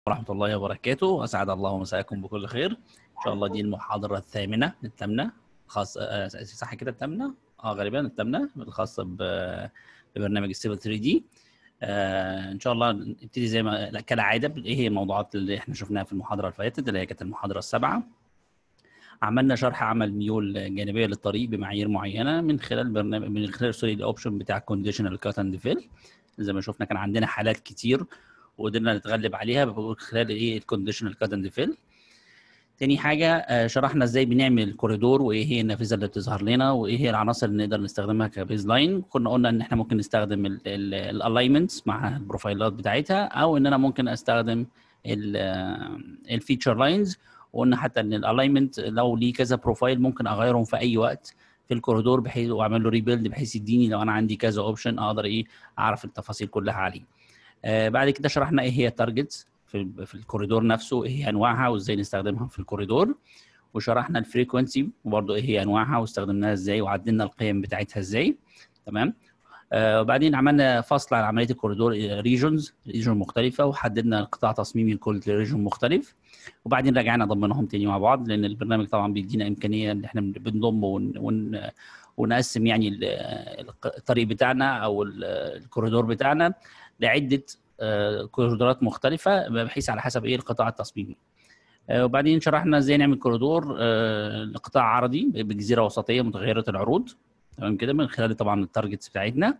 ورحمة الله وبركاته أسعد الله مساءكم بكل خير إن شاء الله دي المحاضرة الثامنة الثامنة خاص آه، صح كده الثامنة؟ اه غالبا الثامنة الخاصة ب- ببرنامج السيفل 3 دي آه ان شاء الله نبتدي زي ما لا، كالعاده ايه هي الموضوعات اللي احنا شفناها في المحاضره اللي فاتت اللي هي كانت المحاضره السابعه عملنا شرح عمل ميول جانبيه للطريق بمعايير معينه من خلال برنامج من خلال سوري الاوبشن بتاع كونديشنال كات اند فيل زي ما شفنا كان عندنا حالات كتير وقدرنا نتغلب عليها من خلال ايه الكونديشنال كات اند فيل تاني حاجة آه، شرحنا ازاي بنعمل كوريدور وايه هي النافذة اللي بتظهر لنا وايه هي العناصر اللي نقدر نستخدمها كبيز لاين كنا قلنا ان احنا ممكن نستخدم الالاينمنتس مع البروفايلات بتاعتها او ان انا ممكن استخدم الفيتشر لاينز وقلنا حتى ان الالاينمنت لو ليه كذا بروفايل ممكن اغيرهم في اي وقت في الكوريدور بحيث واعمل له ريبيلد بحيث يديني لو انا عندي كذا اوبشن اقدر ايه اعرف التفاصيل كلها عليه آه بعد كده شرحنا ايه هي التارجتس في في الكوريدور نفسه ايه هي انواعها وازاي نستخدمها في الكوريدور وشرحنا الفريكونسي وبرضه ايه هي انواعها واستخدمناها ازاي وعدلنا القيم بتاعتها ازاي تمام آه وبعدين عملنا فصل عن عمليه الكوريدور ريجونز ريجون مختلفه وحددنا قطاع تصميمي لكل ريجون مختلف وبعدين رجعنا ضمناهم تاني مع بعض لان البرنامج طبعا بيدينا امكانيه ان احنا بنضم ون, ون ونقسم يعني ال- الطريق بتاعنا او ال- الكوريدور بتاعنا لعده آه، كوريدورات مختلفه بحيث على حسب ايه القطاع التصميمي آه، وبعدين شرحنا ازاي نعمل كوريدور آه، لقطاع عرضي بجزيره وسطيه متغيره العروض تمام كده من خلال طبعا التارجتس بتاعتنا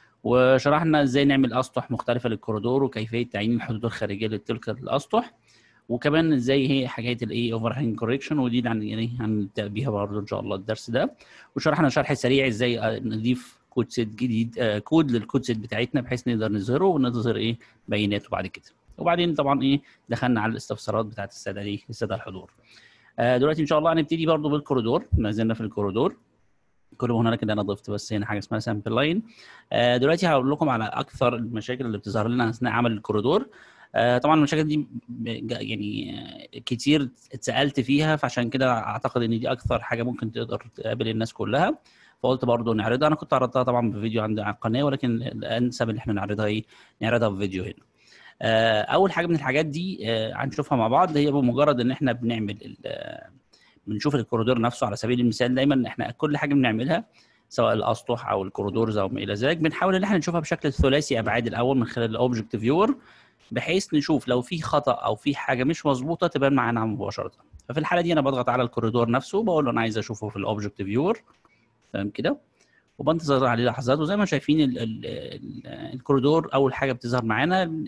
وشرحنا ازاي نعمل اسطح مختلفه للكوريدور وكيفيه تعيين الحدود الخارجيه لتلك الاسطح وكمان ازاي هي حكايه الايه اوفر هانج كوريكشن ودي عن يعني هنبدا بيها برضه ان شاء الله الدرس ده وشرحنا شرح سريع ازاي آه، نضيف كود سيت جديد آه، كود للكود سيت بتاعتنا بحيث نقدر نظهره ونظهر ايه بياناته بعد كده وبعدين طبعا ايه دخلنا على الاستفسارات بتاعت الساده دي الساده الحضور آه، دلوقتي ان شاء الله هنبتدي برضه بالكوريدور ما زلنا في الكوريدور كل ما هنالك ان انا ضفت بس هنا حاجه اسمها سامبل لاين دلوقتي هقول لكم على اكثر المشاكل اللي بتظهر لنا اثناء عمل الكوريدور آه، طبعا المشاكل دي ب- يعني آه، كتير اتسالت فيها فعشان كده اعتقد ان دي اكثر حاجه ممكن تقدر تقابل الناس كلها فقلت برضه نعرضها انا كنت عرضتها طبعا بفيديو عندي على القناه ولكن الانسب ان احنا نعرضها ايه نعرضها في فيديو هنا آه، اول حاجه من الحاجات دي آه، هنشوفها مع بعض هي بمجرد ان احنا بنعمل ال- آه، بنشوف الكوريدور نفسه على سبيل المثال دايما احنا كل حاجه بنعملها سواء الاسطح او الكوريدورز او ما الى ذلك بنحاول ان احنا نشوفها بشكل ثلاثي ابعاد الاول من خلال الاوبجكت فيور بحيث نشوف لو في خطا او في حاجه مش مظبوطه تبان معانا مباشره ففي الحاله دي انا بضغط على الكوريدور نفسه بقول له انا عايز اشوفه في الاوبجكت فيور تمام كده وبنتظر عليه لحظات وزي ما شايفين ال ال ال الكوريدور اول حاجه بتظهر معانا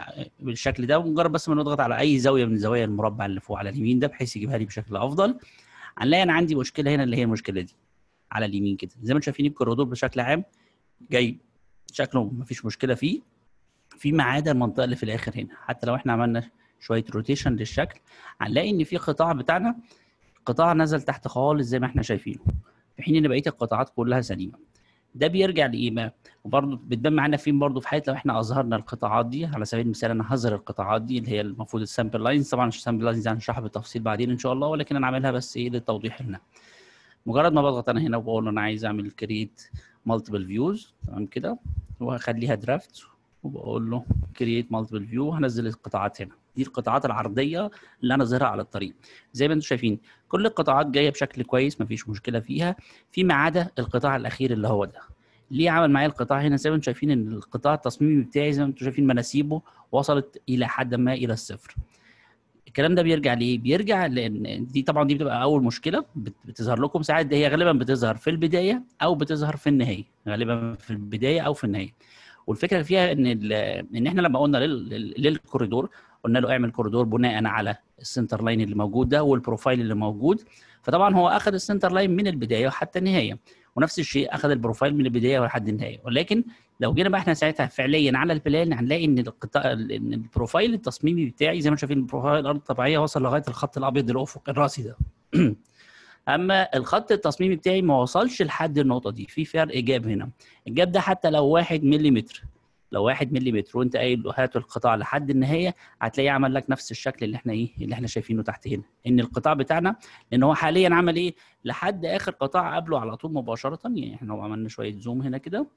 بالشكل ده ومجرد بس ما نضغط على اي زاويه من زوايا المربع اللي فوق على اليمين ده بحيث يجيبها لي بشكل افضل هنلاقي انا عندي مشكله هنا اللي هي المشكله دي على اليمين كده زي ما انتم شايفين الكوريدور بشكل عام جاي شكله مفيش مشكله فيه فيما عدا المنطقه اللي في الاخر هنا حتى لو احنا عملنا شويه روتيشن للشكل هنلاقي ان في قطاع بتاعنا قطاع نزل تحت خالص زي ما احنا شايفينه في حين ان بقيه القطاعات كلها سليمه ده بيرجع لايه بقى وبرضه بتبان معانا فين برضه في حاله لو احنا اظهرنا القطاعات دي على سبيل المثال انا هظهر القطاعات دي اللي هي المفروض السامبل لاينز طبعا السامبل لاينز هنشرحها بالتفصيل بعدين ان شاء الله ولكن انا عاملها بس ايه للتوضيح هنا مجرد ما بضغط انا هنا وبقول له انا عايز اعمل كرييت مالتيبل فيوز تمام كده وهخليها درافت وبقول له كرييت مالتيبل فيو هنزل القطاعات هنا دي القطاعات العرضيه اللي انا ظاهرها على الطريق زي ما انتم شايفين كل القطاعات جايه بشكل كويس مفيش مشكله فيها فيما عدا القطاع الاخير اللي هو ده ليه عمل معايا القطاع هنا زي ما انتم شايفين ان القطاع التصميمي بتاعي زي ما انتم شايفين مناسيبه وصلت الى حد ما الى الصفر الكلام ده بيرجع ليه؟ بيرجع لان دي طبعا دي بتبقى اول مشكله بت- بتظهر لكم ساعات هي غالبا بتظهر في البدايه او بتظهر في النهايه غالبا في البدايه او في النهايه والفكره فيها ان ال- ان احنا لما قلنا لل- لل- للكوريدور قلنا له اعمل كوريدور بناء على السنتر لاين اللي موجود ده والبروفايل اللي موجود فطبعا هو اخذ السنتر لاين من البدايه وحتى النهايه ونفس الشيء اخذ البروفايل من البدايه لحد النهايه ولكن لو جينا بقى احنا ساعتها فعليا على البلان هنلاقي ان القطاع ان البروفايل التصميمي بتاعي زي ما شايفين البروفايل الارض الطبيعيه وصل لغايه الخط الابيض الافق الراسي ده اما الخط التصميمي بتاعي ما وصلش لحد النقطه دي في فرق جاب هنا الجاب ده حتى لو 1 ملم لو 1 ملم وانت قايل له هات القطاع لحد النهايه هتلاقيه عمل لك نفس الشكل اللي احنا ايه اللي احنا شايفينه تحت هنا ان القطاع بتاعنا لان هو حاليا عمل ايه لحد اخر قطاع قبله على طول مباشره يعني احنا لو عملنا شويه زوم هنا كده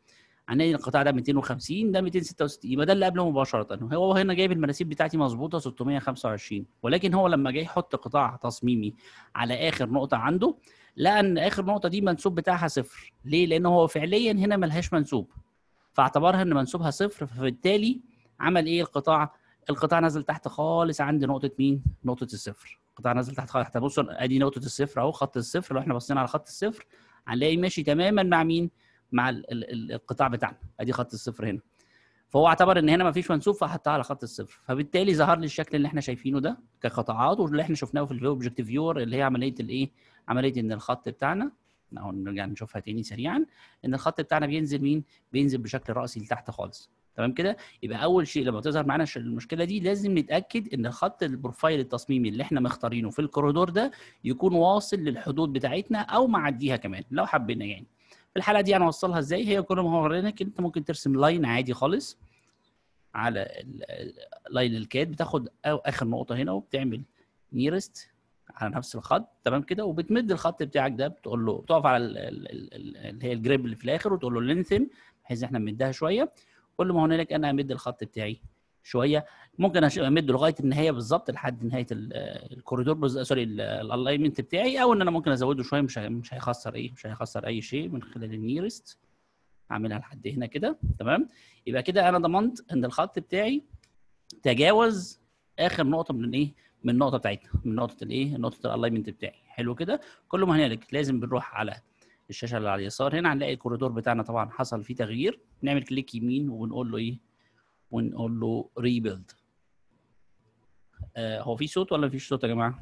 هنلاقي القطاع ده 250 ده 266 يبقى ده اللي قبله مباشره هو هنا جايب المناسيب بتاعتي مظبوطه 625 ولكن هو لما جاي يحط قطاع تصميمي على اخر نقطه عنده لقى ان اخر نقطه دي منسوب بتاعها صفر ليه لان هو فعليا هنا ملهاش منسوب فاعتبرها ان منسوبها صفر فبالتالي عمل ايه القطاع القطاع نزل تحت خالص عند نقطه مين نقطه الصفر القطاع نزل تحت خالص بص ادي نقطه الصفر اهو خط الصفر لو احنا بصينا على خط الصفر هنلاقي ماشي تماما مع مين مع ال ال القطاع بتاعنا ادي خط الصفر هنا فهو اعتبر ان هنا ما فيش منسوب فحطها على خط الصفر فبالتالي ظهر لي الشكل اللي احنا شايفينه ده كقطاعات واللي احنا شفناه في الفيو اوبجكت فيور اللي هي عمليه الايه عمليه ان الخط بتاعنا اهو نرجع نشوفها تاني سريعا ان الخط بتاعنا بينزل مين بينزل بشكل راسي لتحت خالص تمام كده يبقى اول شيء لما تظهر معانا المشكله دي لازم نتاكد ان الخط البروفايل التصميمي اللي احنا مختارينه في الكوريدور ده يكون واصل للحدود بتاعتنا او معديها كمان لو حبينا يعني في الحاله دي هنوصلها ازاي هي كل ما هو لك انت ممكن ترسم لاين عادي خالص على لاين الكاد بتاخد أو اخر نقطه هنا وبتعمل نيرست على نفس الخط تمام كده وبتمد الخط بتاعك ده بتقول له بتقف على اللي هي الجريب اللي في الاخر وتقول له لينثم بحيث احنا نمدها شويه كل ما هنالك انا امد الخط بتاعي شويه ممكن امده لغايه النهايه بالظبط لحد نهايه الكوريدور بز... سوري الالاينمنت بتاعي او ان انا ممكن ازوده شويه مش مش هيخسر ايه مش هيخسر اي شيء من خلال النيرست اعملها لحد هنا كده تمام يبقى كده انا ضمنت ان الخط بتاعي تجاوز اخر نقطه من الايه من النقطه بتاعتنا من نقطه الايه نقطه الالاينمنت بتاعي حلو كده كل ما هنالك لازم بنروح على الشاشه اللي على اليسار هنا هنلاقي الكوريدور بتاعنا طبعا حصل فيه تغيير نعمل كليك يمين وبنقول له ايه ونقول له ريبيلد آه هو في صوت ولا مفيش صوت يا جماعه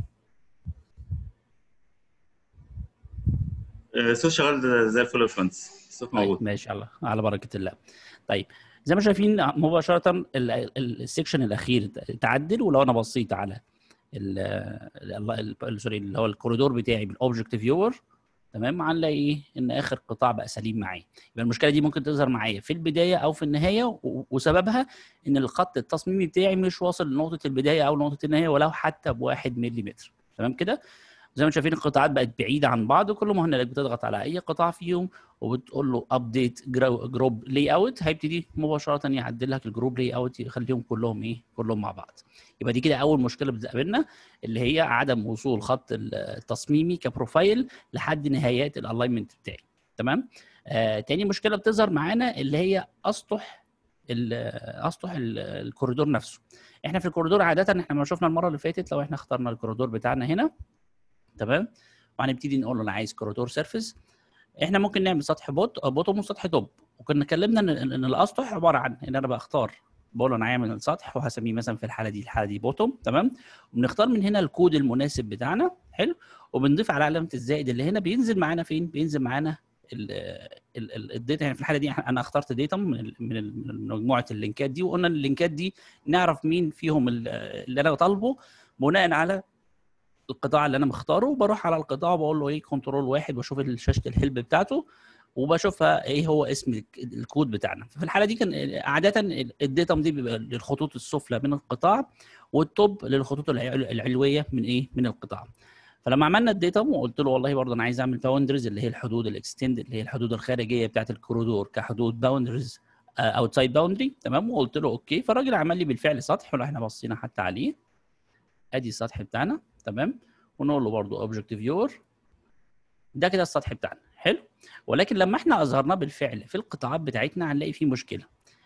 الصوت شغال زي الفل يا باشمهندس الصوت موجود ماشي على على بركه الله طيب زي ما شايفين مباشره السكشن الاخير اتعدل ولو انا بصيت على سوري اللي هو الكوريدور بتاعي بالاوبجكت فيور تمام هنلاقي ايه ان اخر قطاع بقى سليم معايا يبقى المشكله دي ممكن تظهر معايا في البدايه او في النهايه وسببها ان الخط التصميمي بتاعي مش واصل لنقطه البدايه او نقطه النهايه ولو حتى بواحد ملم تمام كده زي ما شايفين القطاعات بقت بعيده عن بعض وكل ما هنالك بتضغط على اي قطاع فيهم وبتقول له ابديت جروب لاي اوت هيبتدي مباشره يعدل لك الجروب لاي اوت يخليهم كلهم ايه كلهم مع بعض يبقى دي كده اول مشكله بتقابلنا اللي هي عدم وصول خط التصميمي كبروفايل لحد نهايات الالاينمنت بتاعي تمام آه تاني مشكله بتظهر معانا اللي هي اسطح اسطح الكوريدور نفسه احنا في الكوريدور عاده احنا ما شفنا المره اللي فاتت لو احنا اخترنا الكوريدور بتاعنا هنا تمام وهنبتدي نقول له انا عايز كوريدور سيرفيس احنا ممكن نعمل سطح بوت بوتوم وسطح توب وكنا اتكلمنا ان ان الاسطح عباره عن ان انا بختار بقول له انا عامل السطح وهسميه مثلا في الحاله دي الحاله دي بوتوم تمام وبنختار من هنا الكود المناسب بتاعنا حلو وبنضيف على علامه الزائد اللي هنا بينزل معانا فين بينزل معانا الداتا يعني في الحاله دي انا اخترت داتا من من مجموعه اللينكات دي وقلنا اللينكات دي نعرف مين فيهم اللي انا طالبه بناء على القطاع اللي انا مختاره وبروح على القطاع وبقول له ايه كنترول واحد بشوف شاشه الهلب بتاعته وبشوفها ايه هو اسم الكود بتاعنا في الحاله دي كان عاده الداتا دي بيبقى للخطوط السفلى من القطاع والتوب للخطوط العلويه من ايه من القطاع فلما عملنا الداتا وقلت له والله برضه انا عايز اعمل باوندرز اللي هي الحدود الاكستند اللي هي الحدود الخارجيه بتاعت الكوريدور كحدود باوندرز اوتسايد باوندري تمام وقلت له اوكي فالراجل عمل لي بالفعل سطح ولو احنا بصينا حتى عليه ادي السطح بتاعنا تمام ونقول له برضه اوبجكت فيور ده كده السطح بتاعنا حلو ولكن لما احنا اظهرناه بالفعل في القطاعات بتاعتنا هنلاقي فيه مشكله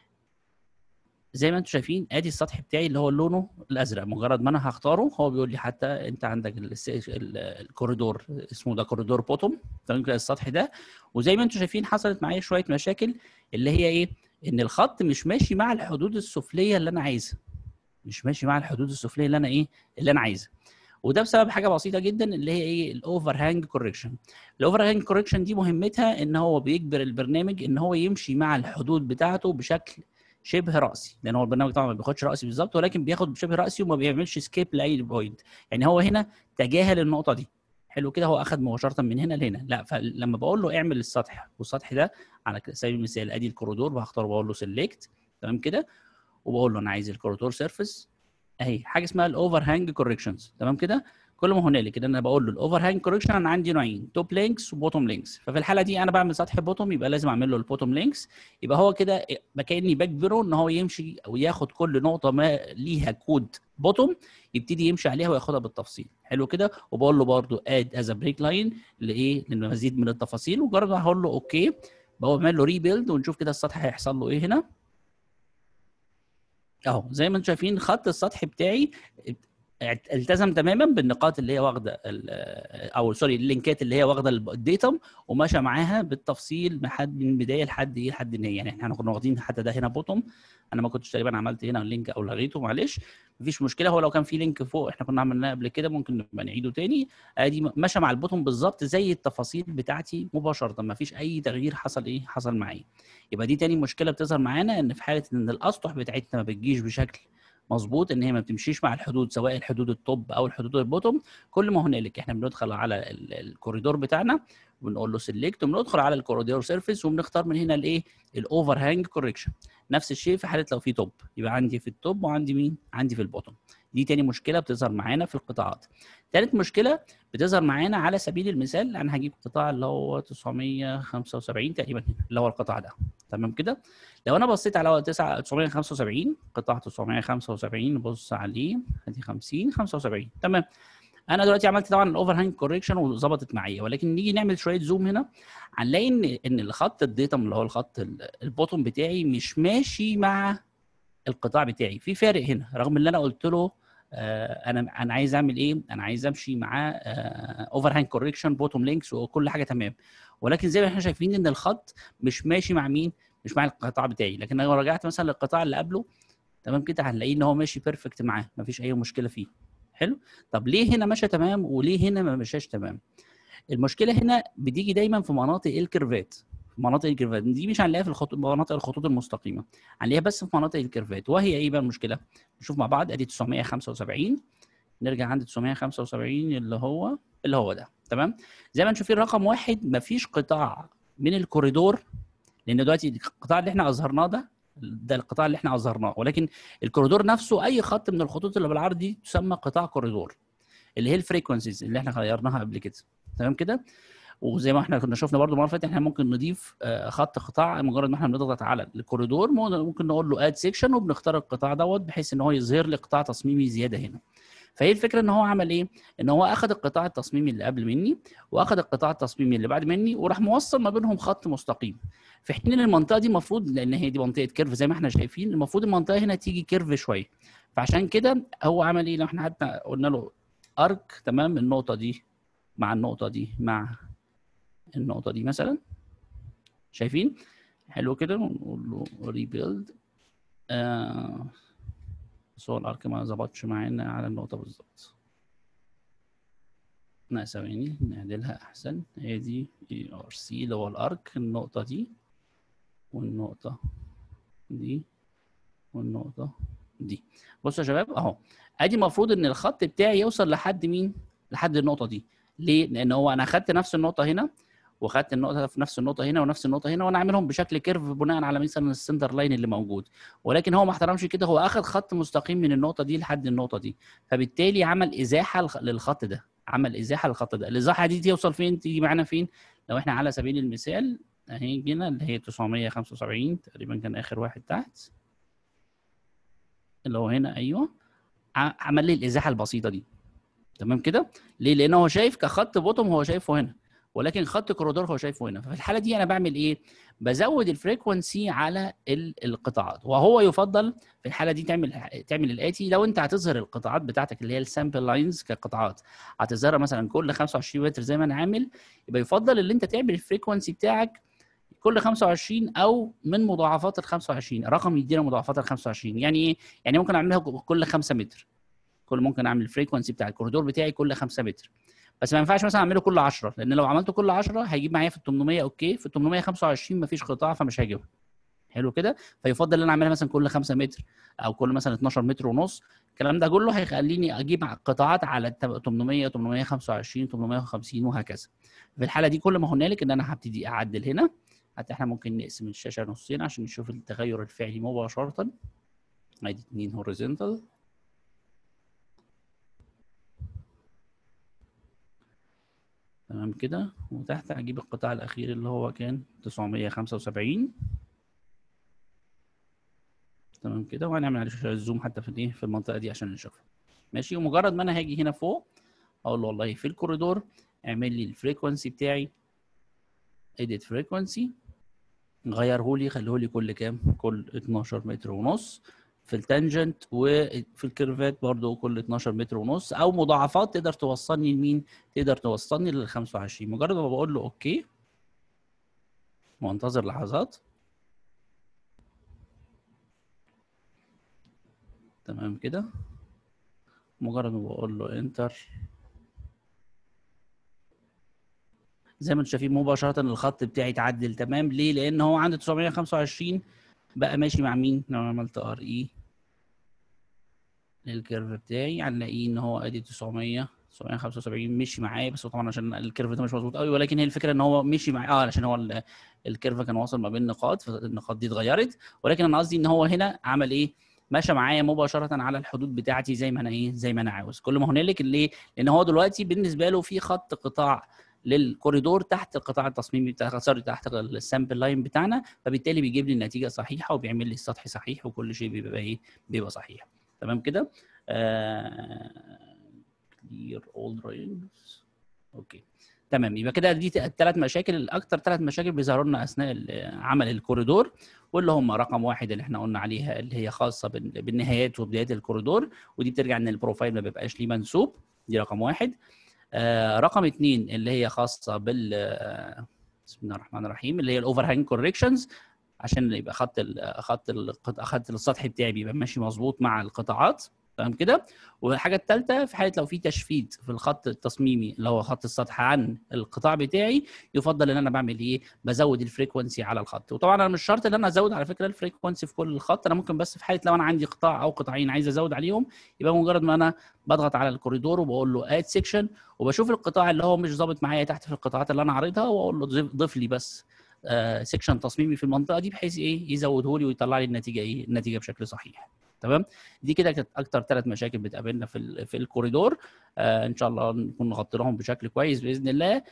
زي ما انتم شايفين ادي السطح بتاعي اللي هو لونه الازرق مجرد ما انا هختاره هو بيقول لي حتى انت عندك الكوريدور اسمه ده كوريدور بوتوم تمام كده السطح ده وزي ما انتم شايفين حصلت معايا شويه مشاكل اللي هي ايه ان الخط مش ماشي مع الحدود السفليه اللي انا عايزها مش ماشي مع الحدود السفليه اللي انا ايه اللي انا عايزها وده بسبب حاجه بسيطه جدا اللي هي ايه الاوفر هانج كوركشن الاوفر هانج كوركشن دي مهمتها ان هو بيجبر البرنامج ان هو يمشي مع الحدود بتاعته بشكل شبه راسي لان هو البرنامج طبعا ما بياخدش راسي بالظبط ولكن بياخد شبه راسي وما بيعملش سكيب لاي بوينت يعني هو هنا تجاهل النقطه دي حلو كده هو اخذ مباشره من هنا لهنا لا فلما بقول له اعمل السطح والسطح ده على سبيل المثال ادي الكوريدور بختار بقول له سيلكت تمام كده وبقول له انا عايز الكوريدور سيرفيس اهي حاجه اسمها الاوفر هانج كوركشنز تمام كده كل ما هنالك ان انا بقول له الاوفر هانج كوركشن انا عندي نوعين توب لينكس وبوتوم لينكس ففي الحاله دي انا بعمل سطح بوتوم يبقى لازم اعمل له البوتوم لينكس يبقى هو كده كاني بجبره ان هو يمشي او ياخد كل نقطه ما ليها كود بوتوم يبتدي يمشي عليها وياخدها بالتفصيل حلو كده وبقول له برده اد از بريك لاين لايه للمزيد من التفاصيل ومجرد ما هقول له اوكي بعمل له ريبيلد ونشوف كده السطح هيحصل له ايه هنا اهو زي ما انتم شايفين خط السطح بتاعي التزم تماما بالنقاط اللي هي واخده او سوري اللينكات اللي هي واخده الديتم وماشى معاها بالتفصيل لحد من البدايه لحد ايه لحد النهايه يعني احنا كنا واخدين حتى ده هنا بوتوم انا ما كنتش تقريبا عملت هنا اللينك او لغيته معلش مفيش مشكله هو لو كان في لينك فوق احنا كنا عملناه قبل كده ممكن نبقى نعيده تاني ادي ماشى مع البوتوم بالظبط زي التفاصيل بتاعتي مباشره ما فيش اي تغيير حصل ايه حصل معايا يبقى دي تاني مشكله بتظهر معانا ان في حاله ان الاسطح بتاعتنا ما بتجيش بشكل مظبوط ان هي ما بتمشيش مع الحدود سواء الحدود التوب او الحدود البوتوم كل ما هنالك احنا بندخل على الكوريدور بتاعنا وبنقول له سيلكت وبندخل على الكوريدور سيرفيس وبنختار من هنا الايه الاوفر هانج كوركشن نفس الشيء في حاله لو في توب يبقى عندي في التوب وعندي مين عندي في البوتوم دي تاني مشكله بتظهر معانا في القطاعات ثالث مشكله بتظهر معانا على سبيل المثال انا هجيب قطاع اللي هو 975 تقريبا هنا اللي هو القطاع ده تمام كده لو انا بصيت على 9 975 قطاع 975 نبص عليه ادي 50 75 تمام انا دلوقتي عملت طبعا الاوفر هانج كوريكشن وظبطت معايا ولكن نيجي نعمل شويه زوم هنا هنلاقي ان ان الخط الديتم اللي هو الخط البوتوم بتاعي مش ماشي مع القطاع بتاعي في فارق هنا رغم ان انا قلت له آه انا انا عايز اعمل ايه انا عايز امشي معاه اوفر هانج كوريكشن بوتوم لينكس وكل حاجه تمام ولكن زي ما احنا شايفين ان الخط مش ماشي مع مين مش مع القطاع بتاعي لكن لو رجعت مثلا للقطاع اللي قبله تمام كده هنلاقيه ان هو ماشي بيرفكت معاه مفيش اي مشكله فيه حلو طب ليه هنا مشى تمام وليه هنا ما مشاش تمام المشكله هنا بتيجي دايما في مناطق الكيرفات مناطق الكيرفات دي مش هنلاقيها في الخطوط مناطق الخطوط المستقيمه هنلاقيها بس في مناطق الكيرفات وهي ايه بقى المشكله نشوف مع بعض ادي 975 نرجع عند 975 اللي هو اللي هو ده تمام زي ما انتم شايفين رقم واحد مفيش قطاع من الكوريدور لان دلوقتي القطاع اللي احنا اظهرناه ده ده القطاع اللي احنا اظهرناه ولكن الكوريدور نفسه اي خط من الخطوط اللي بالعرض دي تسمى قطاع كوريدور اللي هي الفريكونسيز اللي احنا غيرناها قبل كده تمام كده وزي ما احنا كنا شفنا برضو المره اللي فاتت احنا ممكن نضيف خط قطاع مجرد ما احنا بنضغط على الكوريدور ممكن نقول له اد سيكشن وبنختار القطاع دوت بحيث ان هو يظهر لي قطاع تصميمي زياده هنا فهي الفكره ان هو عمل ايه؟ ان هو اخذ القطاع التصميمي اللي قبل مني واخذ القطاع التصميمي اللي بعد مني وراح موصل ما بينهم خط مستقيم في حين ان المنطقه دي المفروض لان هي دي منطقه كيرف زي ما احنا شايفين المفروض المنطقه هنا تيجي كيرف شويه فعشان كده هو عمل ايه؟ لو احنا حتى قلنا له ارك تمام النقطه دي مع النقطه دي مع النقطه دي مثلا شايفين؟ حلو كده ونقول له ريبيلد آه بس هو الارك ما ظبطش معانا على النقطه بالظبط لا ثواني نعدلها احسن هي دي اي ار سي اللي هو الارك النقطه دي والنقطه دي والنقطه دي بصوا يا شباب اهو ادي المفروض ان الخط بتاعي يوصل لحد مين لحد النقطه دي ليه لان هو انا اخدت نفس النقطه هنا وخدت النقطه في نفس النقطه هنا ونفس النقطه هنا وانا عاملهم بشكل كيرف بناء على مثلا السنتر لاين اللي موجود ولكن هو ما احترمش كده هو اخذ خط مستقيم من النقطه دي لحد النقطه دي فبالتالي عمل ازاحه للخط ده عمل ازاحه للخط ده الازاحه دي توصل فين تيجي معانا فين لو احنا على سبيل المثال اهي جينا اللي هي 975 تقريبا كان اخر واحد تحت اللي هو هنا ايوه عمل لي الازاحه البسيطه دي تمام كده ليه لان هو شايف كخط بوتوم هو شايفه هنا ولكن خط كوريدور هو شايفه هنا ففي الحاله دي انا بعمل ايه بزود الفريكونسي على القطاعات وهو يفضل في الحاله دي تعمل تعمل الاتي لو انت هتظهر القطاعات بتاعتك اللي هي السامبل لاينز كقطاعات هتظهرها مثلا كل 25 متر زي ما انا عامل يبقى يفضل ان انت تعمل الفريكونسي بتاعك كل 25 او من مضاعفات ال 25 رقم يدينا مضاعفات ال 25 يعني ايه يعني ممكن اعملها كل 5 متر كل ممكن اعمل الفريكونسي بتاع الكوريدور بتاعي كل 5 متر بس ما ينفعش مثلا اعمله كل 10 لان لو عملته كل 10 هيجيب معايا في ال 800 اوكي في ال 825 مفيش قطاع فمش هيجيبها حلو كده فيفضل ان انا اعملها مثلا كل 5 متر او كل مثلا 12 متر ونص الكلام ده كله هيخليني اجيب قطاعات على 800 825 850 وهكذا في الحاله دي كل ما هنالك ان انا هبتدي اعدل هنا حتى احنا ممكن نقسم الشاشه نصين عشان نشوف التغير الفعلي مباشره ادي 2 هوريزونتال تمام كده وتحت هجيب القطاع الاخير اللي هو كان 975 تمام كده وهنعمل عليه شويه زوم حتى في الايه في المنطقه دي عشان نشوفها ماشي ومجرد ما انا هاجي هنا فوق اقول له والله في الكوريدور اعمل لي الفريكونسي بتاعي edit فريكونسي غيره لي خليه لي كل كام كل 12 متر ونص في التانجنت وفي الكيرفات برضو كل 12 متر ونص او مضاعفات تقدر توصلني لمين تقدر توصلني لل 25 مجرد ما بقول له اوكي وانتظر لحظات تمام كده مجرد ما بقول له انتر زي ما انتم شايفين مباشره الخط بتاعي اتعدل تمام ليه لان هو عنده 925 بقى ماشي مع مين لو عملت ار اي للكيرف بتاعي هنلاقيه ان هو ادي 900 975 مشي معايا بس هو طبعا عشان الكيرف ده مش مظبوط قوي ولكن هي الفكره ان هو مشي معايا اه عشان هو ال- الكيرف كان واصل ما بين نقاط فالنقاط دي اتغيرت ولكن انا قصدي ان هو هنا عمل ايه ماشى معايا مباشره على الحدود بتاعتي زي ما انا ايه زي ما انا عاوز كل ما هنالك ليه لان هو دلوقتي بالنسبه له في خط قطاع للكوريدور تحت القطاع التصميمي بتاع سوري تحت السامبل لاين بتاعنا فبالتالي بيجيب لي النتيجه صحيحه وبيعمل لي السطح صحيح وكل شيء بيبقى ايه بيبقى صحيح تمام كده كلير اول drawings اوكي تمام يبقى كده دي الثلاث مشاكل الاكثر ثلاث مشاكل بيظهروا لنا اثناء ال- عمل الكوريدور واللي هم رقم واحد اللي احنا قلنا عليها اللي هي خاصه بال- بالنهايات وبدايات الكوريدور ودي بترجع ان البروفايل ما بيبقاش ليه منسوب دي رقم واحد آه رقم اثنين اللي هي خاصه بال آه، بسم الله الرحمن الرحيم اللي هي الاوفر هانج كوركشنز عشان يبقى خط ال خط القط- خط السطح بتاعي بيبقى ماشي مظبوط مع القطاعات تمام كده والحاجه الثالثه في حاله لو في تشفيت في الخط التصميمي اللي هو خط السطح عن القطاع بتاعي يفضل ان انا بعمل ايه بزود الفريكونسي على الخط وطبعا انا مش شرط ان انا ازود على فكره الفريكونسي في كل الخط انا ممكن بس في حاله لو انا عندي قطاع او قطاعين عايز ازود عليهم يبقى مجرد ما انا بضغط على الكوريدور وبقول له اد سيكشن وبشوف القطاع اللي هو مش ظابط معايا تحت في القطاعات اللي انا عارضها واقول له ضيف- ضيف لي بس سيكشن تصميمي في المنطقه دي بحيث ايه يزوده لي ويطلع لي النتيجه ايه النتيجه بشكل صحيح تمام دي كده كانت اكتر ثلاث مشاكل بتقابلنا في ال- في الكوريدور آه ان شاء الله نكون نغطيناهم بشكل كويس باذن الله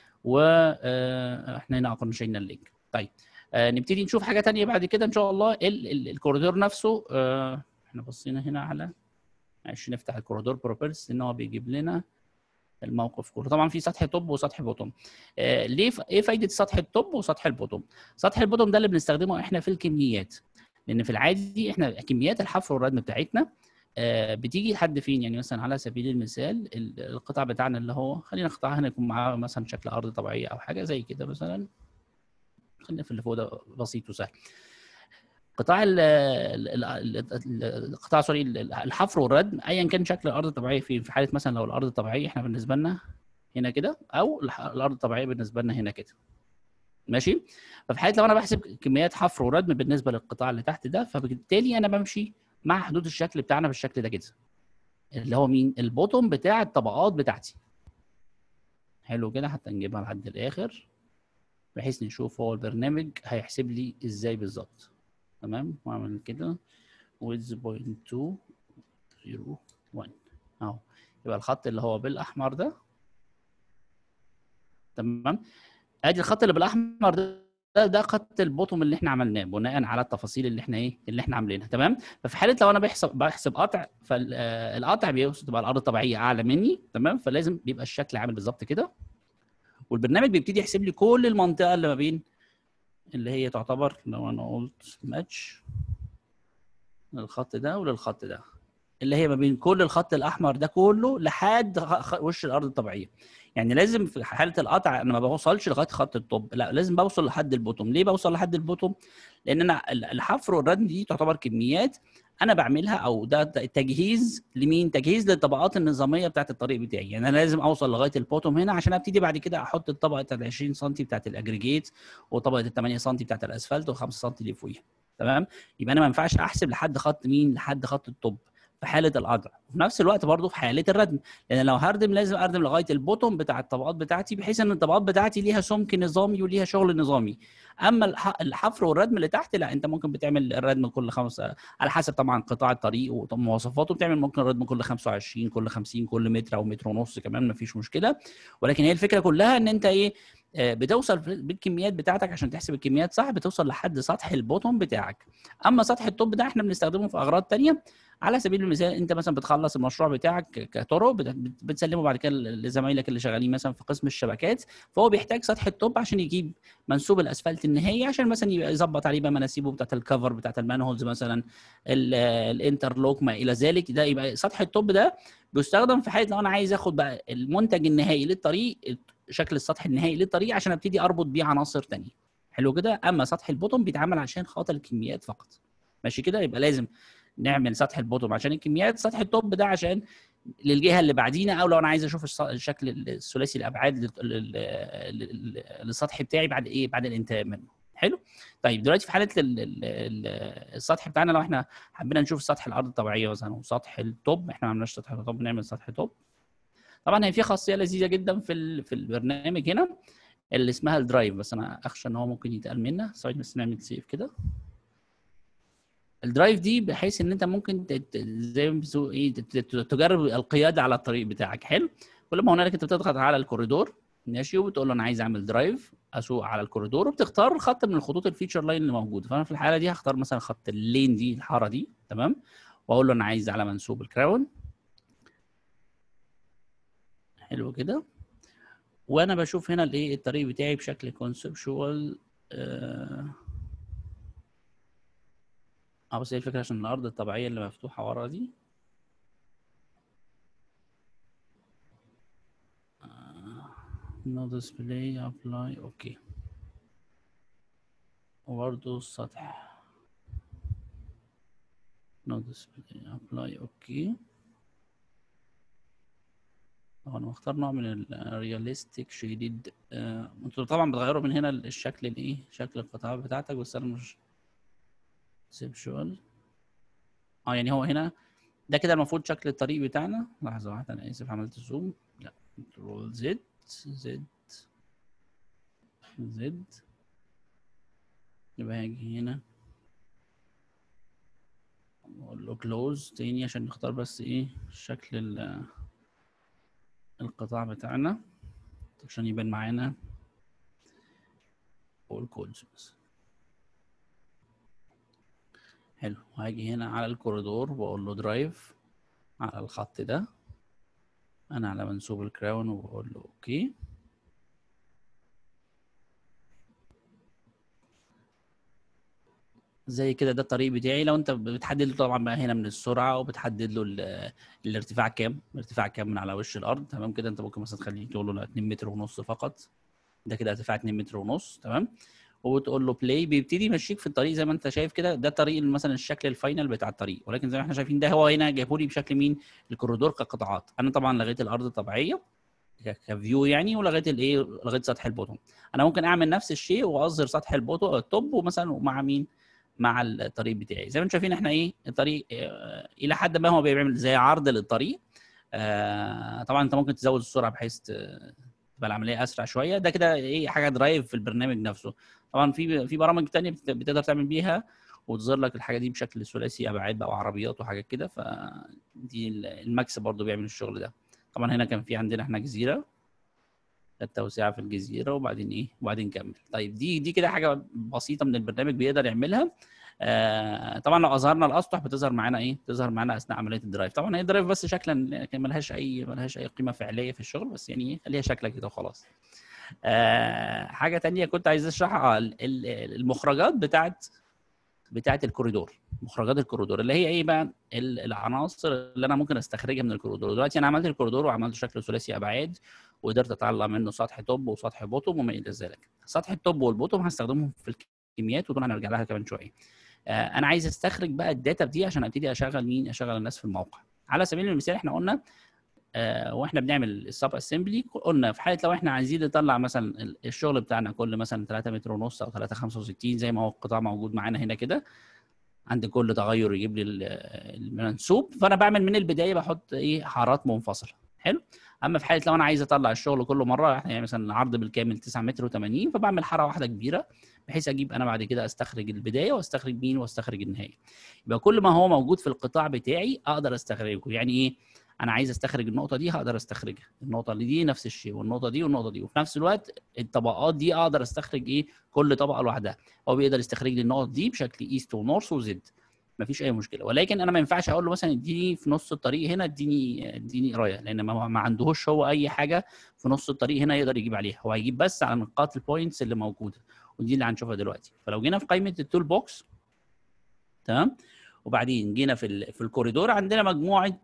واحنا هنا كنا شايلين اللينك طيب آه نبتدي نشوف حاجه تانية بعد كده ان شاء الله ال ال الكوريدور نفسه آه احنا بصينا هنا على معلش نفتح الكوريدور بروبرتيز ان هو بيجيب لنا الموقف كله طبعا في سطح توب وسطح بوتوم آه ليه ف... ايه فايده سطح التوب وسطح البوتوم سطح البوتوم ده اللي بنستخدمه احنا في الكميات لان في العادي احنا كميات الحفر والردم بتاعتنا آه بتيجي لحد فين يعني مثلا على سبيل المثال ال- القطاع بتاعنا اللي هو خلينا قطاع هنا يكون معاه مثلا شكل ارض طبيعيه او حاجه زي كده مثلا خلينا في اللي فوق ده بسيط وسهل قطاع ال ال- ال- ال- القطاع سوري ال- الحفر والردم ايا كان شكل الارض الطبيعيه فين في حاله مثلا لو الارض الطبيعيه احنا بالنسبه لنا هنا كده او الح- الارض الطبيعيه بالنسبه لنا هنا كده ماشي ففي حاله لو انا بحسب كميات حفر وردم بالنسبه للقطاع اللي تحت ده فبالتالي انا بمشي مع حدود الشكل بتاعنا بالشكل ده كده اللي هو مين البوتوم بتاع الطبقات بتاعتي حلو كده حتى نجيبها لحد الاخر بحيث نشوف هو البرنامج هيحسب لي ازاي بالظبط تمام واعمل كده width point two zero one اهو يبقى الخط اللي هو بالاحمر ده تمام ادي الخط اللي بالاحمر ده ده, ده خط البوتوم اللي احنا عملناه بناء على التفاصيل اللي احنا ايه اللي احنا عاملينها تمام ففي حاله لو انا بحسب بحسب قطع فالقطع بيوصل تبقى الارض الطبيعيه اعلى مني تمام فلازم بيبقى الشكل عامل بالظبط كده والبرنامج بيبتدي يحسب لي كل المنطقه اللي ما بين اللي هي تعتبر لو انا قلت ماتش للخط ده وللخط ده اللي هي ما بين كل الخط الاحمر ده كله لحد خ- خ- وش الارض الطبيعيه يعني لازم في حاله القطع انا ما بوصلش لغايه خط الطب لا لازم بوصل لحد البوتوم ليه بوصل لحد البوتوم لان انا ال- الحفر والردم دي تعتبر كميات انا بعملها او ده ت- تجهيز لمين تجهيز للطبقات النظاميه بتاعت الطريق بتاعي يعني انا لازم اوصل لغايه البوتوم هنا عشان ابتدي بعد كده احط الطبقه بتاعت 20 سم بتاعت الاجريجيت وطبقه ال 8 سم بتاعت الاسفلت و5 سم اللي فوقيها تمام يبقى انا ما ينفعش احسب لحد خط مين لحد خط الطب في حاله القطع وفي نفس الوقت برضه في حاله الردم لان لو هردم لازم اردم لغايه البوتوم بتاع الطبقات بتاعتي بحيث ان الطبقات بتاعتي ليها سمك نظامي وليها شغل نظامي اما الح- الحفر والردم اللي تحت لا انت ممكن بتعمل الردم كل خمس على حسب طبعا قطاع الطريق ومواصفاته بتعمل ممكن الردم كل 25 كل 50 كل متر او متر ونص كمان مفيش مشكله ولكن هي الفكره كلها ان انت ايه آه، بتوصل في- بالكميات بتاعتك عشان تحسب الكميات صح بتوصل لحد سطح البوتوم بتاعك اما سطح التوب ده احنا بنستخدمه في اغراض تانية على سبيل المثال انت مثلا بتخلص المشروع بتاعك ك- كطرق بت- بت- بتسلمه بعد كده لزمايلك اللي شغالين مثلا في قسم الشبكات فهو بيحتاج سطح التوب عشان يجيب منسوب الاسفلت النهائي عشان مثلا يبقى يظبط عليه بقى مناسيبه بتاعت الكفر بتاعت المانهولز مثلا ال- الانترلوك ما الى ذلك ده يبقى سطح التوب ده بيستخدم في حاله لو انا عايز اخد بقى المنتج النهائي للطريق شكل السطح النهائي للطريق عشان ابتدي اربط بيه عناصر تانية حلو كده اما سطح البوتوم بيتعمل عشان خاطر الكميات فقط ماشي كده يبقى لازم نعمل سطح البوتوم عشان الكميات سطح التوب ده عشان للجهه اللي بعدينا او لو انا عايز اشوف الص- الشكل الثلاثي الابعاد لل- لل- لل- للسطح بتاعي بعد ايه بعد الانتهاء منه حلو طيب دلوقتي في حاله ال- ال- ال- السطح بتاعنا لو احنا حبينا نشوف سطح الارض الطبيعيه مثلا وسطح التوب احنا ما عملناش سطح التوب نعمل سطح توب طبعا هي في خاصيه لذيذه جدا في ال- في البرنامج هنا اللي اسمها الدرايف بس انا اخشى ان هو ممكن يتقال منها ثواني بس نعمل سيف كده الدرايف دي بحيث ان انت ممكن تت- زي ما بيسموه ايه تت- تت- تجرب القياده على الطريق بتاعك حلو كل ما هنالك انت بتضغط على الكوريدور ماشي وبتقول له انا عايز اعمل درايف اسوق على الكوريدور وبتختار خط من الخطوط الفيتشر لاين اللي موجوده فانا في الحاله دي هختار مثلا خط اللين دي الحاره دي تمام واقول له انا عايز على منسوب الكراون حلو كده وانا بشوف هنا الايه الطريق بتاعي بشكل كونسبشوال اه آه، بس هي الفكره عشان الارض الطبيعيه اللي مفتوحه ورا دي نو ديسبلاي ابلاي اوكي وبرضه السطح نو ديسبلاي ابلاي اوكي طبعا مختار نوع من الرياليستيك شيدد انتوا طبعا بتغيروا من هنا الشكل الايه شكل القطعات بتاعتك بس انا مش سيبشوال اه يعني هو هنا ده كده المفروض شكل الطريق بتاعنا لحظة واحدة أنا آسف عملت زوم لا كنترول زد زد زد يبقى هاجي هنا واقول له كلوز تاني عشان نختار بس ايه شكل ال- القطاع بتاعنا عشان يبان معانا والكودز بس حلو وهاجي هنا على الكوريدور واقول له درايف على الخط ده انا على منسوب الكراون وبقول له اوكي زي كده ده الطريق بتاعي لو انت بتحدد له طبعا بقى هنا من السرعه وبتحدد له ال- الارتفاع كام الارتفاع كام من على وش الارض تمام كده انت ممكن مثلا تخليه تقول له 2 متر ونص فقط ده كده ارتفاع 2 متر ونص تمام وبتقول له بلاي بيبتدي يمشيك في الطريق زي ما انت شايف كده ده طريق مثلا الشكل الفاينل بتاع الطريق ولكن زي ما احنا شايفين ده هو هنا جايبه لي بشكل مين الكوريدور كقطاعات انا طبعا لغيت الارض الطبيعيه ك- كفيو يعني ولغيت الايه لغيت سطح البوتوم انا ممكن اعمل نفس الشيء واظهر سطح البوتوم التوب ومثلا ومع مين مع الطريق بتاعي زي ما انتم شايفين احنا ايه الطريق اه الى حد ما هو بيعمل زي عرض للطريق آه طبعا انت ممكن تزود السرعه بحيث ت- تبقى العمليه اسرع شويه ده كده ايه حاجه درايف في البرنامج نفسه طبعا في في برامج تانية بت- بتقدر تعمل بيها وتظهر لك الحاجه دي بشكل ثلاثي ابعاد بقى وعربيات وحاجات كده فدي ال- الماكس برضو بيعمل الشغل ده طبعا هنا كان في عندنا احنا جزيره التوسعه في الجزيره وبعدين ايه وبعدين نكمل طيب دي دي كده حاجه بسيطه من البرنامج بيقدر يعملها آه طبعا لو اظهرنا الاسطح بتظهر معانا ايه بتظهر معانا اثناء عمليه الدرايف طبعا هي الدرايف بس شكلا لكن ملهاش اي ملهاش اي قيمه فعليه في الشغل بس يعني ايه خليها شكلها كده وخلاص آه حاجه تانية كنت عايز اشرحها ال- ال- المخرجات بتاعت بتاعت الكوريدور مخرجات الكوريدور اللي هي ايه بقى ال- العناصر اللي انا ممكن استخرجها من الكوريدور دلوقتي انا عملت الكوريدور وعملت شكل ثلاثي ابعاد وقدرت اطلع منه سطح توب وسطح بوتوم وما الى ذلك سطح التوب والبوتوم هستخدمهم في الكميات ودول هنرجع لها كمان شويه آه، انا عايز استخرج بقى الداتا دي عشان ابتدي اشغل مين اشغل الناس في الموقع على سبيل المثال احنا قلنا آه، واحنا بنعمل السب اسمبلي قلنا في حاله لو احنا عايزين نطلع مثلا ال- الشغل بتاعنا كل مثلا 3 متر ونص او 3 65 زي ما هو القطاع موجود معانا هنا كده عند كل تغير يجيب لي ال- المنسوب فانا بعمل من البدايه بحط ايه حارات منفصله حلو اما في حاله لو انا عايز اطلع الشغل كله مره واحدة، يعني مثلا العرض بالكامل 9 متر و80 فبعمل حاره واحده كبيره بحيث اجيب انا بعد كده استخرج البدايه واستخرج مين واستخرج النهايه يبقى كل ما هو موجود في القطاع بتاعي اقدر استخرجه يعني ايه انا عايز استخرج النقطه دي هقدر استخرجها النقطه اللي دي نفس الشيء والنقطه دي والنقطه دي وفي نفس الوقت الطبقات دي اقدر استخرج ايه كل طبقه لوحدها هو بيقدر يستخرج لي النقط دي بشكل ايست ونورث وزد مفيش اي مشكله ولكن انا ما ينفعش اقول له مثلا اديني في نص الطريق هنا اديني اديني قرايه لان ما, ما عندهوش هو اي حاجه في نص الطريق هنا يقدر يجيب عليها هو هيجيب بس على نقاط البوينتس اللي موجوده ودي اللي هنشوفها دلوقتي فلو جينا في قائمه التول بوكس تمام وبعدين جينا في ال- في الكوريدور عندنا مجموعه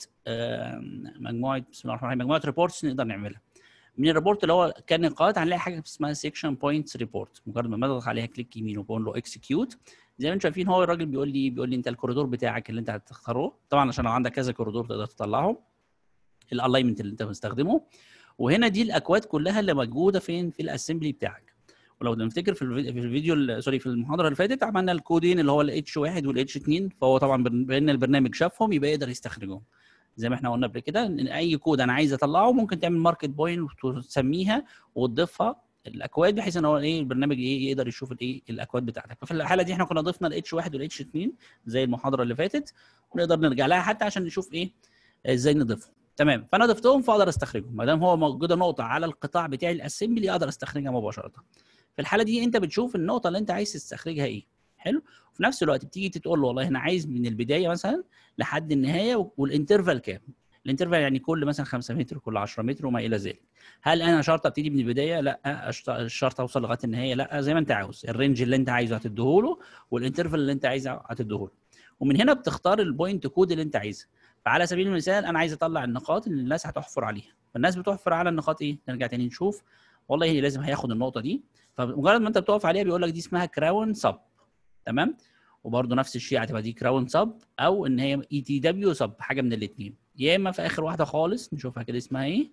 آم، مجموعه بسم الله الرحمن الرحيم مجموعه ريبورتس نقدر نعملها من الريبورت اللي هو كنقاط هنلاقي حاجه اسمها سيكشن بوينتس ريبورت مجرد ما بضغط عليها كليك يمين وبقول له اكسكيوت زي ما انتم شايفين هو الراجل بيقول لي بيقول لي انت الكوريدور بتاعك اللي انت هتختاره طبعا عشان لو عندك كذا كوريدور تقدر تطلعهم الالاينمنت اللي انت مستخدمه وهنا دي الاكواد كلها اللي موجوده فين في الاسمبلي بتاعك ولو نفتكر في الفيديو, في الفيديو ال- سوري في المحاضره اللي فاتت عملنا الكودين اللي هو الاتش 1 والاتش 2 فهو طبعا بن- بان البرنامج شافهم يبقى يقدر يستخرجهم زي ما احنا قلنا قبل كده ان اي كود انا عايز اطلعه ممكن تعمل ماركت بوينت وتسميها وتضيفها الاكواد بحيث ان هو ايه البرنامج ايه يقدر يشوف الايه الاكواد بتاعتك ففي الحاله دي احنا كنا ضفنا الاتش 1 والاتش 2 زي المحاضره اللي فاتت ونقدر نرجع لها حتى عشان نشوف ايه ازاي نضيفهم تمام فانا ضفتهم فاقدر استخرجهم ما دام هو موجوده نقطه على القطاع بتاعي الاسمبلي اقدر استخرجها مباشره في الحاله دي انت بتشوف النقطه اللي انت عايز تستخرجها ايه حلو وفي نفس الوقت بتيجي تقول له والله انا عايز من البدايه مثلا لحد النهايه والانترفال كام الانترفال يعني كل مثلا 5 متر كل 10 متر وما الى ذلك هل انا شرط ابتدي من البدايه لا أشت- الشرط اوصل لغايه النهايه لا زي ما انت عاوز الرينج اللي انت عايزه هتديهوله والانترفال اللي انت عايزه هتديهوله ومن هنا بتختار البوينت كود اللي انت عايزها فعلى سبيل المثال انا عايز اطلع النقاط اللي الناس هتحفر عليها فالناس بتحفر على النقاط ايه نرجع تاني نشوف والله هي لازم هياخد النقطه دي فمجرد ما انت بتقف عليها بيقول لك دي اسمها كراون سب تمام وبرده نفس الشيء هتبقى دي كراون سب او ان هي اي تي دبليو سب حاجه من الاثنين يا اما في اخر واحده خالص نشوفها كده اسمها ايه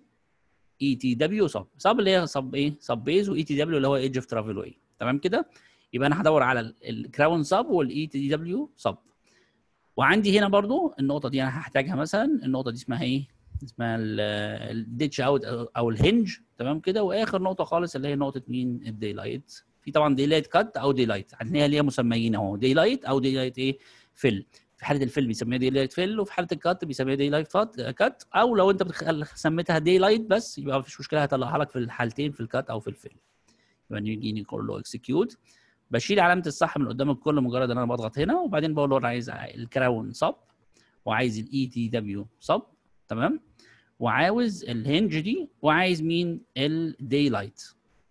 اي تي دبليو سب سب اللي هي سب ايه سب بيز واي تي دبليو اللي هو ايدج اوف ترافل واي تمام كده يبقى انا هدور على الكراون سب والاي تي دبليو سب وعندي هنا برضو النقطه دي انا هحتاجها مثلا النقطه دي اسمها ايه اسمها الديتش اوت او الهنج تمام كده واخر نقطه خالص اللي هي نقطه مين الدي لايت في طبعا دي لايت كات او دي لايت عندنا ليها مسميين اهو دي لايت او دي لايت ايه فيل في حاله الفيل بيسميها دي لايت فيل وفي حاله الكات بيسميها دي لايت كات او لو انت بتخ... سميتها دي لايت بس يبقى مفيش مشكله هطلعها لك في الحالتين في الكات او في الفيل يبقى نيجي نقول له اكسكيوت بشيل علامه الصح من قدام الكل مجرد ان انا بضغط هنا وبعدين بقول له انا عايز الكراون صب وعايز الاي تي دبليو صب تمام وعاوز الهنج دي وعايز مين الدي لايت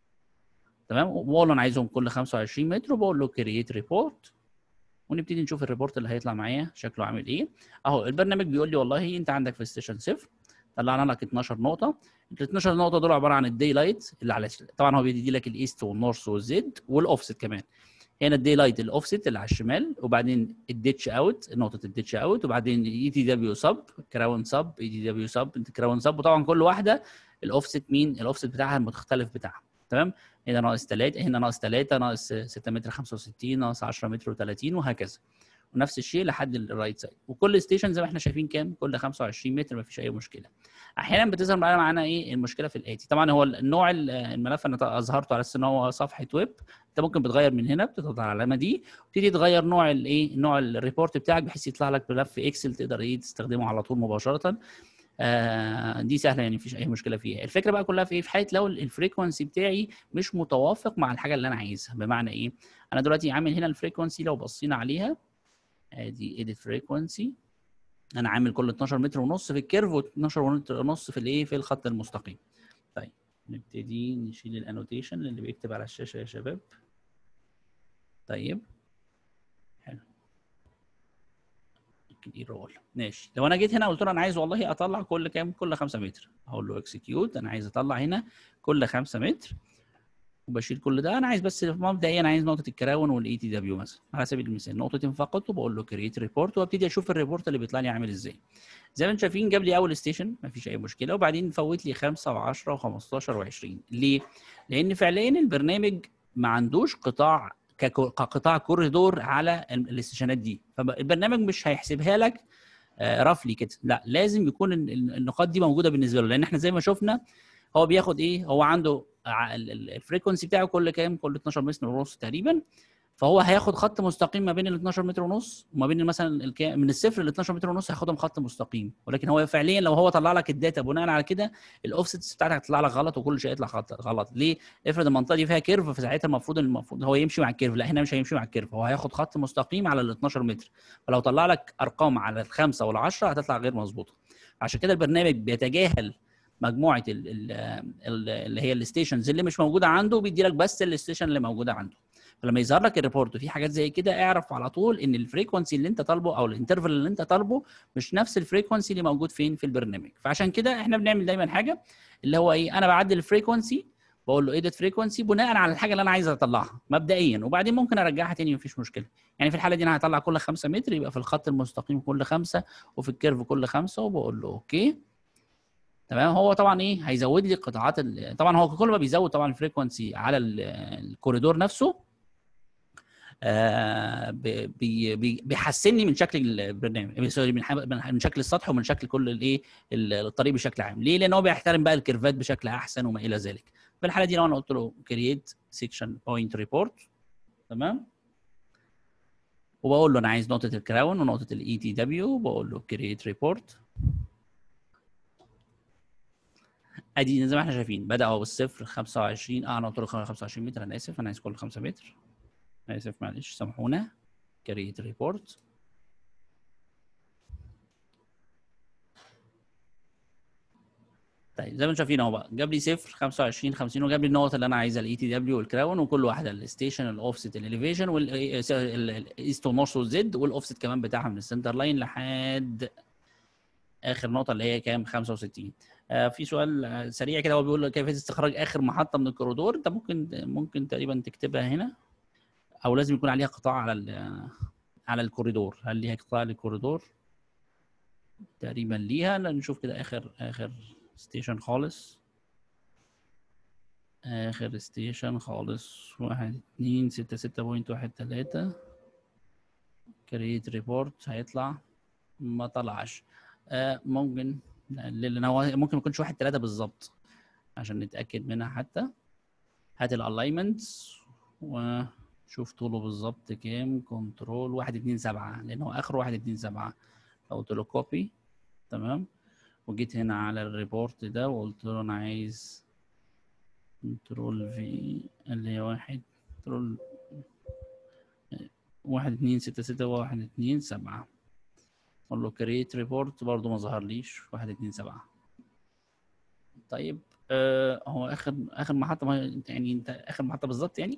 تمام وبقول له انا عايزهم كل 25 متر وبقول له كرييت ريبورت ونبتدي نشوف الريبورت اللي هيطلع معايا شكله عامل ايه اهو البرنامج بيقول لي والله انت عندك في ستيشن صفر طلعنا لك 12 نقطه ال 12 نقطه دول عباره عن الدي لايت اللي على طبعا هو بيدي لك الايست والنورث والزد والاوفست كمان هنا الدي لايت الاوفست اللي على الشمال وبعدين الديتش اوت نقطه الديتش اوت وبعدين اي تي دبليو سب كراون سب اي تي دبليو سب كراون سب وطبعا كل واحده الاوفست مين الاوفست بتاعها المختلف بتاعها تمام هنا ناقص 3 هنا ناقص 3 ناقص 6 متر 65 ناقص 10 متر و30 وهكذا ونفس الشيء لحد الرايت سايد وكل ستيشن زي ما احنا شايفين كام كل 25 متر مفيش اي مشكله احيانا بتظهر معانا معانا ايه المشكله في الاتي طبعا هو النوع الملف انا اظهرته على اساس ان هو صفحه ويب انت ممكن بتغير من هنا بتضغط على العلامه دي وتبتدي تغير نوع الايه نوع الريبورت بتاعك بحيث يطلع لك ملف اكسل تقدر ايه تستخدمه على طول مباشره آه دي سهله يعني مفيش اي مشكله فيها الفكره بقى كلها في ايه في حاله لو الفريكونسي بتاعي مش متوافق مع الحاجه اللي انا عايزها بمعنى ايه انا دلوقتي عامل هنا الفريكونسي لو بصينا عليها ادي ايديت فريكونسي انا عامل كل 12 متر ونص في الكيرف و12 متر ونص في الايه في الخط المستقيم طيب نبتدي نشيل الانوتيشن اللي بيكتب على الشاشه يا شباب طيب حلو ممكن ايه رول ماشي لو انا جيت هنا قلت له انا عايز والله اطلع كل كام كل 5 متر هقول له اكسكيوت انا عايز اطلع هنا كل 5 متر وبشيل كل ده انا عايز بس مبدئيا انا عايز نقطه الكراون والاي تي دبليو مثلا على سبيل المثال نقطتين فقط وبقول له كريت ريبورت وابتدي اشوف الريبورت اللي بيطلع لي عامل ازاي زي ما انتم شايفين جاب لي اول ستيشن مفيش اي مشكله وبعدين فوت لي 5 و10 و15 و20 ليه؟ لان فعليا البرنامج ما عندوش قطاع ككو- كقطاع كوريدور على ال- الاستيشنات دي فالبرنامج مش هيحسبها لك رفلي كده لا لازم يكون ال- ال- النقاط دي موجوده بالنسبه له لان احنا زي ما شفنا هو بياخد ايه هو عنده الفريكونسي بتاعه كل كام كل 12 متر ونص تقريبا فهو هياخد خط مستقيم ما بين ال 12 متر ونص وما بين مثلا الكا- من الصفر ل 12 متر ونص هياخدهم خط مستقيم ولكن هو فعليا لو هو طلع لك الداتا بناء على كده الاوفسيتس بتاعتك هتطلع لك غلط وكل شيء يطلع غلط غلط ليه افرض المنطقه دي فيها كيرف فساعتها المفروض المفروض هو يمشي مع الكيرف لا هنا مش هيمشي مع الكيرف هو هياخد خط مستقيم على ال 12 متر فلو طلع لك ارقام على الخمسه والعشره هتطلع غير مظبوطه عشان كده البرنامج بيتجاهل مجموعه ال ال ال اللي هي الستيشنز اللي مش موجوده عنده بيدي لك بس الستيشن اللي موجوده عنده فلما يظهر لك الريبورت وفي حاجات زي كده اعرف على طول ان الفريكونسي اللي انت طالبه او الانترفال اللي انت طالبه مش نفس الفريكونسي اللي موجود فين في البرنامج فعشان كده احنا بنعمل دايما حاجه اللي هو ايه انا بعدل الفريكونسي بقول له ايديت فريكونسي بناء على الحاجه اللي انا عايز اطلعها مبدئيا وبعدين ممكن ارجعها تاني مفيش مشكله يعني في الحاله دي انا هطلع كل 5 متر يبقى في الخط المستقيم كل خمسة وفي الكيرف كل خمسة وبقول له اوكي تمام هو طبعا ايه هيزود لي القطاعات ال- طبعا هو كل ما بيزود طبعا الفريكونسي على ال- الكوريدور نفسه آه بي بي بي- بيحسني من شكل البرنامج سوري من ح- من شكل السطح ومن شكل كل الايه ال- الطريق بشكل عام ليه لان هو بيحترم بقى الكيرفات بشكل احسن وما الى ذلك في الحاله دي لو انا قلت له كرييت سيكشن بوينت ريبورت تمام وبقول له انا عايز نقطه الكراون ونقطه الاي تي دبليو وبقول له كرييت ريبورت ادي زي ما احنا شايفين بدا هو بالصفر 25 اه انا قلت له 25 متر انا اسف انا عايز كل 5 متر انا اسف معلش سامحونا كريت ريبورت طيب زي ما انتم شايفين اهو بقى جاب لي صفر 25 50 وجاب لي النقط اللي انا عايزها الاي تي دبليو والكراون وكل واحده الستيشن الاوفست الاليفيشن والايست والنورث والزد والاوفست كمان بتاعها من السنتر لاين لحد اخر نقطه اللي هي كام 65 آه في سؤال آه، سريع كده هو بيقول كيفيه استخراج اخر محطه من الكوريدور انت ممكن ممكن تقريبا تكتبها هنا او لازم يكون عليها قطاع على ال- على الكوريدور هل ليها قطاع للكوريدور تقريبا ليها لا نشوف كده اخر اخر ستيشن خالص اخر ستيشن خالص واحد اتنين ستة ستة بوينت واحد تلاتة كريت ريبورت هيطلع ما طلعش آه ممكن لان هو ممكن ما يكونش واحد تلاتة بالظبط عشان نتأكد منها حتى هات الالاينمنت وشوف طوله بالظبط كام كنترول واحد اتنين سبعة لان هو اخره واحد اتنين سبعة لو قلت له كوبي تمام وجيت هنا على الريبورت ده وقلت له انا عايز كنترول في اللي هي واحد كنترول واحد اتنين ستة ستة واحد اتنين سبعة اقول له كريت ريبورت برضه ما ظهرليش واحد اتنين سبعة طيب آه هو اخر اخر محطة ما يعني انت اخر محطة بالظبط يعني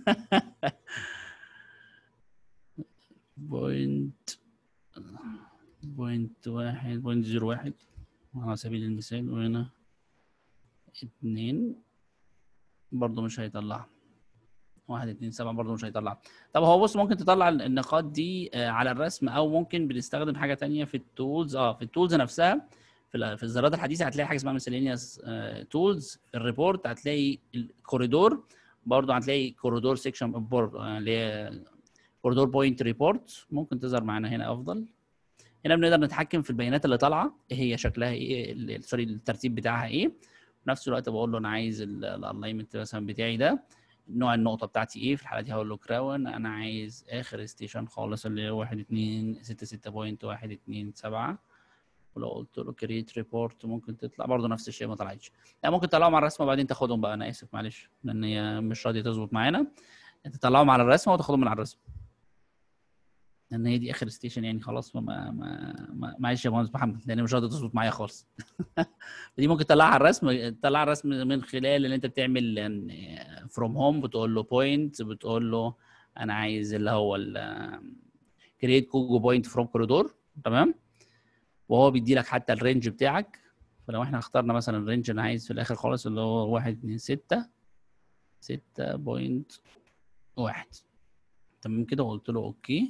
بوينت بوينت واحد بوينت زيرو واحد على سبيل المثال وهنا اتنين برضه مش هيطلع واحد اتنين سبعة برضه مش هيطلع طب هو بص ممكن تطلع النقاط دي آه، على الرسم او ممكن بنستخدم حاجة تانية في التولز اه في التولز نفسها في ال- في الزرارات الحديثة هتلاقي حاجة اسمها مسلينيوس تولز في الريبورت هتلاقي الكوريدور برضه هتلاقي كوريدور سيكشن برضه اللي هي كوريدور بوينت ريبورت ممكن تظهر معانا هنا افضل هنا بنقدر نتحكم في البيانات اللي طالعه ايه هي شكلها ايه ال- سوري الترتيب بتاعها ايه في نفس الوقت بقول له انا عايز الالاينمنت مثلا بتاعي ده نوع النقطة بتاعتي ايه في الحالة دي هقول له كراون انا عايز اخر ستيشن خالص اللي هو واحد اتنين ستة ستة بوينت واحد اتنين سبعة ولو قلت له كريت ريبورت ممكن تطلع برضه نفس الشيء ما طلعتش لا ممكن تطلعهم على الرسمة وبعدين تاخدهم بقى انا اسف معلش لان هي مش راضية تظبط معانا تطلعهم على الرسمة وتاخدهم من على الرسمة لان هي دي اخر ستيشن يعني خلاص ما ما ما معلش يا مهندس محمد لان مش راضيه تظبط معايا خالص دي ممكن تطلعها على الرسم تطلعها على الرسم من خلال ان انت بتعمل فروم هوم بتقول له بوينت بتقول له انا عايز اللي هو كريت كوجو بوينت فروم كوريدور تمام وهو بيدي لك حتى الرينج بتاعك فلو احنا اخترنا مثلا الرينج انا عايز في الاخر خالص اللي هو 1 2 6 6 بوينت واحد تمام كده وقلت له اوكي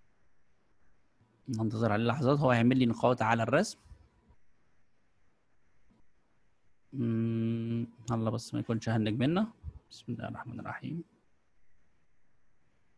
ننتظر عليه لحظات هو هيعمل لي نقاط على الرسم امم هلا بس ما يكونش هنج منا بسم الله الرحمن الرحيم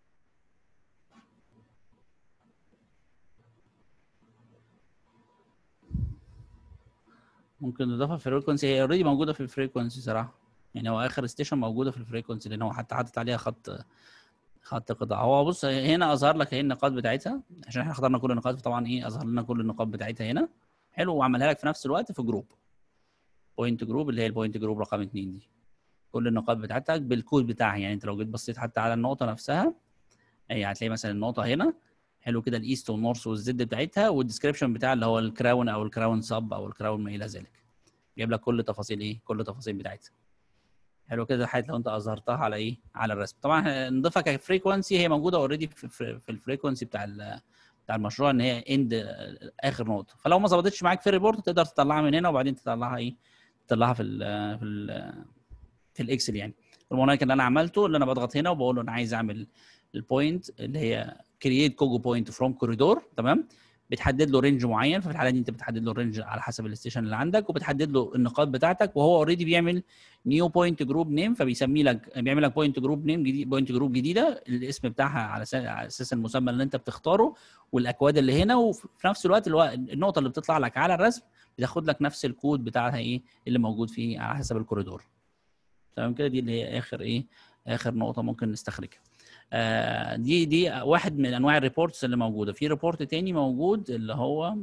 ممكن نضيفها في الفريكونسي هي اوريدي موجوده في الفريكونسي صراحه يعني هو اخر ستيشن موجوده في الفريكونسي لان هو حتى حاطط عليها خط خط قطع هو بص هنا اظهر لك اهي النقاط بتاعتها عشان احنا اخترنا كل النقاط فطبعا ايه اظهر لنا كل النقاط بتاعتها هنا حلو وعملها لك في نفس الوقت في جروب بوينت جروب اللي هي البوينت جروب رقم 2 دي كل النقاط بتاعتك بالكود بتاعها يعني انت لو جيت بصيت حتى على النقطه نفسها هي هتلاقي مثلا النقطه هنا حلو كده الايست والنورث والزد بتاعتها والديسكربشن بتاع اللي هو الكراون او الكراون سب او الكراون ما الى ذلك جايب لك كل تفاصيل ايه كل التفاصيل بتاعتها حلو كده حتى لو انت اظهرتها على ايه على الرسم طبعا نضيفها كفريكونسي هي موجوده اوريدي في, في, في الفريكونسي بتاع بتاع المشروع ان هي اند اخر نقطه فلو ما ظبطتش معاك في الريبورت تقدر تطلعها من هنا وبعدين تطلعها ايه تطلعها في ال في ال في الاكسل يعني المونايك اللي انا عملته اللي انا بضغط هنا وبقول له انا عايز اعمل البوينت اللي هي كرييت كوجو بوينت فروم كوريدور تمام بتحدد له رينج معين ففي الحاله دي انت بتحدد له الرينج على حسب الستيشن اللي عندك وبتحدد له النقاط بتاعتك وهو اوريدي بيعمل نيو بوينت جروب نيم فبيسمي لك بيعمل لك بوينت جروب نيم جديد بوينت جروب جديده الاسم بتاعها على اساس المسمى اللي انت بتختاره والاكواد اللي هنا وفي نفس الوقت اللي هو النقطه اللي بتطلع لك على الرسم بتاخد لك نفس الكود بتاعها ايه اللي موجود فيه على حسب الكوريدور تمام كده دي اللي هي اخر ايه اخر نقطه ممكن نستخرجها آه دي دي واحد من انواع الريبورتس اللي موجوده في ريبورت تاني موجود اللي هو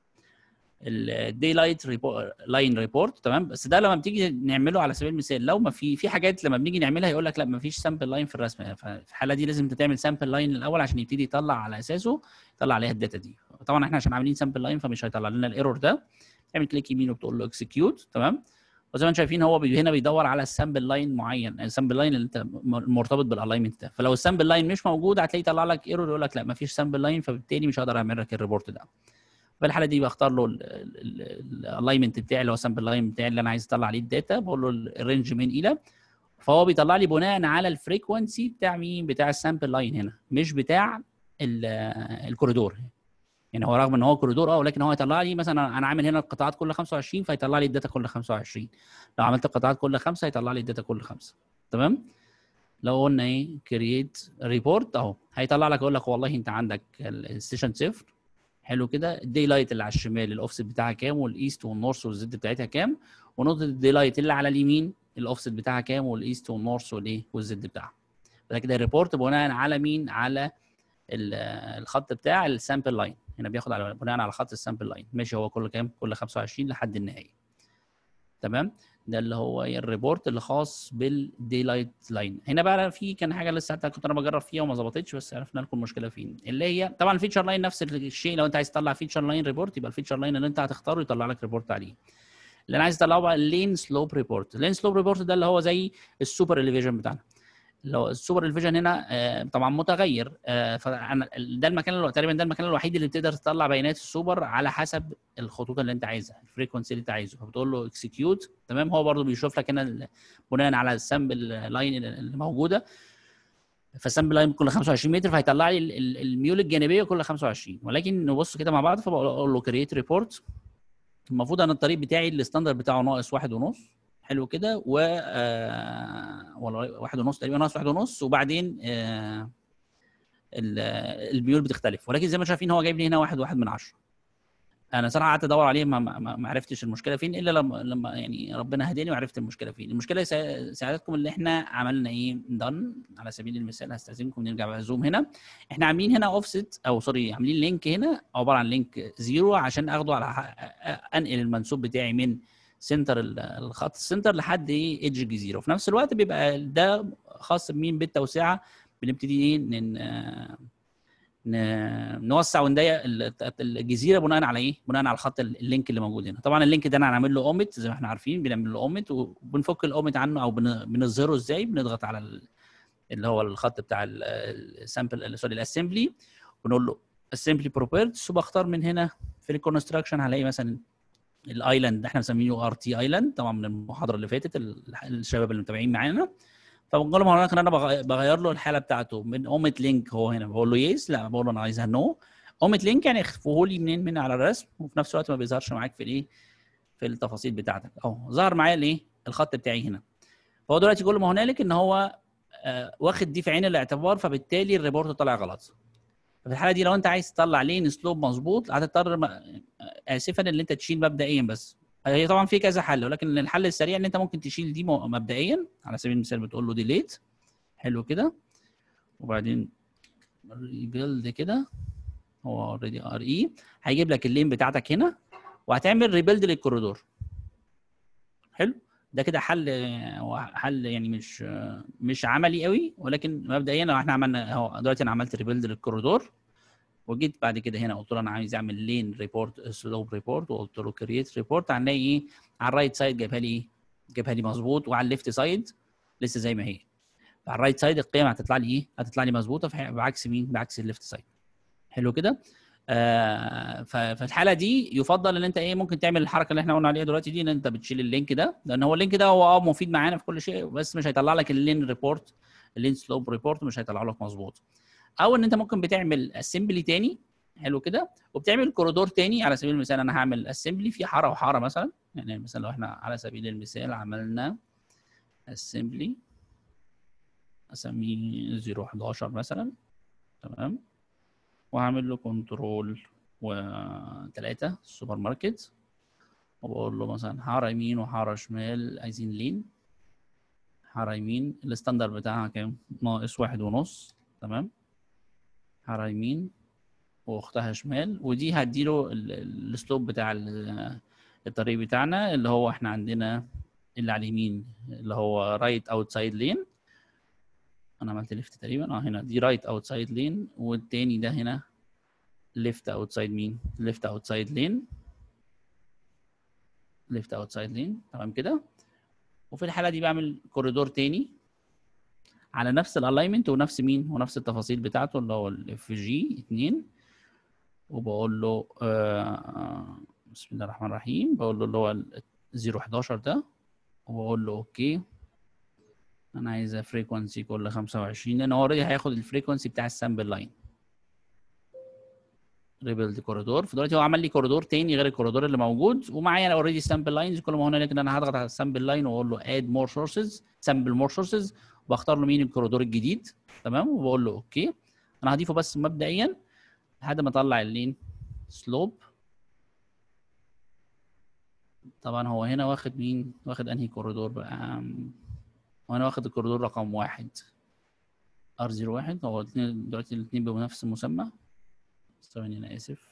الدي لايت لاين ريبورت تمام بس ده لما بتيجي نعمله على سبيل المثال لو ما في في حاجات لما بنيجي نعملها يقول لك لا ما فيش سامبل لاين في الرسم ففي الحاله دي لازم انت تعمل سامبل لاين الاول عشان يبتدي يطلع على اساسه يطلع عليها الداتا دي طبعا احنا عشان عاملين سامبل لاين فمش هيطلع لنا الايرور ده تعمل كليك يمين وبتقول له اكسكيوت تمام وزي ما انتم شايفين هو هنا بيدور على السامبل لاين معين السامبل لاين اللي انت مرتبط بالالاينمنت ده فلو السامبل لاين مش موجود هتلاقيه يطلع لك ايرور يقول لك لا ما فيش سامبل لاين فبالتالي مش هقدر اعمل لك الريبورت ده في الحاله دي بختار له الالاينمنت بتاعي اللي هو السامبل لاين بتاعي اللي انا عايز اطلع عليه الداتا بقول له الرينج من الى فهو بيطلع لي بناء على الفريكونسي بتاع مين بتاع السامبل لاين هنا مش بتاع الكوريدور يعني هو رغم ان هو كوريدور اه ولكن هو هيطلع لي مثلا انا عامل هنا القطاعات كل 25 فيطلع لي الداتا كل 25 لو عملت القطاعات كل خمسه هيطلع لي الداتا كل خمسه تمام لو قلنا ايه كرييت ريبورت اهو هيطلع لك يقول لك والله انت عندك الستيشن صفر حلو كده الدي لايت اللي على الشمال الاوفست بتاعها كام والايست والنورث والزد بتاعتها كام ونقطه الدي لايت اللي على اليمين الاوفست بتاعها كام والايست والنورث والايه والزد بتاعها فده كده الريبورت بناء على مين على الخط بتاع السامبل لاين هنا بياخد على بناء على خط السامبل لاين ماشي هو كل كام كل 25 لحد النهايه تمام ده اللي هو الريبورت اللي خاص بالدي لايت لاين هنا بقى في كان حاجه لسه حتى كنت انا بجرب فيها وما ظبطتش بس عرفنا لكم المشكله فين اللي هي طبعا الفيتشر لاين نفس الشيء لو انت عايز تطلع فيتشر لاين ريبورت يبقى الفيتشر لاين اللي انت هتختاره يطلع لك ريبورت عليه اللي انا عايز اطلعه بقى اللين سلوب ريبورت اللين سلوب ريبورت ده اللي هو زي السوبر اليفيجن بتاعنا لو السوبر الفيجن هنا آه طبعا متغير آه فانا ده المكان اللي تقريبا ده المكان الوحيد اللي بتقدر تطلع بيانات السوبر على حسب الخطوط اللي انت عايزها الفريكونسي اللي انت عايزه فبتقول له اكسكيوت تمام هو برده بيشوف لك هنا بناء على السامبل لاين اللي موجوده فالسامبل لاين كل 25 متر فهيطلع لي الميول الجانبيه كل 25 ولكن نبص كده مع بعض فبقول له كرييت ريبورت المفروض انا الطريق بتاعي الستاندرد بتاعه ناقص واحد ونص حلو كده و آه ولا واحد ونص تقريبا ناقص واحد ونص وبعدين آه الميول بتختلف ولكن زي ما شايفين هو جايب لي هنا واحد واحد من عشرة انا صراحه قعدت ادور عليه ما, ما, ما عرفتش المشكله فين الا لما لما يعني ربنا هداني وعرفت المشكله فين المشكله ساعدتكم اللي احنا عملنا ايه دن على سبيل المثال هستاذنكم نرجع بقى زوم هنا احنا عاملين هنا اوفست او سوري عاملين لينك هنا عباره عن لينك زيرو عشان اخده على انقل المنسوب بتاعي من سنتر الخط السنتر لحد ايه ايدج الجزيره وفي نفس الوقت بيبقى ده خاص بمين بالتوسعه بنبتدي ايه نن... نوسع ونضيق الجزيره بناء على ايه؟ بناء على خط اللينك اللي موجود هنا، طبعا اللينك ده انا هنعمل له اومت زي ما احنا عارفين بنعمل له اومت وبنفك الاومت عنه او بنظهره ازاي؟ بنضغط على اللي هو الخط بتاع السامبل سوري الاسمبلي ونقول له اسمبلي بروبرتيز وبختار من هنا في الكونستراكشن هلاقي مثلا الايلاند احنا مسمينه ار تي ايلاند طبعا من المحاضره اللي فاتت الشباب اللي متابعين معانا فبقول له هناك ان انا بغير له الحاله بتاعته من اومت لينك هو هنا بقول له يس لا بقول له انا عايزها نو اومت لينك يعني اخفوه لي منين من على الرسم وفي نفس الوقت ما بيظهرش معاك في الايه في التفاصيل بتاعتك اهو ظهر معايا الايه الخط بتاعي هنا فهو دلوقتي كل ما هنالك ان هو آه واخد دي في عين الاعتبار فبالتالي الريبورت طلع غلط في الحاله دي لو انت عايز تطلع لين سلوب مظبوط هتضطر اسفا ان انت تشيل مبدئيا بس هي طبعا في كذا حل ولكن الحل السريع ان انت ممكن تشيل دي مو- مبدئيا على سبيل المثال بتقول له ديليت حلو كده وبعدين ريبيلد كده هو اوريدي ار اي هيجيب لك اللين بتاعتك هنا وهتعمل ريبيلد للكوريدور حلو ده كده حل هو حل يعني مش مش عملي قوي ولكن مبدئيا لو احنا عملنا اهو دلوقتي انا عملت ريبيلد للكوريدور وجيت بعد كده هنا قلت له انا عايز اعمل لين ريبورت سلوب ريبورت وقلت له كرييت ريبورت هنلاقي ايه على الرايت سايد جابها لي ايه جابها لي مظبوط وعلى الليفت سايد لسه زي ما هي على الرايت سايد القيم هتطلع لي ايه هتطلع لي مظبوطه في- بعكس مين بعكس الليفت سايد حلو كده آه ف- في الحاله دي يفضل ان انت ايه ممكن تعمل الحركه اللي احنا قلنا عليها دلوقتي دي ان انت بتشيل اللينك ده لان هو اللينك ده هو اه مفيد معانا في كل شيء بس مش هيطلع لك اللين ريبورت اللين سلوب ريبورت مش هيطلع لك مظبوط او ان انت ممكن بتعمل اسمبلي تاني حلو كده وبتعمل كوريدور تاني على سبيل المثال انا هعمل اسمبلي في حاره وحاره مثلا يعني مثلا لو احنا على سبيل المثال عملنا اسمبلي اسميه 011 مثلا تمام وهعمل له كنترول و3 السوبر ماركت وبقول له مثلا حاره يمين وحاره شمال عايزين لين حاره يمين الستاندر بتاعها كام ناقص واحد ونص تمام حاره يمين واختها شمال ودي هديله ال- ال- السلوب بتاع ال- الطريق بتاعنا اللي هو احنا عندنا اللي على اليمين اللي هو رايت اوتسايد لين انا عملت ليفت تقريبا اه هنا دي رايت اوتسايد لين والتاني ده هنا ليفت اوتسايد مين ليفت اوتسايد لين ليفت اوتسايد لين تمام كده وفي الحاله دي بعمل كوريدور تاني على نفس الالاينمنت ونفس مين ونفس التفاصيل بتاعته اللي هو الاف جي 2 وبقول له آه بسم الله الرحمن الرحيم بقول له اللي هو ال 011 ده وبقول له اوكي انا عايزه فريكونسي كل 25 لان هو اوريدي هياخد الفريكونسي بتاع السامبل لاين ريبيلد كوريدور فدلوقتي هو عمل لي كوريدور تاني غير الكوريدور اللي موجود ومعايا انا اوريدي سامبل لاينز كل ما هنالك ان انا هضغط على السامبل لاين واقول له اد مور سورسز سامبل مور سورسز واختار له مين الكوريدور الجديد تمام وبقول له اوكي انا هضيفه بس مبدئيا لحد ما اطلع اللين سلوب طبعا هو هنا واخد مين واخد انهي كوريدور بقى أم، هو هنا واخد الكوريدور رقم واحد ار 01 هو الاثنين دلوقتي الاثنين بنفس المسمى ثواني انا اسف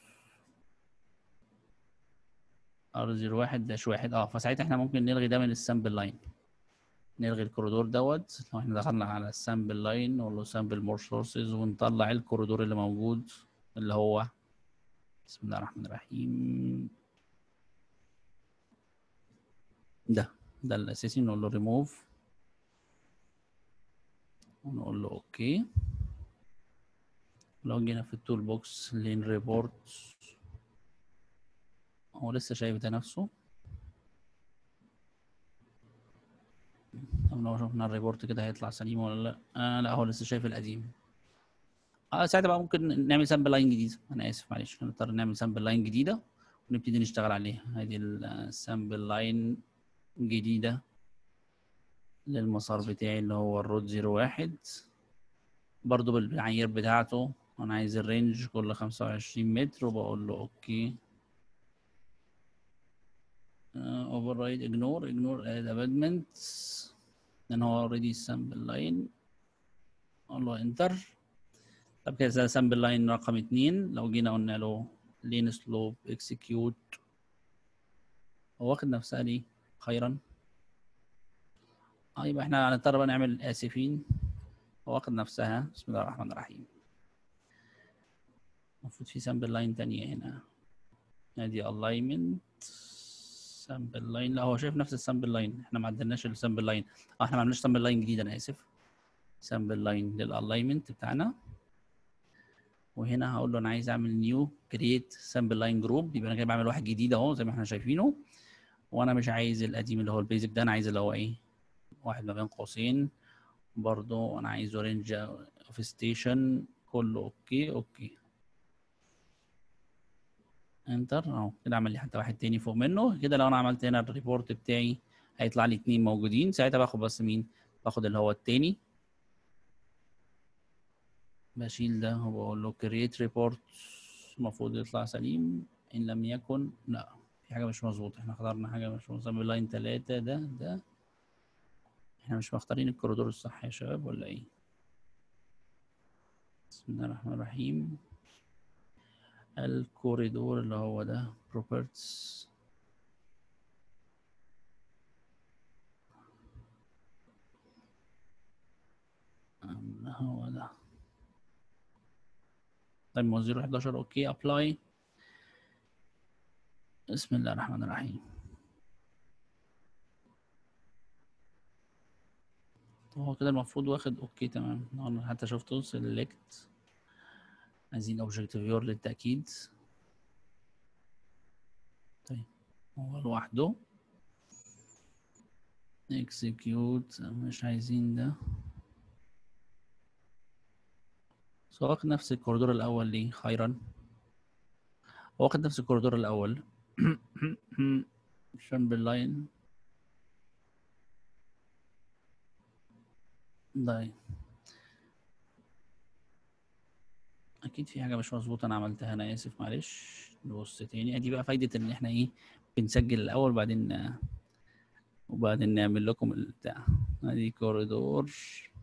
ار 01 داش واحد اه فساعتها احنا ممكن نلغي ده من السامبل لاين نلغي الكوريدور دوت لو احنا دخلنا على السامبل لاين نقول له سامبل مور سورسز ونطلع الكوريدور اللي موجود اللي هو بسم الله الرحمن الرحيم ده ده الاساسي نقول له ريموف ونقول له اوكي لو جينا في التول بوكس لين ريبورت هو لسه شايف ده نفسه طب لو شفنا الريبورت كده هيطلع سليم ولا لا آه لا هو لسه شايف القديم اه ساعتها بقى ممكن نعمل سامبل لاين جديد انا اسف معلش هنضطر نعمل سامبل لاين جديده ونبتدي نشتغل عليها ادي السامبل لاين جديده للمسار بتاعي اللي هو الرود 01 برضو بالمعايير بتاعته انا عايز الرينج كل 25 متر وبقول له اوكي اوفر رايد اجنور اجنور اد ابادمنت لان هو اوريدي سامبل لاين اقول له انتر طب كده ده سامبل لاين رقم اتنين لو جينا قلنا له لين سلوب اكسكيوت هو واخد نفسها دي خيرا اه يبقى احنا هنضطر بقى نعمل اسفين هو واخد نفسها بسم الله الرحمن الرحيم المفروض في سامبل لاين تانية هنا ادي الاينمنت سامبل لاين لا هو شايف نفس السامبل لاين احنا ما عدلناش السامبل لاين اه احنا ما عملناش سامبل لاين جديد انا اسف سامبل لاين للالاينمنت بتاعنا وهنا هقول له انا عايز اعمل نيو كرييت سامبل لاين جروب يبقى انا كده بعمل واحد جديد اهو زي ما احنا شايفينه وانا مش عايز القديم اللي هو البيزك ده انا عايز اللي هو ايه واحد ما بين قوسين برضو انا عايزه رينج اوف ستيشن كله اوكي اوكي انتر اهو كده عمل لي حتى واحد تاني فوق منه كده لو انا عملت هنا الريبورت بتاعي هيطلع لي اتنين موجودين ساعتها باخد بس مين باخد اللي هو التاني بشيل ده وبقول له create report المفروض يطلع سليم ان لم يكن لا في حاجه مش مظبوطه احنا اخترنا حاجه مش مظبوطه لاين 3 ده ده احنا مش مختارين الكوريدور الصح يا شباب ولا ايه بسم الله الرحمن الرحيم الكوريدور اللي هو ده properties أم هو ده طيب ما هو 011 اوكي ابلاي بسم الله الرحمن الرحيم طب هو كده المفروض واخد اوكي تمام انا حتى شفته سيلكت عايزين اوبجكت فيور للتاكيد طيب هو لوحده اكسكيوت مش عايزين ده بس هو واخد نفس الكوريدور الاول ليه خيرا هو واخد نفس الكوريدور الاول عشان باللاين طيب اكيد في حاجه مش مظبوطه انا عملتها انا اسف معلش نبص تاني ادي بقى فايده ان احنا ايه بنسجل الاول وبعدين وبعدين نعمل لكم البتاع ادي كوريدور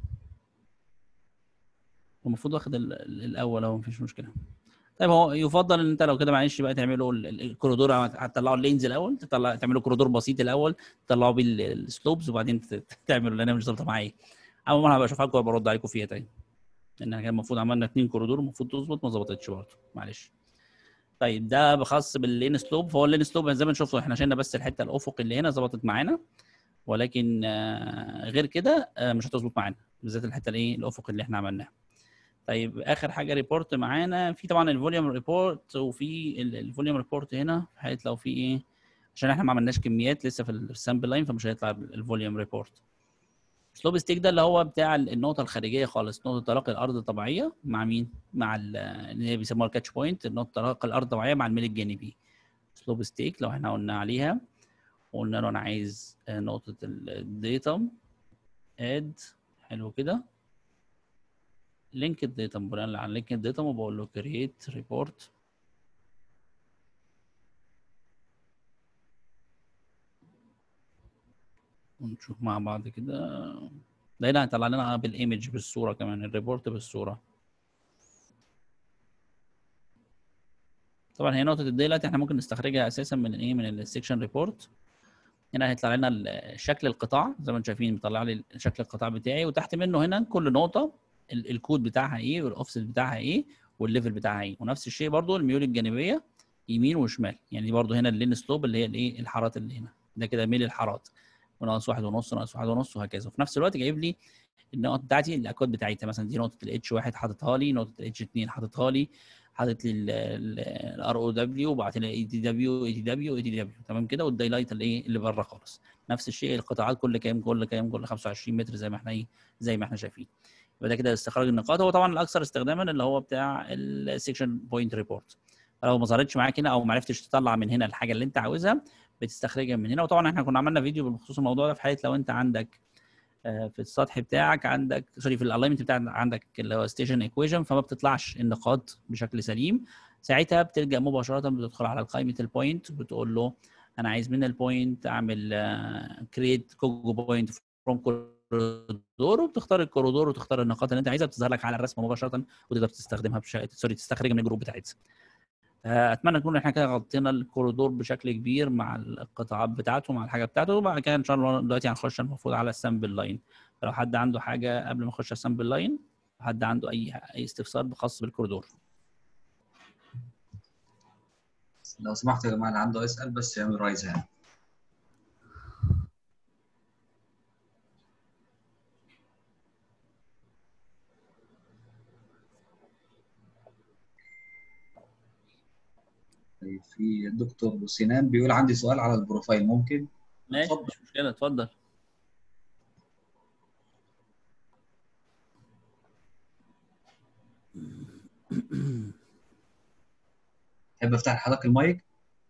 المفروض واخد ال- ال- الاول اهو مفيش مشكله طيب هو يفضل ان انت لو كده معلش بقى تعملوا ال- ال- الكوريدور هتطلعوا اللينز الاول تطلع تعملوا كوريدور بسيط الاول تطلعوا بيه ال- السلوبز وبعدين ت- ت- تعملوا لان انا مش ظابطه معايا اول مره هبقى اشوفها لكم وبرد عليكم فيها تاني لان احنا كان المفروض عملنا اتنين كوريدور المفروض تظبط ما ظبطتش برضه معلش طيب ده بخاص باللين سلوب فهو اللين سلوب زي ما شفتوا احنا شلنا بس الحته الافق اللي هنا ظبطت معانا ولكن آه، غير كده آه، مش هتظبط معانا بالذات الحته الايه الافق اللي احنا عملناها طيب اخر حاجه ريبورت معانا في طبعا الفوليوم ريبورت وفي الفوليوم ريبورت هنا في حاله لو في ايه عشان احنا ما عملناش كميات لسه في السامبل لاين فمش هيطلع الفوليوم ريبورت سلوب ستيك ده اللي هو بتاع النقطه الخارجيه خالص نقطه تلاقي الارض الطبيعيه مع مين مع ال- اللي هي بيسموها الكاتش بوينت نقطه تلاقي الارض الطبيعيه مع الميل الجانبي سلوب ستيك لو احنا قلنا عليها وقلنا له انا عايز آه، نقطه الديتم اد حلو كده لينك الديتم بناء على لينك الديتم وبقول له كرييت ريبورت ونشوف مع بعض كده ده هنا هيطلع لنا بالايمج بالصوره كمان الريبورت بالصوره طبعا هي نقطه الديلات احنا ممكن نستخرجها اساسا من ايه من السكشن ريبورت هنا هيطلع لنا ال- شكل القطاع زي ما انتم شايفين بيطلع لي شكل القطاع بتاعي وتحت منه هنا كل نقطه ال- الكود بتاعها ايه والاوفست بتاعها ايه والليفل بتاعها ايه ونفس الشيء برضو الميول الجانبيه يمين وشمال يعني دي برضو هنا اللين سلوب اللي هي الايه الحارات اللي هنا ده كده ميل الحارات وناقص واحد ونص ناقص واحد ونص وهكذا وفي نفس الوقت جايب لي النقط بتاعتي الاكواد بتاعتها مثلا دي نقطه الاتش واحد حاططها لي نقطه الاتش 2 حاططها لي حاطط لي الار او دبليو وبعت لي اي دي دبليو اي دي دبليو اي دي دبليو تمام كده والدايلايت اللي ايه اللي بره خالص نفس الشيء القطاعات كل كام كل كام كل 25 متر زي ما احنا ايه زي ما احنا شايفين يبقى ده كده استخراج النقاط هو طبعا الاكثر استخداما اللي هو بتاع السكشن بوينت ريبورت لو ما ظهرتش معاك هنا او ما عرفتش تطلع من هنا الحاجه اللي انت عاوزها بتستخرجها من هنا وطبعا احنا كنا عملنا فيديو بخصوص الموضوع ده في حاله لو انت عندك آه، في السطح بتاعك عندك سوري في الالاينمنت بتاعك عندك اللي هو ستيشن ايكويشن فما بتطلعش النقاط بشكل سليم ساعتها بتلجا مباشره بتدخل على قائمه البوينت وبتقول له انا عايز من البوينت اعمل كريت كوجو بوينت فروم كوريدور وبتختار الكوريدور وتختار النقاط اللي انت عايزها بتظهر لك على الرسمه مباشره وتقدر تستخدمها بشكل سوري تستخرجها من الجروب بتاعتها آه، اتمنى نكون احنا كده غطينا الكوريدور بشكل كبير مع القطاعات بتاعته مع الحاجه بتاعته وبعد كده ان شاء الله دلوقتي هنخش المفروض على السامبل لاين فلو حد عنده حاجه قبل ما نخش على السامبل لاين حد عنده اي اي استفسار خاص بالكوريدور لو سمحت يا جماعه اللي عنده يسال بس يعمل رايز هاند طيب في الدكتور سنان بيقول عندي سؤال على البروفايل ممكن ماشي اتفضل. مش مشكله اتفضل تحب افتح لحضرتك المايك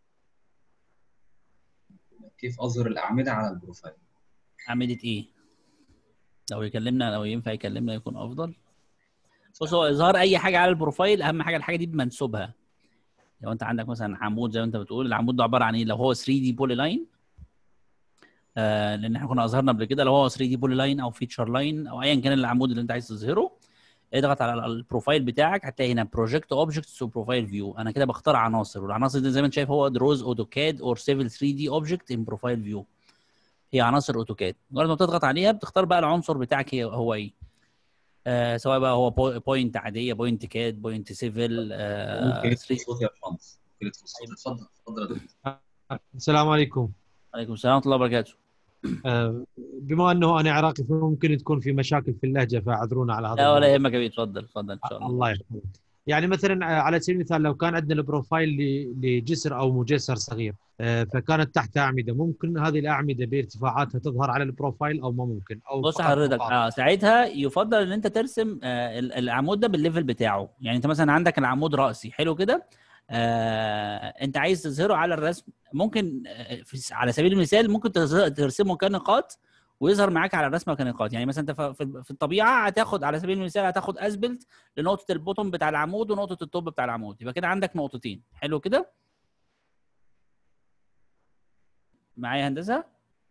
كيف اظهر الاعمده على البروفايل اعمده ايه لو يكلمنا لو ينفع يكلمنا يكون افضل بص هو اظهار اي حاجه على البروفايل اهم حاجه الحاجه دي بمنسوبها لو انت عندك مثلا عمود زي ما انت بتقول العمود ده عباره عن ايه لو هو 3 دي بولي لاين آه لان احنا كنا اظهرنا قبل كده لو هو 3 دي بولي لاين او فيتشر لاين او ايا كان العمود اللي انت عايز تظهره اضغط على البروفايل بتاعك هتلاقي هنا بروجكت اوبجكتس وبروفايل فيو انا كده بختار عناصر والعناصر دي زي ما انت شايف هو دروز اوتوكاد اور سيفل 3 دي اوبجكت ان بروفايل فيو هي عناصر اوتوكاد مجرد ما بتضغط عليها بتختار بقى العنصر بتاعك هي هو ايه آه سواء بقى هو بوينت عاديه بوينت كاد بوينت سيفل آه ممكن يدخل 3 صوت يا باشمهندس ممكن يدخل صوت اتفضل اتفضل يا دكتور. السلام عليكم عليكم السلام ورحمه الله وبركاته آه، بما انه انا عراقي فممكن تكون في مشاكل في اللهجه فاعذرونا على هذا لا ولا الموضوع. يهمك يا بيه اتفضل اتفضل ان شاء الله الله يحفظك يعني مثلا آه، على سبيل المثال لو كان عندنا البروفايل ل- لجسر او مجسر صغير آه، فكانت تحت اعمده ممكن هذه الاعمده بارتفاعاتها تظهر على البروفايل او ما ممكن او بص فقط حضرتك نقاط. اه ساعتها يفضل ان انت ترسم آه ال- العمود ده بالليفل بتاعه يعني انت مثلا عندك العمود راسي حلو كده آه انت عايز تظهره على الرسم ممكن آه في س- على سبيل المثال ممكن تظهر- ترسمه كنقاط ويظهر معاك على الرسمه كنقاط يعني مثلا انت ف- في في الطبيعه هتاخد على سبيل المثال هتاخد اسبلت لنقطه البوتوم بتاع العمود ونقطه التوب بتاع العمود يبقى كده عندك نقطتين حلو كده معايا هندسه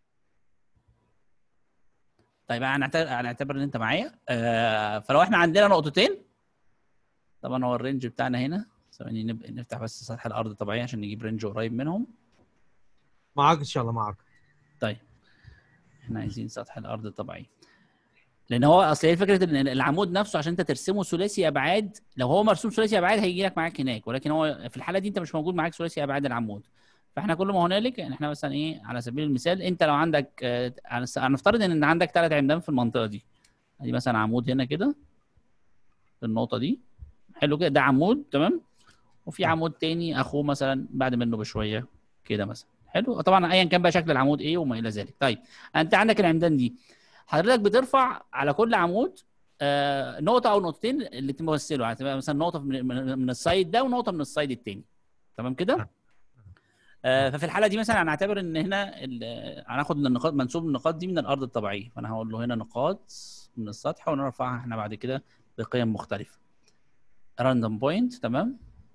طيب هنعتبر هنعتبر ان انت معايا آه فلو احنا عندنا نقطتين طبعا هو الرينج بتاعنا هنا ثواني نب- نفتح بس سطح الارض طبيعي عشان نجيب رينج قريب منهم معك ان شاء الله معك طيب احنا عايزين سطح الارض الطبيعي لان هو اصل هي فكره ان العمود نفسه عشان انت ترسمه ثلاثي ابعاد لو هو مرسوم ثلاثي ابعاد هيجي لك معاك هناك ولكن هو في الحاله دي انت مش موجود معاك ثلاثي ابعاد العمود فاحنا كل ما هنالك ان احنا مثلا ايه على سبيل المثال انت لو عندك آه، هنس- هنفترض ان عندك ثلاث عمدان في المنطقه دي ادي مثلا عمود هنا كده في النقطه دي حلو كده ده عمود تمام وفي عمود تاني اخوه مثلا بعد منه بشويه كده مثلا حلو طبعا ايا كان بقى شكل العمود ايه وما الى ذلك طيب انت عندك العمدان دي حضرتك بترفع على كل عمود آه نقطه او نقطتين اللي تمثله هتبقى مثلا نقطه من, من, من السايد ده ونقطه من السايد التاني تمام كده آه ففي الحاله دي مثلا هنعتبر ان هنا ال- هناخد من النقاط منسوب النقاط دي من الارض الطبيعيه فانا هقول له هنا نقاط من السطح ونرفعها احنا بعد كده بقيم مختلفه راندوم بوينت تمام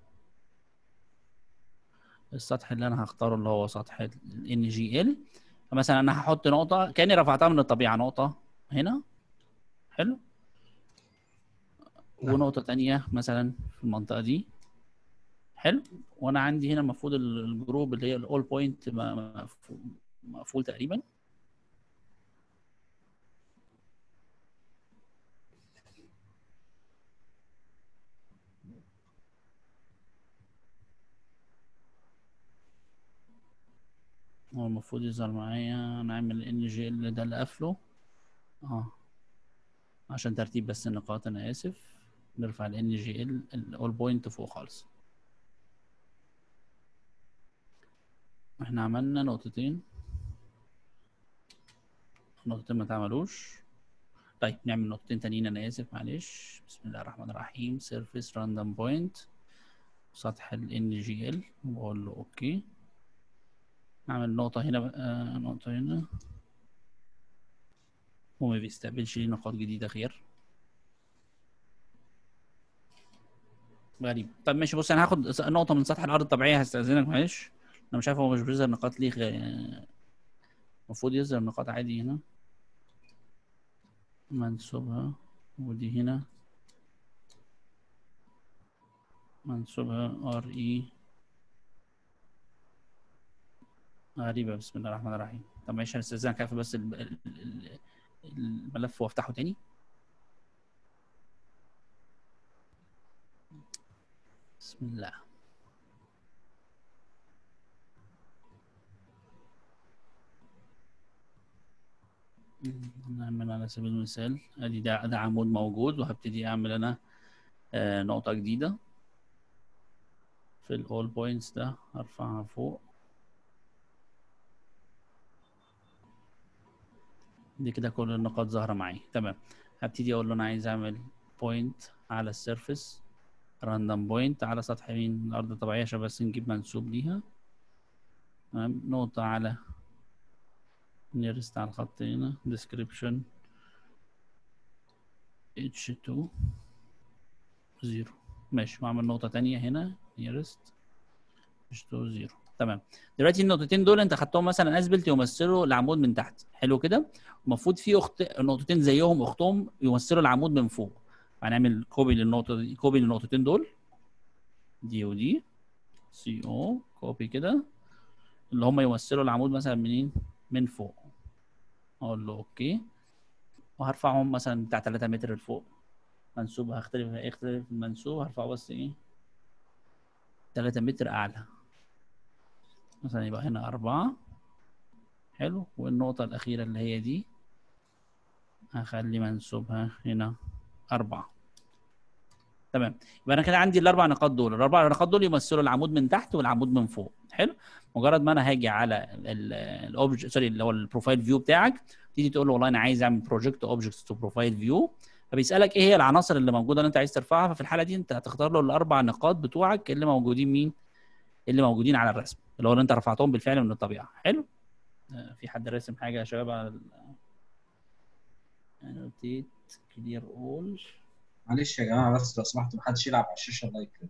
السطح اللي انا هختاره اللي هو سطح ال جي ال فمثلا انا هحط نقطه كاني رفعتها من الطبيعه نقطه هنا حلو نعم. ونقطه تانية مثلا في المنطقه دي حلو وانا عندي هنا المفروض ال- الجروب اللي هي الاول بوينت مقفول تقريبا هو المفروض يظهر معايا نعمل ان جي ال ده اللي قافله اه عشان ترتيب بس النقاط انا اسف نرفع ال ان جي ال الاول بوينت فوق خالص احنا عملنا نقطتين نقطتين ما اتعملوش طيب نعمل نقطتين تانيين انا اسف معلش بسم الله الرحمن الرحيم سيرفيس راندوم بوينت سطح ال ان جي ال واقول له اوكي نعمل نقطة هنا بقى- آه نقطة هنا هو ما بيستقبلش لي نقاط جديدة غير غريب طب ماشي بص انا هاخد س- نقطة من سطح الأرض الطبيعية هستأذنك معلش أنا مش عارف هو مش بيظهر نقاط ليه غ- المفروض يظهر نقاط عادي هنا منسوبها ودي هنا منسوبها ار اي غريبة بسم الله الرحمن الرحيم طب معلش هنستأذنك اقفل بس ال- ال- ال- الملف وافتحه تاني بسم الله نعمل على سبيل المثال ادي ده ده عمود موجود وهبتدي اعمل انا آه، نقطة جديدة في الاول بوينتس ده ارفعها فوق دي كده كل النقاط ظاهرة معايا تمام هبتدي اقول له انا عايز اعمل بوينت على السيرفيس راندوم بوينت على سطح مين الارض الطبيعية عشان بس نجيب منسوب ليها تمام نقطة على نيرست على الخط هنا description h2 0 ماشي واعمل نقطة تانية هنا nearest مش تو زيرو تمام دلوقتي النقطتين دول انت خدتهم مثلا اسبلت يمثلوا العمود من تحت حلو كده المفروض في اخت نقطتين زيهم اختهم يمثلوا العمود من فوق هنعمل كوبي للنقطه دي كوبي للنقطتين دول دي ودي سي او كوبي كده اللي هم يمثلوا العمود مثلا منين من فوق اقول له اوكي وهرفعهم مثلا بتاع 3 متر لفوق منسوب هختلف هيختلف المنسوب هرفعه بس ايه 3 متر اعلى مثلا يبقى هنا أربعة حلو والنقطة الأخيرة اللي هي دي هخلي منسوبها هنا أربعة تمام يبقى أنا كده عندي الأربع نقاط دول الأربع نقاط دول يمثلوا العمود من تحت والعمود من فوق حلو مجرد ما أنا هاجي على الأوبجكت سوري اللي هو البروفايل فيو بتاعك تيجي تقول له والله أنا عايز أعمل بروجكت أوبجكتس تو بروفايل فيو فبيسألك إيه هي العناصر اللي موجودة اللي أنت عايز ترفعها ففي الحالة دي أنت هتختار له الأربع نقاط بتوعك اللي موجودين مين؟ اللي موجودين على الرسم اللي هو اللي انت رفعتهم بالفعل من الطبيعه حلو آه، في حد راسم حاجه يا شباب على ال انوتيت كلير اول معلش يا جماعه بس لو سمحتوا محدش يلعب على الشاشه الله يكرمك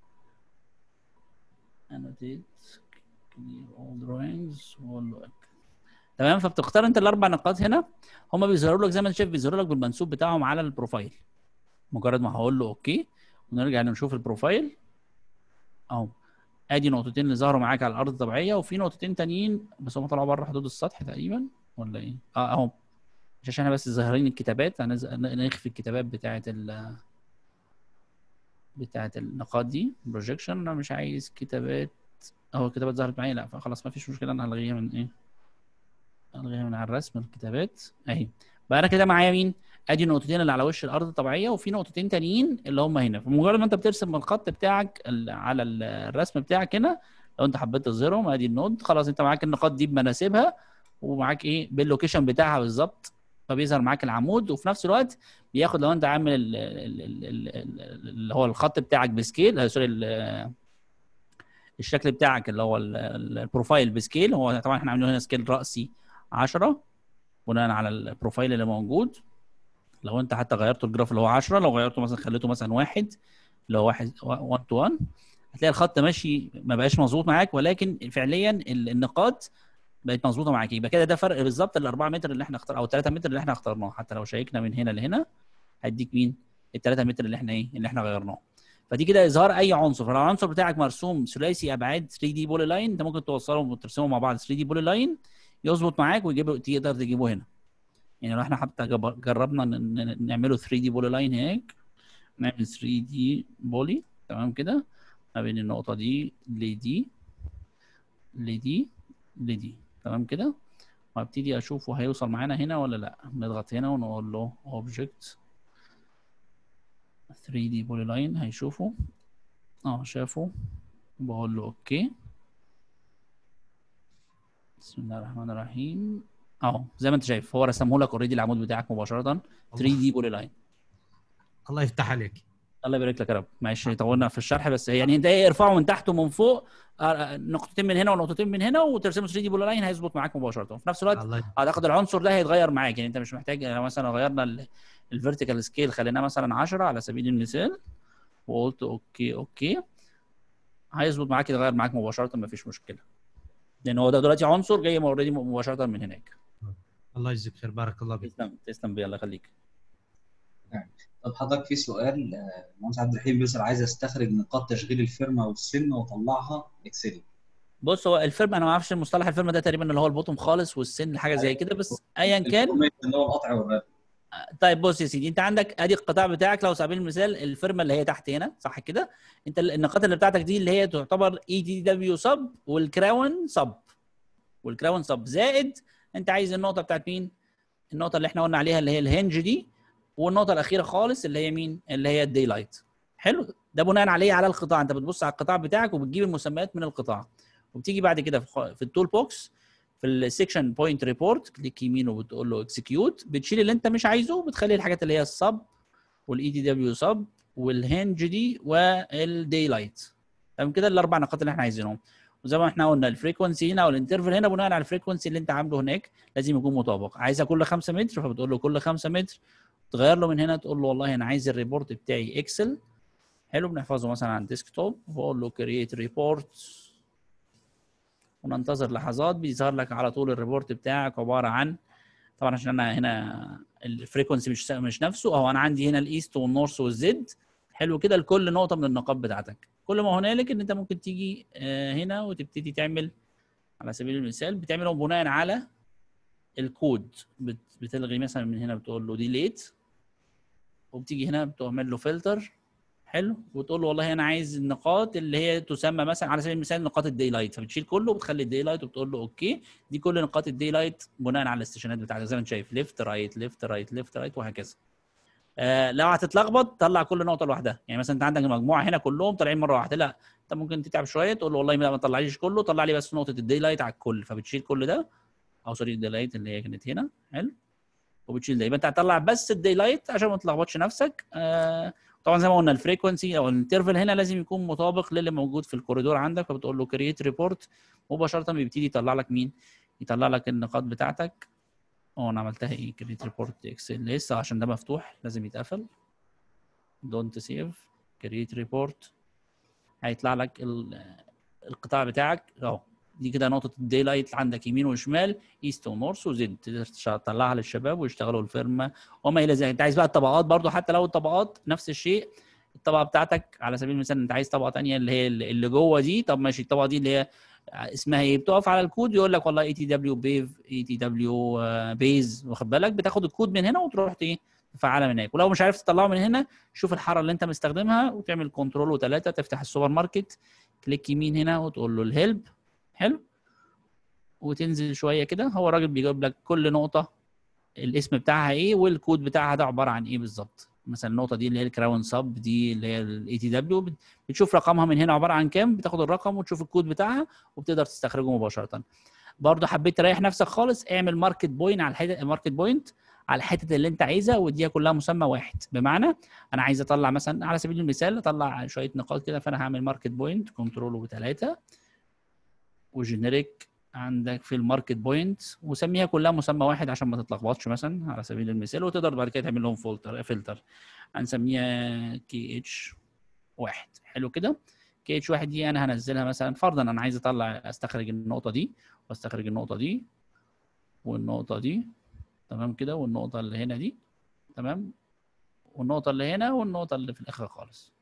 انوتيت كلير اول دروينجز تمام فبتختار انت الاربع نقاط هنا هم بيظهروا لك زي ما انت شايف بيظهروا لك بالمنسوب بتاعهم على البروفايل مجرد ما هقول له اوكي ونرجع نشوف البروفايل اهو ادي نقطتين اللي ظهروا معاك على الارض الطبيعيه وفي نقطتين تانيين بس هم طلعوا بره حدود السطح تقريبا ولا ايه؟ اه اهو مش عشان احنا بس ظاهرين الكتابات هنز- نخفي الكتابات بتاعه ال بتاعه النقاط دي بروجيكشن انا مش عايز كتابات اهو الكتابات ظهرت معايا لا فخلاص ما فيش مشكله انا هلغيها من ايه؟ هلغيها من على الرسم الكتابات اهي بقى انا كده معايا مين؟ ادي النقطتين اللي على وش الارض الطبيعيه وفي نقطتين تانيين اللي هم هنا فمجرد ما انت بترسم الخط بتاعك ال- على ال- الرسم بتاعك هنا لو انت حبيت تظهرهم ادي النود خلاص انت معاك النقاط دي بمناسبها ومعاك ايه باللوكيشن بتاعها بالظبط فبيظهر معاك العمود وفي نفس الوقت بياخد لو انت عامل ال- ال- ال- ال- ال- اللي هو الخط بتاعك بسكيل آه، سوري ال- الشكل بتاعك اللي هو ال- ال- البروفايل بسكيل هو طبعا احنا عاملين هنا سكيل رأسي 10 بناء على البروفايل اللي موجود لو انت حتى غيرته الجراف اللي هو 10 لو غيرته مثلا خليته مثلا واحد اللي هو واحد 1 تو 1 هتلاقي الخط ماشي ما بقاش مظبوط معاك ولكن فعليا ال- النقاط بقت مظبوطه معاك يبقى كده ده فرق بالظبط ال 4 متر اللي احنا اختار او 3 متر اللي احنا اخترناه حتى لو شيكنا من هنا لهنا هيديك مين؟ ال 3 متر اللي احنا ايه؟ اللي احنا غيرناه. فدي كده اظهار اي عنصر فلو العنصر بتاعك مرسوم ثلاثي ابعاد 3 دي بولي لاين انت ممكن توصلهم وترسمهم مع بعض 3 دي بولي لاين يظبط معاك ويجيب تقدر تجيبه هنا. يعني لو احنا حتى جب- جربنا ن- ن- نعمله 3 دي بولي لاين هيك نعمل 3 دي بولي تمام كده ما بين النقطة دي لدي لدي لدي تمام كده وابتدي اشوفه هيوصل معانا هنا ولا لا نضغط هنا ونقول له اوبجكت 3 دي بولي لاين هيشوفه اه شافه بقول له اوكي بسم الله الرحمن الرحيم اهو زي ما انت شايف هو رسمه لك اوريدي العمود بتاعك مباشره 3 دي بولي لاين الله يفتح عليك الله يبارك لك يا رب معلش طولنا في الشرح بس يعني انت ايه ارفعه من تحت ومن فوق آه، نقطتين من هنا ونقطتين من هنا وترسمه 3 دي بولي لاين هيظبط معاك مباشره وفي نفس الوقت الله اعتقد العنصر ده هيتغير معاك يعني انت مش محتاج لو مثلا غيرنا الفيرتيكال سكيل خليناه مثلا 10 على سبيل المثال وقلت اوكي اوكي هيظبط معاك يتغير معاك مباشره مفيش مشكله لان هو ده دلوقتي عنصر جاي اوريدي مباشره من هناك الله يجزيك خير بارك الله فيك تسلم تسلم بيه الله يخليك طب حضرتك في سؤال آه، المهندس عبد الرحيم بيسأل عايز استخرج نقاط تشغيل الفيرما والسن واطلعها اكسل بص هو الفيرما انا ما اعرفش المصطلح الفيرما ده تقريبا اللي هو البوتوم خالص والسن حاجه زي كده بس ايا كان اللي هو القطع والرد طيب بص يا سيدي انت عندك ادي القطاع بتاعك لو على سبيل المثال الفيرما اللي هي تحت هنا صح كده انت النقاط اللي بتاعتك دي اللي هي تعتبر اي دي دبليو سب والكراون سب والكراون سب زائد انت عايز النقطه بتاعت مين النقطه اللي احنا قلنا عليها اللي هي الهنج دي والنقطه الاخيره خالص اللي هي مين اللي هي الدي لايت حلو ده بناء عليه على القطاع انت بتبص على القطاع بتاعك وبتجيب المسميات من القطاع وبتيجي بعد كده في خ- في التول بوكس في السكشن بوينت ريبورت كليك يمين وبتقول له اكسكيوت بتشيل اللي انت مش عايزه وبتخلي الحاجات اللي هي السب والاي دي دبليو سب والهنج دي والدي لايت تمام كده الاربع نقاط اللي احنا عايزينهم وزي ما احنا قلنا الفريكونسي هنا والانترفال هنا بناء على الفريكونسي اللي انت عامله هناك لازم يكون مطابق عايزها كل 5 متر فبتقول له كل 5 متر تغير له من هنا تقول له والله انا عايز الريبورت بتاعي اكسل حلو بنحفظه مثلا على الديسكتوب واقول له كرييت ريبورت وننتظر لحظات بيظهر لك على طول الريبورت بتاعك عباره عن طبعا عشان انا هنا الفريكونسي مش مش نفسه اهو انا عندي هنا الايست والنورث والزد حلو كده لكل نقطه من النقاط بتاعتك كل ما هنالك ان انت ممكن تيجي آه، هنا وتبتدي تعمل على سبيل المثال بتعمله بناء على الكود بت- بتلغي مثلا من هنا بتقول له ديليت وبتيجي هنا بتعمل له فلتر حلو وتقول له والله انا عايز النقاط اللي هي تسمى مثلا على سبيل المثال نقاط الدي لايت فبتشيل كله وبتخلي الدي لايت وبتقول له اوكي دي كل نقاط الدي لايت بناء على الاستشانات بتاعتك زي ما انت شايف ليفت رايت ليفت رايت ليفت رايت وهكذا آه لو هتتلخبط طلع كل نقطه لوحدها يعني مثلا انت عندك مجموعه هنا كلهم طالعين مره واحده لا انت ممكن تتعب شويه تقول له والله لا ما تطلعليش كله طلع لي بس نقطه الدي لايت على الكل فبتشيل كل ده او سوري الدي لايت اللي هي كانت هنا حلو وبتشيل ده يبقى انت هتطلع بس الدي لايت عشان ما تلخبطش نفسك آه طبعا زي ما قلنا الفريكونسي او الانترفال هنا لازم يكون مطابق للي موجود في الكوريدور عندك فبتقول له كرييت ريبورت مباشره بيبتدي يطلع لك مين يطلع لك النقاط بتاعتك اه انا عملتها ايه كرييت ريبورت اكسل لسه عشان ده مفتوح لازم يتقفل دونت سيف كرييت ريبورت هيطلع لك ال- القطاع بتاعك اهو دي كده نقطة الدي لايت عندك يمين وشمال ايست ونورث وزد تقدر تش- تطلعها للشباب ويشتغلوا الفيرما وما الى ذلك انت عايز بقى الطبقات برضو حتى لو الطبقات نفس الشيء الطبقه بتاعتك على سبيل المثال انت عايز طبقه تانية اللي هي اللي جوه دي طب ماشي الطبقه دي اللي هي اسمها ايه بتقف على الكود يقول لك والله اي تي دبليو بيف اي تي دبليو بيز واخد بالك بتاخد الكود من هنا وتروح ايه تفعلها من هناك ولو مش عارف تطلعه من هنا شوف الحاره اللي انت مستخدمها وتعمل كنترول وثلاثه تفتح السوبر ماركت كليك يمين هنا وتقول له الهيلب حلو وتنزل شويه كده هو الراجل بيجيب لك كل نقطه الاسم بتاعها ايه والكود بتاعها ده عباره عن ايه بالظبط مثلا النقطه دي اللي هي الكراون سب دي اللي هي الاي تي دبليو بتشوف رقمها من هنا عباره عن كام بتاخد الرقم وتشوف الكود بتاعها وبتقدر تستخرجه مباشره برضه حبيت تريح نفسك خالص اعمل ماركت بوينت على الحته ماركت بوينت على الحته اللي انت عايزها واديها كلها مسمى واحد بمعنى انا عايز اطلع مثلا على سبيل المثال اطلع شويه نقاط كده فانا هعمل ماركت بوينت كنترول وثلاثه وجينيريك عندك في الماركت بوينت وسميها كلها مسمى واحد عشان ما تتلخبطش مثلا على سبيل المثال وتقدر بعد كده تعمل لهم فلتر فلتر هنسميها كي اتش واحد حلو كده كي اتش واحد دي انا هنزلها مثلا فرضا انا عايز اطلع استخرج النقطه دي واستخرج النقطه دي والنقطه دي تمام كده والنقطه اللي هنا دي تمام والنقطه اللي هنا والنقطه اللي في الاخر خالص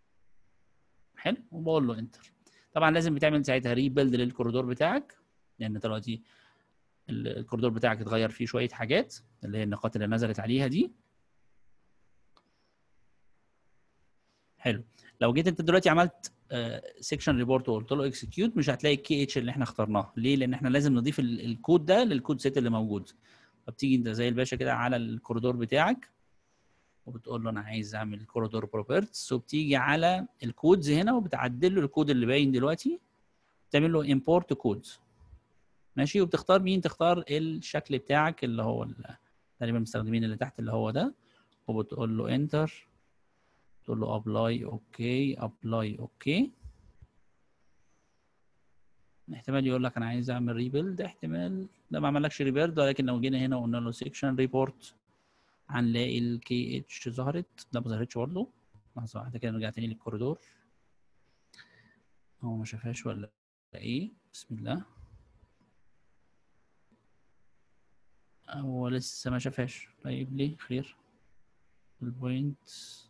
حلو وبقول له انتر طبعا لازم بتعمل ساعتها ريبيلد للكوريدور بتاعك لان دلوقتي ال- الكوريدور بتاعك اتغير فيه شويه حاجات اللي هي النقاط اللي نزلت عليها دي حلو لو جيت انت دلوقتي عملت سيكشن ريبورت وقلت له اكسكيوت مش هتلاقي الكي اتش اللي احنا اخترناه ليه لان احنا لازم نضيف ال- الكود ده للكود سيت اللي موجود فبتيجي انت زي الباشا كده على الكوريدور بتاعك وبتقول له انا عايز اعمل كوريدور بروبرتس وبتيجي على الكودز هنا وبتعدل له الكود اللي باين دلوقتي تعمل له امبورت كودز ماشي وبتختار مين تختار الشكل بتاعك اللي هو ال- تقريبا مستخدمين اللي تحت اللي هو ده وبتقول له انتر تقول له ابلاي اوكي ابلاي اوكي احتمال يقول لك انا عايز اعمل ريبيلد احتمال ده ما عملكش ريبيلد ولكن لو جينا هنا وقلنا له سيكشن ريبورت هنلاقي الكي اتش ظهرت لا ما ظهرتش برضه لحظه واحده كده نرجع تاني للكوريدور هو ما شافهاش ولا ايه بسم الله هو لسه ما شافهاش طيب ليه خير البوينت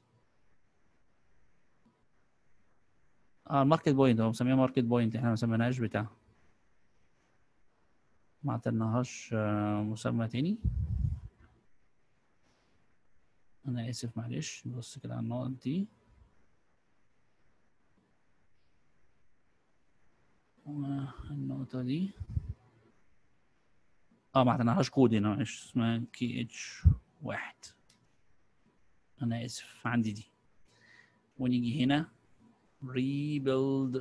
اه الماركت بوينت هو مسميها ماركت بوينت احنا ما سميناهاش بتاع ما عطيناهاش آه، مسمى تاني انا اسف معلش نبص كده على النقط دي والنقطة دي اه ما عطيناهاش كود هنا معلش اسمها كي اتش واحد انا اسف عندي دي ونيجي هنا rebuild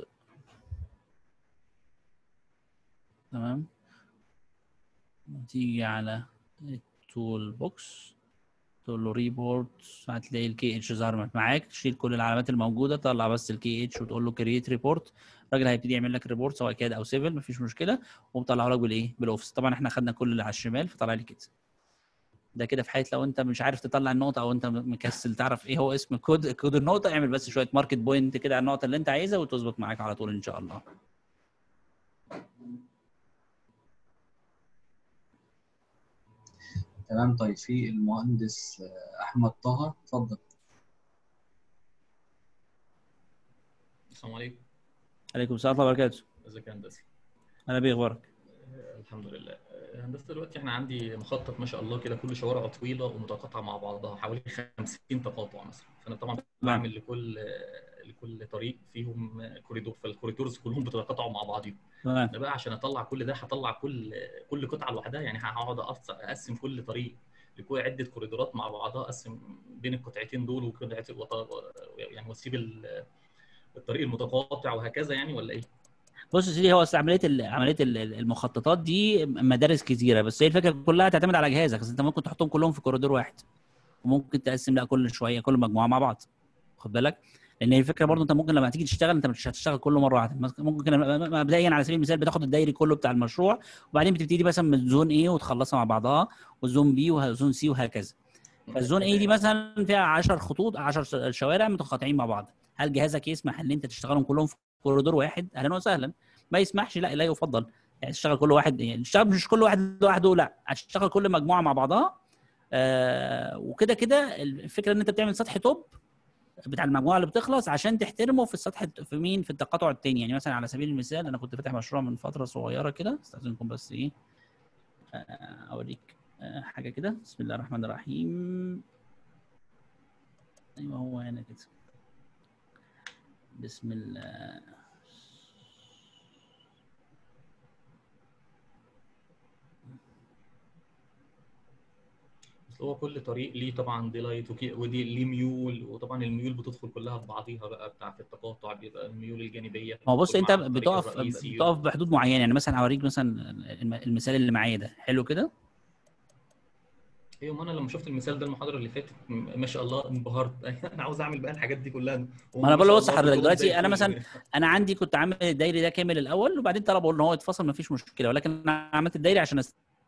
تمام وتيجي على التول بوكس تقول له ريبورت هتلاقي الكي اتش ظهرت معاك تشيل كل العلامات الموجوده طلع بس الكي اتش وتقول له كرييت ريبورت الراجل هيبتدي يعمل لك ريبورت سواء كاد او سيفل مفيش مشكله ومطلعه لك بالايه بالاوفيس طبعا احنا خدنا كل اللي على الشمال فطلع لي كده ده كده في حاله لو انت مش عارف تطلع النقطه او انت مكسل تعرف ايه هو اسم كود كود النقطه اعمل بس شويه ماركت بوينت كده على النقطه اللي انت عايزها وتظبط معاك على طول ان شاء الله تمام طيب في المهندس آه، احمد طه اتفضل السلام عليكم عليكم السلام ورحمه الله وبركاته ازيك يا هندسه انا بيه اخبارك آه، الحمد لله آه، هندسه دلوقتي احنا عندي مخطط ما شاء الله كده كل شوارع طويله ومتقاطعه مع بعضها حوالي 50 تقاطع مثلا فانا طبعا بعمل لكل آه، لكل طريق فيهم آه، كوريدور فالكوريدورز كلهم بيتقاطعوا مع بعضهم تمام انا بقى عشان اطلع كل ده هطلع كل كل قطعه لوحدها يعني هقعد أقص- اقسم كل طريق لكل عده كوريدورات مع بعضها اقسم بين القطعتين دول وقطعه وط- يعني واسيب ال- الطريق المتقاطع وهكذا يعني ولا ايه؟ بص يا سيدي هو أصل عمليه ال- عمليه ال- المخططات دي مدارس كتيره بس هي الفكره كلها تعتمد على جهازك بس انت ممكن تحطهم كلهم في كوريدور واحد وممكن تقسم لا كل شويه كل مجموعه مع بعض خد بالك لان هي الفكره برضو انت ممكن لما تيجي تشتغل انت مش هتشتغل كله مره واحده ممكن كده مبدئيا على سبيل المثال بتاخد الدايري كله بتاع المشروع وبعدين بتبتدي مثلا من زون ايه وتخلصها مع بعضها والزون بي وزون سي وهكذا فالزون اي دي مثلا فيها 10 خطوط 10 شوارع متقاطعين مع بعض هل جهازك يسمح ان انت تشتغلهم كلهم في كوريدور واحد اهلا وسهلا ما يسمحش لا لا يفضل يعني تشتغل كل واحد يعني تشتغل مش كل واحد لوحده لا هتشتغل كل مجموعه مع بعضها آه وكده كده الفكره ان انت بتعمل سطح توب بتاع المجموعه اللي بتخلص عشان تحترمه في السطح في مين في التقاطع التاني يعني مثلا على سبيل المثال انا كنت فاتح مشروع من فتره صغيره كده استاذنكم بس ايه آه، اوريك آه، حاجه كده بسم الله الرحمن الرحيم ايوه هو هنا كده بسم الله بس هو كل طريق ليه طبعا دي لايت وكي- ودي ليه ميول وطبعا الميول بتدخل كلها في بعضيها بقى بتاعت التقاطع بيبقى الميول الجانبيه ما هو بص بتدخل انت مع الطريق بتقف الرئيسي. بتقف بحدود معينه يعني مثلا هوريك مثلا الم- المثال اللي معايا ده حلو كده ايوه ما انا لما شفت المثال ده المحاضره اللي فاتت م- ما شاء الله انبهرت انا عاوز اعمل بقى الحاجات دي كلها ما انا بقول له بص حضرتك دلوقتي انا مثلا انا عندي كنت عامل الدايري ده كامل الاول وبعدين طلبوا ان هو يتفصل ما فيش مشكله ولكن انا عملت الدايري عشان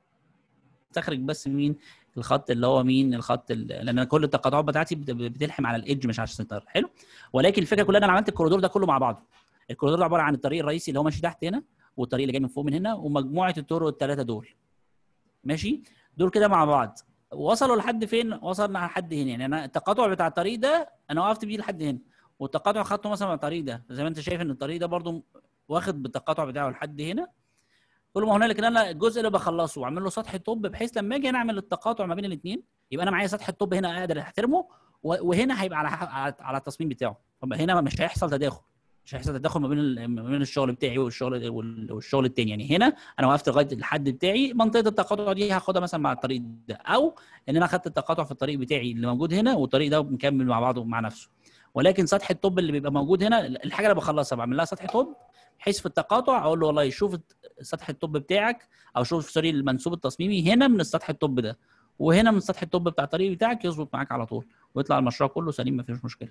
استخرج بس مين الخط اللي هو مين الخط ال- لان أنا كل التقاطعات بتاعتي بت- بتلحم على الايدج مش على السنتر حلو ولكن الفكره كلها إن انا عملت الكوريدور ده كله مع بعضه الكوريدور ده عباره عن الطريق الرئيسي اللي هو ماشي تحت هنا والطريق اللي جاي من فوق من هنا ومجموعه الطرق الثلاثه دول ماشي دول كده مع بعض وصلوا لحد فين وصلنا لحد هنا يعني انا التقاطع بتاع الطريق ده انا وقفت بيه لحد هنا والتقاطع خدته مثلا من الطريق ده زي ما انت شايف ان الطريق ده برضو واخد بالتقاطع بتاعه لحد هنا كل ما هنالك ان انا الجزء اللي بخلصه واعمل له سطح توب بحيث لما اجي انا اعمل التقاطع ما بين الاثنين يبقى انا معايا سطح التوب هنا اقدر احترمه و- وهنا هيبقى على على, على التصميم بتاعه طب هنا مش هيحصل تداخل مش هيحصل تداخل ما بين ال- ما بين الشغل بتاعي والشغل وال- والشغل التاني يعني هنا انا وقفت لغايه الحد بتاعي منطقه التقاطع دي هاخدها مثلا مع الطريق ده او ان انا اخدت التقاطع في الطريق بتاعي اللي موجود هنا والطريق ده مكمل مع بعضه مع نفسه ولكن سطح التوب اللي بيبقى موجود هنا الحاجه اللي بخلصها بعمل لها سطح توب بحيث في التقاطع اقول له والله شوف سطح التوب بتاعك او شوف سوري المنسوب التصميمي هنا من السطح التوب ده وهنا من السطح التوب بتاع الطريق بتاعك يظبط معاك على طول ويطلع المشروع كله سليم مفيش مشكله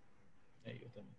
ايوه تمام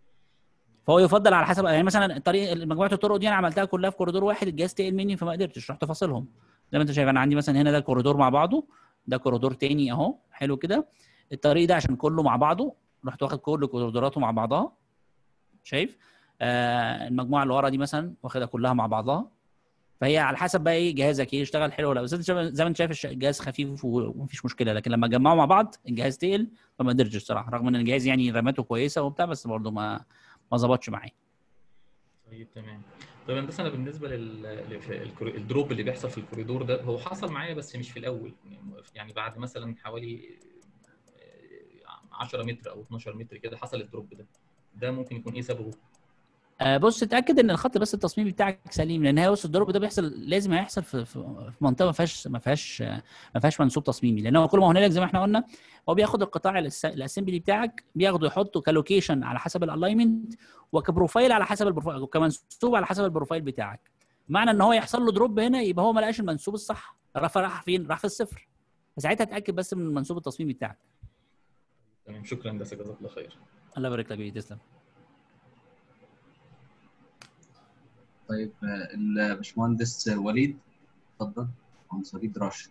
فهو يفضل على حسب يعني مثلا الطريق مجموعه الطرق دي انا عملتها كلها في كوريدور واحد الجهاز تقل مني فما قدرتش رحت فاصلهم زي ما انت شايف انا عندي مثلا هنا ده كوريدور مع بعضه ده كوريدور تاني اهو حلو كده الطريق ده عشان كله مع بعضه رحت واخد كل كوريدوراته مع بعضها شايف آه المجموعه اللي ورا دي مثلا واخدها كلها مع بعضها فهي على حسب بقى ايه جهازك ايه اشتغل حلو ولا بس انت شايف- زي ما انت شايف الش- الجهاز خفيف و- ومفيش مشكله لكن لما جمعوا مع بعض الجهاز تقل فما قدرتش الصراحه رغم ان الجهاز يعني رماته كويسه وبتاع بس برضه ما ما ظبطش معايا طيب تمام طيب هندسه انا بالنسبه لل ل- في الكوري- الدروب اللي بيحصل في الكوريدور ده هو حصل معايا بس مش في الاول يعني بعد مثلا حوالي آه، 10 متر او 12 متر كده حصل الدروب ده ده ممكن يكون ايه سببه؟ آه، بص اتاكد ان الخط بس التصميمي بتاعك سليم لان هي بص الدروب ده بيحصل لازم هيحصل في في في منطقه ما فيهاش ما فيهاش ما فيهاش منسوب تصميمي لان هو كل ما هنالك زي ما احنا قلنا هو بياخد القطاع الأس- الاسمبلي بتاعك بياخده يحطه كلوكيشن على حسب الالاينمنت وكبروفايل على حسب البروفايل وكمنسوب على حسب البروفايل بتاعك معنى ان هو يحصل له دروب هنا يبقى هو ما لقاش المنسوب الصح راح راح فين راح في الصفر فساعتها اتاكد بس من المنسوب التصميمي بتاعك تمام شكرا هندسه جزاك الله خير الله يبارك لك يا بيه، تسلم طيب آه، الباشمهندس وليد اتفضل مهندس وليد راشد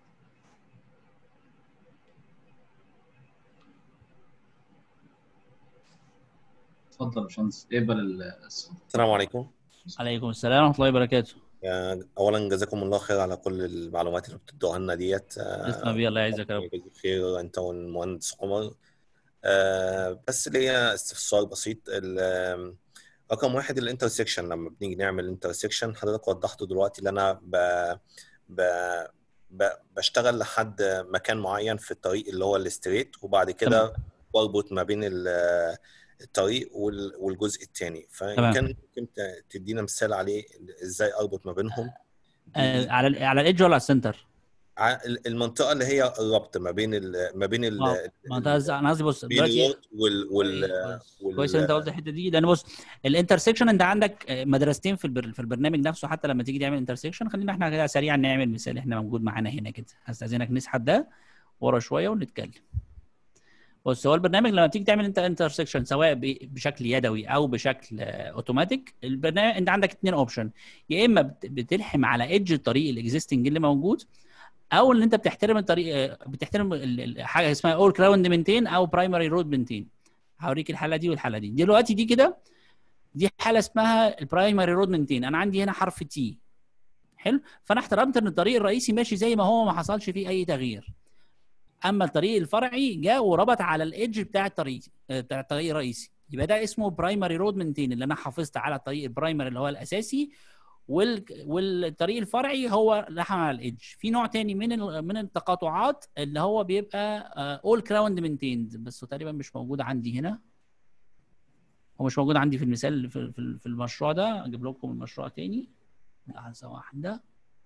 اتفضل يا باشمهندس اقبل الصوت السلام عليكم عليكم السلام ورحمه الله وبركاته يعني اولا جزاكم الله خير على كل المعلومات اللي بتدوها لنا ديت آه، تسلم بيه الله يعزك يا رب يجزيك خير انت والمهندس عمر آه، بس ليا استفسار بسيط ال- رقم واحد الانترسكشن لما بنيجي نعمل انترسكشن حضرتك وضحت دلوقتي ان انا ب... ب... ب... بشتغل لحد مكان معين في الطريق اللي هو الستريت وبعد كده بربط ما بين ال- الطريق وال... والجزء الثاني تمام. فإن كان ممكن ت- تدينا مثال عليه ازاي اربط ما بينهم آه، على ال- على الايدج ولا على السنتر؟ ع- المنطقه اللي هي الربط ما بين ال... ما بين ال... اه ما انت قصدي- انا قصدي بص بين دلوقتي الورد وال... وال... كويس وال... كويس ان انت قلت الحته دي لان بص الانترسكشن انت عندك آه، مدرستين في البر... في البرنامج نفسه حتى لما تيجي تعمل انترسكشن خلينا احنا كده سريعا نعمل مثال احنا موجود معانا هنا كده هستاذنك نسحب ده ورا شويه ونتكلم بص هو البرنامج لما تيجي تعمل انت انترسكشن سواء ب- بشكل يدوي او بشكل آه، اوتوماتيك البرنامج انت عندك اثنين اوبشن يا اما بت- بتلحم على ايدج الطريق الاكزيستنج اللي موجود او ان انت بتحترم الطريق آه، بتحترم ال- ال- حاجه اسمها اول كراوند مينتين او برايمري رود مينتين هوريك الحاله دي والحاله دي دلوقتي دي كده دي حاله اسمها البرايمري رود مينتين انا عندي هنا حرف تي حلو فانا احترمت ان الطريق الرئيسي ماشي زي ما هو ما حصلش فيه اي تغيير اما الطريق الفرعي جاء وربط على الايدج بتاع الطريق آه، بتاع الطريق الرئيسي يبقى ده اسمه برايمري رود مينتين اللي انا حافظت على الطريق البرايمري اللي هو الاساسي وال... والطريق الفرعي هو لحم على الايدج في نوع تاني من ال... من التقاطعات اللي هو بيبقى اول كراوند مينتيند بس هو تقريبا مش موجود عندي هنا هو مش موجود عندي في المثال في, في, في المشروع ده اجيب لكم المشروع تاني لحظه واحده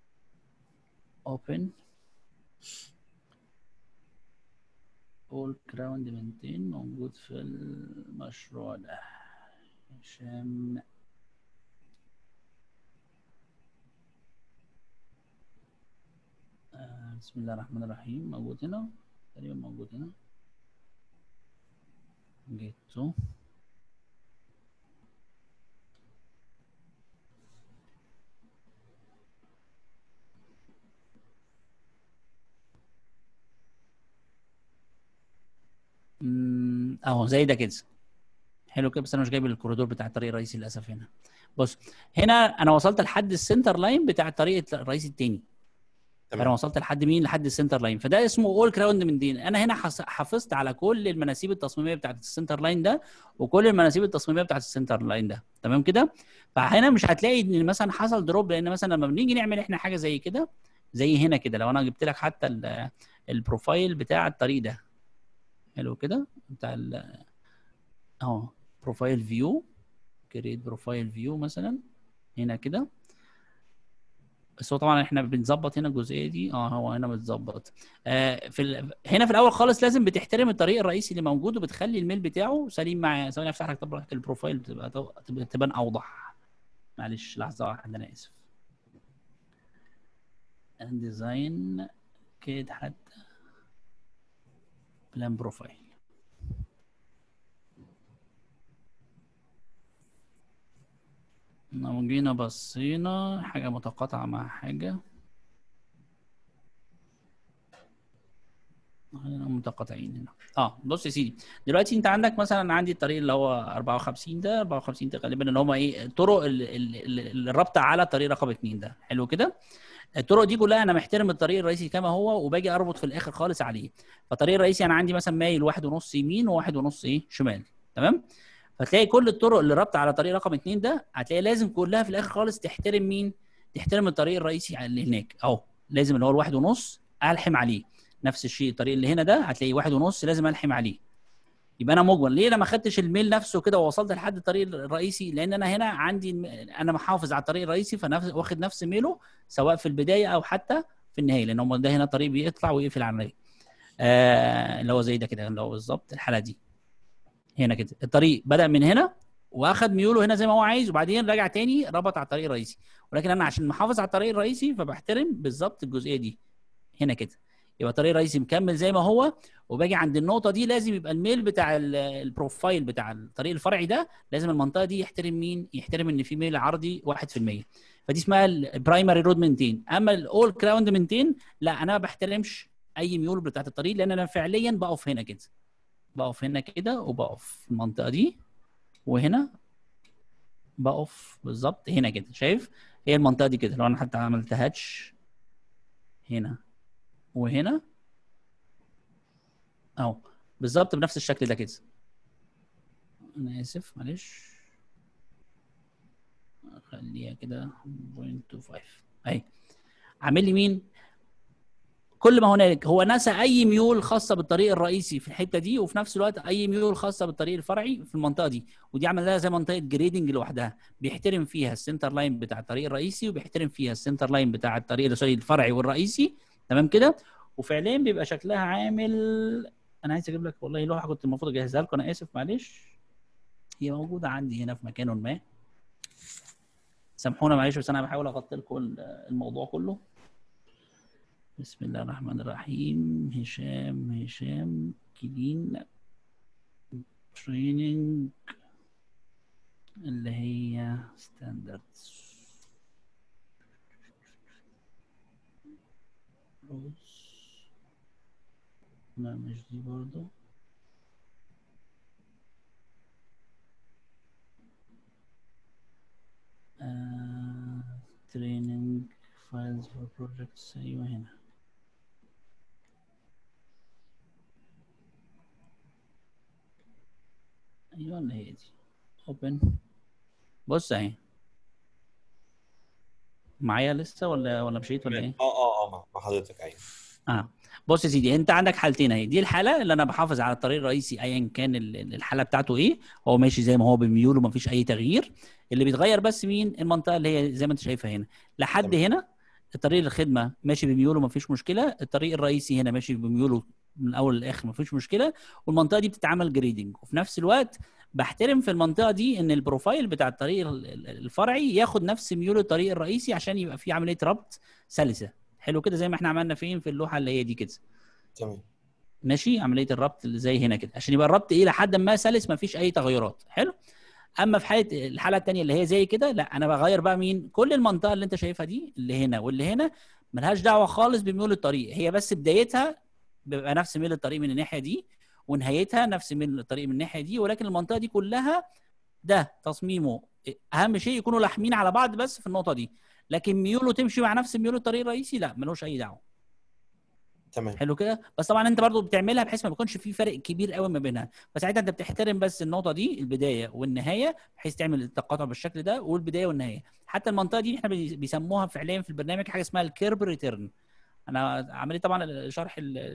open all ground maintain موجود في المشروع ده هشام آه، بسم الله الرحمن الرحيم موجود هنا تقريبا موجود هنا جيتو أمم، اهو زي ده كده حلو كده بس انا مش جايب الكوريدور بتاع الطريق الرئيسي للاسف هنا بص هنا انا وصلت لحد السنتر لاين بتاع الطريق الرئيسي التاني تمام. فانا وصلت لحد مين لحد السنتر لاين فده اسمه اول كراوند من دين انا هنا حس- حافظت على كل المناسيب التصميميه بتاعت السنتر لاين ده وكل المناسيب التصميميه بتاعت السنتر لاين ده تمام كده فهنا مش هتلاقي ان مثلا حصل دروب لان مثلا لما بنيجي نعمل احنا حاجه زي كده زي هنا كده لو انا جبت لك حتى ال- البروفايل بتاع الطريق ده حلو كده بتاع ال- اهو بروفايل فيو كريت بروفايل فيو مثلا هنا كده بس هو طبعا احنا بنظبط هنا الجزئيه دي اه هو هنا متظبط آه في ال... هنا في الاول خالص لازم بتحترم الطريق الرئيسي اللي موجود وبتخلي الميل بتاعه سليم مع ثواني افتح لك طبعا البروفايل بتبقى تبقى تبان اوضح معلش لحظه واحده انا اسف ديزاين كده حتى بلان بروفايل لو جينا بصينا حاجة متقاطعة مع حاجة خلينا متقاطعين هنا اه بص يا سيدي دلوقتي انت عندك مثلا عندي الطريق اللي هو 54 ده 54 ده غالبا اللي هم ايه طرق ال- ال- ال- الرابطه على طريق رقم 2 ده حلو كده الطرق دي كلها انا محترم الطريق الرئيسي كما هو وباجي اربط في الاخر خالص عليه فالطريق الرئيسي انا عندي مثلا مايل واحد ونص يمين وواحد ونص ايه شمال تمام فتلاقي كل الطرق اللي رابطه على طريق رقم اتنين ده هتلاقي لازم كلها في الاخر خالص تحترم مين؟ تحترم الطريق الرئيسي اللي هناك اهو لازم اللي هو الواحد ونص الحم عليه نفس الشيء الطريق اللي هنا ده هتلاقي واحد ونص لازم الحم عليه يبقى انا مجمل ليه انا ما خدتش الميل نفسه كده ووصلت لحد الطريق الرئيسي لان انا هنا عندي الم- انا محافظ على الطريق الرئيسي فنفس واخد نفس ميله سواء في البدايه او حتى في النهايه لان هم ده هنا طريق بيطلع ويقفل على النهايه آه اللي هو زي ده كده اللي هو بالظبط الحاله دي هنا كده الطريق بدا من هنا واخد ميوله هنا زي ما هو عايز وبعدين رجع تاني ربط على الطريق الرئيسي ولكن انا عشان محافظ على الطريق الرئيسي فبحترم بالظبط الجزئيه دي هنا كده يبقى الطريق الرئيسي مكمل زي ما هو وباجي عند النقطه دي لازم يبقى الميل بتاع ال- البروفايل بتاع الطريق الفرعي ده لازم المنطقه دي يحترم مين يحترم ان في ميل عرضي 1% فدي اسمها البرايمري رود مينتين اما الاول كراوند مينتين لا انا ما بحترمش اي ميول بتاعت الطريق لان انا فعليا بقف هنا كده بقف هنا كده وبقف في المنطقه دي وهنا بقف بالظبط هنا كده شايف هي المنطقه دي كده لو انا حتى عملت هاتش هنا وهنا اهو بالظبط بنفس الشكل ده كده انا اسف معلش خليها كده 0.25 اهي عامل لي مين كل ما هنالك هو نسى اي ميول خاصه بالطريق الرئيسي في الحته دي وفي نفس الوقت اي ميول خاصه بالطريق الفرعي في المنطقه دي ودي عمل لها زي منطقه جريدنج لوحدها بيحترم فيها السنتر لاين بتاع الطريق الرئيسي وبيحترم فيها السنتر لاين بتاع الطريق سوري الفرعي والرئيسي تمام كده وفعليا بيبقى شكلها عامل انا عايز اجيب لك والله لوحه كنت المفروض اجهزها لكم انا اسف معلش هي موجوده عندي هنا في مكان ما سامحونا معلش بس انا بحاول اغطي لكم الموضوع كله بسم الله الرحمن الرحيم هشام هشام كلين تريننج اللي هي ستاندردز لا مش دي برضو تريننج فايلز فور بروجكتس ايوه هنا ايوه اللي هي دي اوبن بص اهي معايا لسه ولا ولا مشيت ولا ايه؟ اه اه اه مع حضرتك ايوه اه بص يا سيدي انت عندك حالتين اهي دي الحاله اللي انا بحافظ على الطريق الرئيسي ايا كان ال- الحاله بتاعته ايه هو ماشي زي ما هو بميول ومفيش اي تغيير اللي بيتغير بس مين المنطقه اللي هي زي ما انت شايفها هنا لحد تمام. هنا الطريق الخدمه ماشي بميوله مفيش مشكله الطريق الرئيسي هنا ماشي بميوله من الاول للاخر مفيش مشكله والمنطقه دي بتتعمل جريدنج وفي نفس الوقت بحترم في المنطقه دي ان البروفايل بتاع الطريق ال- ال- الفرعي ياخد نفس ميول الطريق الرئيسي عشان يبقى في عمليه ربط سلسه حلو كده زي ما احنا عملنا فين في اللوحه اللي هي دي كده تمام ماشي عمليه الربط اللي زي هنا كده عشان يبقى الربط ايه لحد ما سلس ما فيش اي تغيرات حلو اما في حاله الحاله الثانيه اللي هي زي كده لا انا بغير بقى مين كل المنطقه اللي انت شايفها دي اللي هنا واللي هنا ملهاش دعوه خالص بميول الطريق هي بس بدايتها بيبقى نفس ميل الطريق من الناحيه دي ونهايتها نفس ميل الطريق من الناحيه دي ولكن المنطقه دي كلها ده تصميمه اهم شيء يكونوا لاحمين على بعض بس في النقطه دي لكن ميوله تمشي مع نفس ميول الطريق الرئيسي لا ملوش اي دعوه تمام حلو كده بس طبعا انت برضو بتعملها بحيث ما يكونش في فرق كبير قوي ما بينها فساعتها انت بتحترم بس النقطه دي البدايه والنهايه بحيث تعمل التقاطع بالشكل ده والبدايه والنهايه حتى المنطقه دي احنا بي- بيسموها فعليا في البرنامج حاجه اسمها الكيرب ريتيرن انا عملت طبعا شرح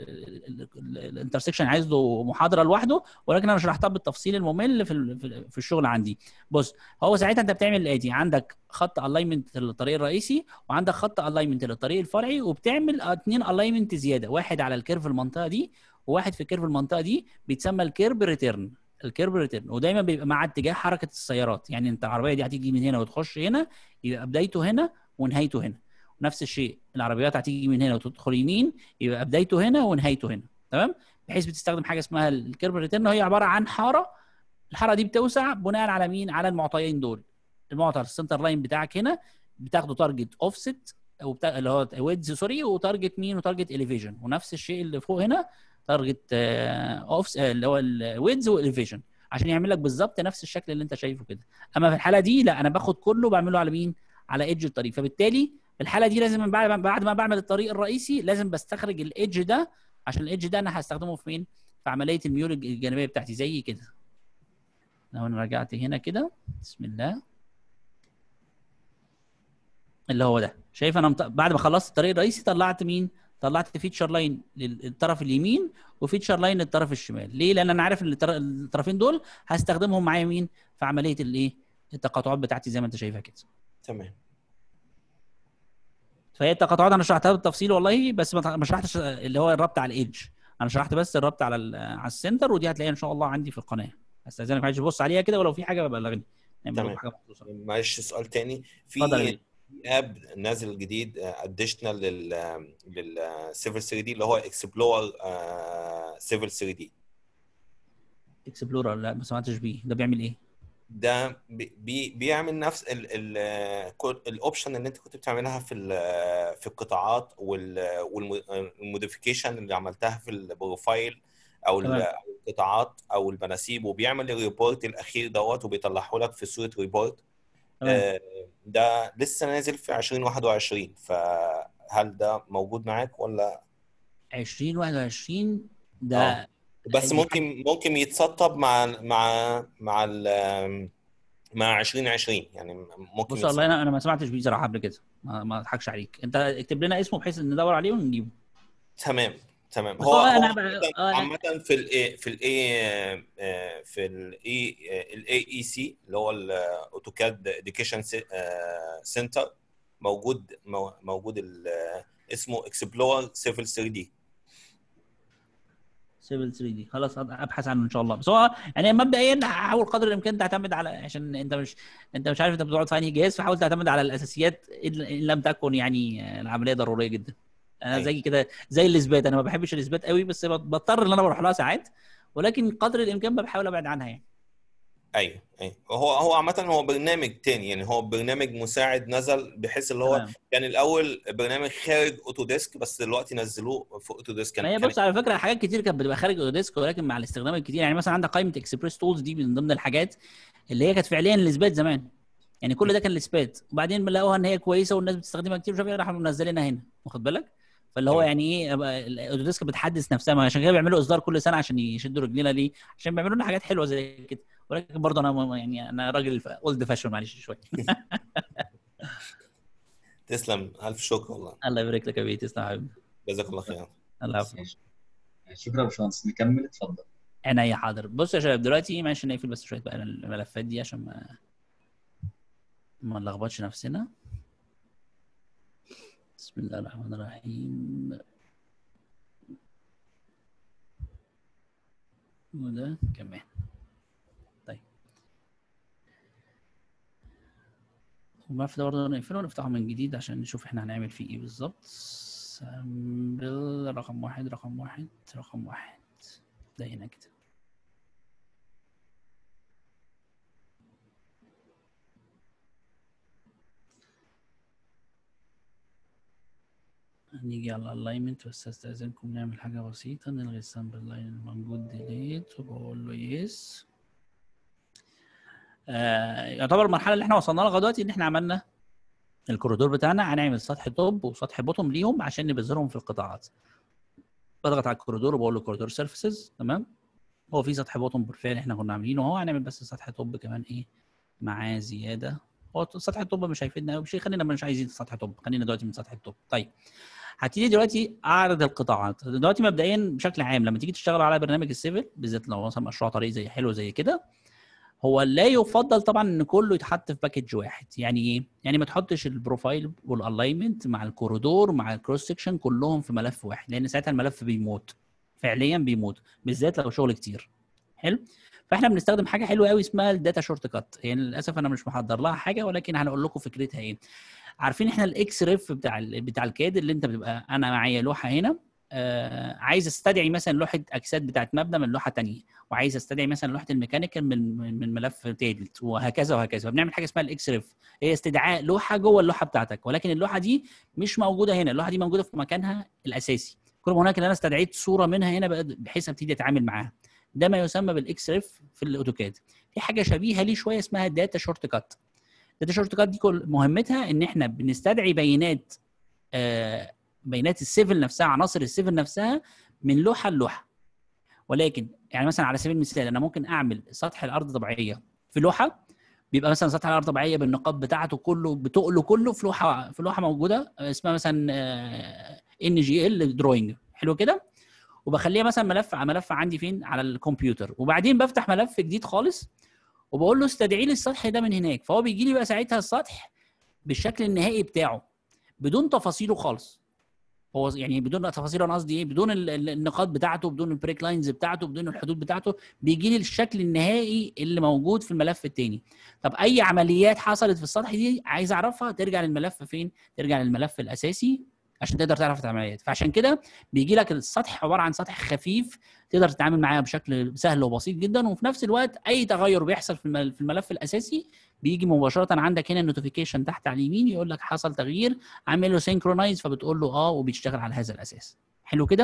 الانترسكشن عايز له محاضره لوحده ولكن انا شرحتها بالتفصيل الممل في ال- في- في الشغل عندي بص هو ساعتها انت بتعمل الاتي عندك خط الاينمنت للطريق الرئيسي وعندك خط الاينمنت للطريق الفرعي وبتعمل اثنين الاينمنت زياده واحد على الكيرف المنطقه دي وواحد في كيرف المنطقه دي بيتسمى الكيرب ريتيرن الكيرب ريتيرن ودايما بيبقى مع اتجاه حركه السيارات يعني انت العربيه دي هتيجي من هنا وتخش هنا يبقى بدايته هنا ونهايته هنا نفس الشيء العربيات هتيجي من هنا وتدخل يمين يبقى بدايته هنا ونهايته هنا تمام بحيث بتستخدم حاجه اسمها الكيرب ريتيرن وهي عباره عن حاره الحاره دي بتوسع بناء على مين على المعطيين دول المعطى السنتر لاين بتاعك هنا بتاخده تارجت اوفست او بتا... اللي هو ويدز سوري وتارجت مين وتارجت اليفيجن ونفس الشيء اللي فوق هنا تارجت اوفس اللي هو الويدز والاليفيجن عشان يعمل لك بالظبط نفس الشكل اللي انت شايفه كده اما في الحاله دي لا انا باخد كله بعمله على مين على ايدج الطريق فبالتالي في الحاله دي لازم من بعد بعد ما بعمل الطريق الرئيسي لازم بستخرج الايدج ده عشان الايدج ده انا هستخدمه في مين في عمليه الميول الجانبيه بتاعتي زي كده لو انا رجعت هنا كده بسم الله اللي هو ده شايف انا مط... بعد ما خلصت الطريق الرئيسي طلعت مين طلعت فيتشر لاين للطرف اليمين وفيتشر لاين للطرف الشمال ليه لان انا عارف ان الطر- الطرفين دول هستخدمهم معايا مين في عمليه الايه التقاطعات بتاعتي زي ما انت شايفها كده تمام فهي التقاطعات انا شرحتها بالتفصيل والله بس ما ما شرحتش اللي هو الربط على الايدج انا شرحت بس الربط على ال- على السنتر ودي هتلاقيها ان شاء الله عندي في القناه استاذنك معلش بص عليها كده ولو في حاجه بلغني يعني تمام. برضه حاجه مخصوصه معلش سؤال تاني اتفضل يا في بيه. اب نازل جديد اديشنال لل للسيفل 3 دي اللي هو اكسبلور سيفل 3 دي اكسبلورر لا ما سمعتش بيه ده بيعمل ايه ده بي بي- بيعمل نفس ال ال كل- الاوبشن اللي انت كنت بتعملها في ال- في القطاعات والموديفيكيشن اللي عملتها في البروفايل او ال- تمام. أو القطاعات او المناسيب وبيعمل الريبورت الاخير دوت وبيطلعه لك في صوره ريبورت تمام. آه، ده لسه نازل في 2021 فهل ده موجود معاك ولا 2021 ده اه بس دي ممكن ممكن يتسطب مع مع مع ال مع 2020 يعني ممكن بص والله يتسطب انا انا ما سمعتش بيه صراحه قبل كده ما ما اضحكش عليك انت اكتب لنا اسمه بحيث ندور عليه ونجيبه تمام تمام بس هو هو هو انا عامة بقى- آه، عامة في الاي في الاي في الاي الاي اي سي اللي هو الاوتوكاد اديوكيشن سنتر موجود مو- موجود ال- اسمه اكسبلور سيفل 3 دي سيفل 3 دي خلاص ابحث عنه ان شاء الله بس هو يعني مبدئيا هحاول قدر الامكان تعتمد على عشان انت مش انت مش عارف انت بتقعد في انهي جهاز فحاول تعتمد على الاساسيات ان إن لم تكن يعني العمليه ضروريه جدا انا أيوة. زي كده زي الاثبات انا ما بحبش الاثبات قوي بس بضطر ان انا بروح لها ساعات ولكن قدر الامكان بحاول ابعد عنها يعني ايوه ايوه هو هو عامة هو برنامج تاني يعني هو برنامج مساعد نزل بحيث اللي هو تمام. كان الاول برنامج خارج اوتوديسك بس دلوقتي نزلوه في اوتوديسك ما هي كان بص على فكره حاجات كتير كانت بتبقى خارج اوديسك ولكن مع الاستخدام الكتير يعني مثلا عندك قائمه اكسبريس تولز دي من ضمن الحاجات اللي هي كانت فعليا الاثبات زمان يعني كل ده كان الاثبات وبعدين لقوها ان هي كويسه والناس بتستخدمها كتير مش عارف ايه راحوا منزلينها هنا واخد بالك فاللي هو تمام. يعني ايه أبقى الاوديسك بتحدث نفسها ما عشان كده بيعملوا اصدار كل سنه عشان يشدوا رجلينا ليه عشان بيعملوا لنا حاجات حلوه زي كده ولكن برضه انا م- يعني انا راجل اولد فاشون معلش شويه تسلم الف شكر والله الله يبارك لك يا بيه تسلم يا حبيبي جزاك الله خير الله يعافيك ماشي. شكرا يا باشمهندس نكمل اتفضل عينيا حاضر بص يا شباب دلوقتي ماشي نقفل بس شويه بقى الملفات دي عشان ما ما نلخبطش نفسنا بسم الله الرحمن الرحيم وده كمان طيب الملف ده برضه نقفله ونفتحه من جديد عشان نشوف احنا هنعمل فيه ايه بالظبط سامبل رقم واحد رقم واحد رقم واحد ده هنا كده هنيجي على الالاينمنت بس استاذنكم نعمل حاجه بسيطه نلغي السامبل لاين الموجود ديليت وبقول له يس آه يعتبر المرحله اللي احنا وصلنا لها دلوقتي ان احنا عملنا الكوريدور بتاعنا هنعمل سطح توب وسطح بوتوم ليهم عشان نبذرهم في القطاعات بضغط على الكوريدور وبقول له كوريدور سيرفيسز تمام هو في سطح بوتوم بالفعل احنا كنا عاملينه اهو هنعمل بس سطح توب كمان ايه معاه زياده هو سطح التوب مش هيفيدنا قوي بشيء خلينا مش عايزين سطح توب خلينا دلوقتي من سطح التوب طيب هبتدي دلوقتي اعرض القطاعات دلوقتي مبدئيا بشكل عام لما تيجي تشتغل على برنامج السيفل بالذات لو مثلا مشروع طريق زي حلو زي كده هو لا يفضل طبعا ان كله يتحط في باكج واحد يعني ايه يعني ما تحطش البروفايل والالاينمنت مع الكوريدور مع الكروس سكشن كلهم في ملف واحد لان ساعتها الملف بيموت فعليا بيموت بالذات لو شغل كتير حلو فاحنا بنستخدم حاجه حلوه قوي اسمها الداتا شورت كات هي يعني للاسف انا مش محضر لها حاجه ولكن هنقول لكم فكرتها ايه عارفين احنا الاكس ريف بتاع ال بتاع الكاد اللي انت بتبقى انا معايا لوحه هنا آه عايز استدعي مثلا لوحه اجساد بتاعت مبنى من لوحه تانية وعايز استدعي مثلا لوحه الميكانيكال من من ملف تالت وهكذا وهكذا فبنعمل حاجه اسمها الاكس ريف هي استدعاء لوحه جوه اللوحه بتاعتك ولكن اللوحه دي مش موجوده هنا اللوحه دي موجوده في مكانها الاساسي كل ما هناك ان انا استدعيت صوره منها هنا بحيث ابتدي اتعامل معاها ده ما يسمى بالاكس ريف في الاوتوكاد في حاجه شبيهه ليه شويه اسمها داتا شورت كات داتا شورت كات دي كل مهمتها ان احنا بنستدعي بيانات آه بيانات السيفل نفسها عناصر السيفل نفسها من لوحه للوحه ولكن يعني مثلا على سبيل المثال انا ممكن اعمل سطح الارض طبيعيه في لوحه بيبقى مثلا سطح الارض طبيعيه بالنقاط بتاعته كله بتقله كله في لوحه في لوحه موجوده اسمها مثلا ان جي ال دروينج حلو كده وبخليها مثلا ملف ملف عندي فين على الكمبيوتر وبعدين بفتح ملف جديد خالص وبقول له استدعي لي السطح ده من هناك فهو بيجي لي بقى ساعتها السطح بالشكل النهائي بتاعه بدون تفاصيله خالص هو يعني بدون تفاصيل انا قصدي ايه بدون النقاط بتاعته بدون البريك لاينز بتاعته بدون الحدود بتاعته بيجي لي الشكل النهائي اللي موجود في الملف الثاني طب اي عمليات حصلت في السطح دي عايز اعرفها ترجع للملف فين ترجع للملف الاساسي عشان تقدر تعرف العمليات فعشان كده بيجي لك السطح عباره عن سطح خفيف تقدر تتعامل معاه بشكل سهل وبسيط جدا وفي نفس الوقت اي تغير بيحصل في الملف الاساسي بيجي مباشره عندك هنا النوتيفيكيشن تحت على اليمين يقول لك حصل تغيير عامل له سينكرونايز فبتقول له اه وبيشتغل على هذا الاساس حلو كده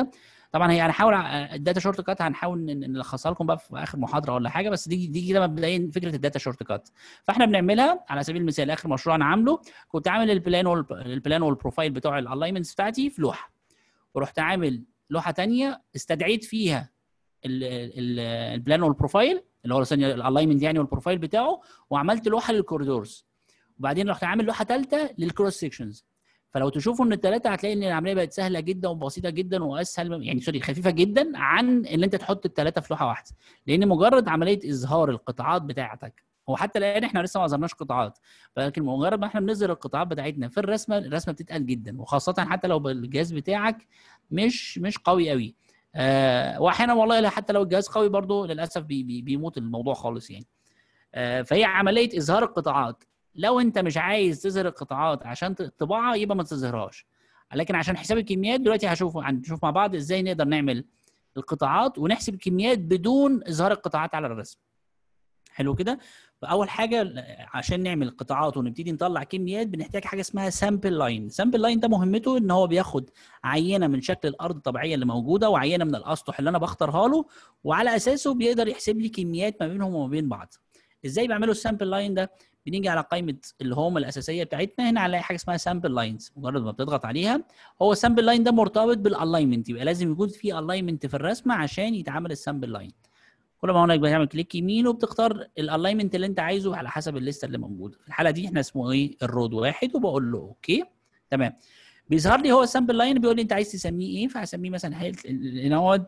طبعا هي هنحاول ع- الداتا شورت كات هنحاول ن- ن- نلخصها لكم بقى في اخر محاضره ولا حاجه بس دي دي كده مبدئيا فكره الداتا شورت كات فاحنا بنعملها على سبيل المثال اخر مشروع انا عامله كنت عامل البلان والب... البلان والبروفايل بتوع الالاينمنتس بتاعتي في لوحه ورحت عامل لوحه تانية استدعيت فيها ال- ال- البلان والبروفايل اللي هو الالاينمنت يعني والبروفايل بتاعه وعملت لوحه للكوريدورز وبعدين رحت عامل لوحه ثالثه للكروس سيكشنز فلو تشوفوا ان الثلاثه هتلاقي ان العمليه بقت سهله جدا وبسيطه جدا واسهل يعني سوري خفيفه جدا عن ان انت تحط الثلاثه في لوحه واحده لان مجرد عمليه اظهار القطاعات بتاعتك هو حتى الان احنا لسه ما ظهرناش قطاعات لكن مجرد ما احنا بنظهر القطاعات بتاعتنا في الرسمه الرسمه بتتقل جدا وخاصه حتى لو الجهاز بتاعك مش مش قوي قوي آه واحيانا والله حتى لو الجهاز قوي برضه للاسف بي بي بيموت الموضوع خالص يعني آه فهي عمليه اظهار القطاعات لو انت مش عايز تظهر القطاعات عشان الطباعه يبقى ما تظهرهاش لكن عشان حساب الكميات دلوقتي هشوف هنشوف مع بعض ازاي نقدر نعمل القطاعات ونحسب الكميات بدون اظهار القطاعات على الرسم حلو كده فاول حاجه عشان نعمل قطاعات ونبتدي نطلع كميات بنحتاج حاجه اسمها سامبل لاين سامبل لاين ده مهمته ان هو بياخد عينه من شكل الارض الطبيعيه اللي موجوده وعينه من الاسطح اللي انا بختارها له وعلى اساسه بيقدر يحسب لي كميات ما بينهم وما بين بعض ازاي بعملوا السامبل لاين ده بنيجي على قائمه الهوم الاساسيه بتاعتنا هنا هنلاقي حاجه اسمها سامبل لاينز مجرد ما بتضغط عليها هو السامبل لاين ده مرتبط بالالاينمنت يبقى لازم يكون في الاينمنت في الرسمه عشان يتعمل السامبل لاين كل ما هناك بتعمل كليك يمين وبتختار الالاينمنت اللي انت عايزه على حسب الليسته اللي موجوده في الحاله دي احنا اسمه ايه الرود واحد وبقول له اوكي تمام بيظهر لي هو السامبل لاين بيقول لي انت عايز تسميه ايه فهسميه مثلا هنا هو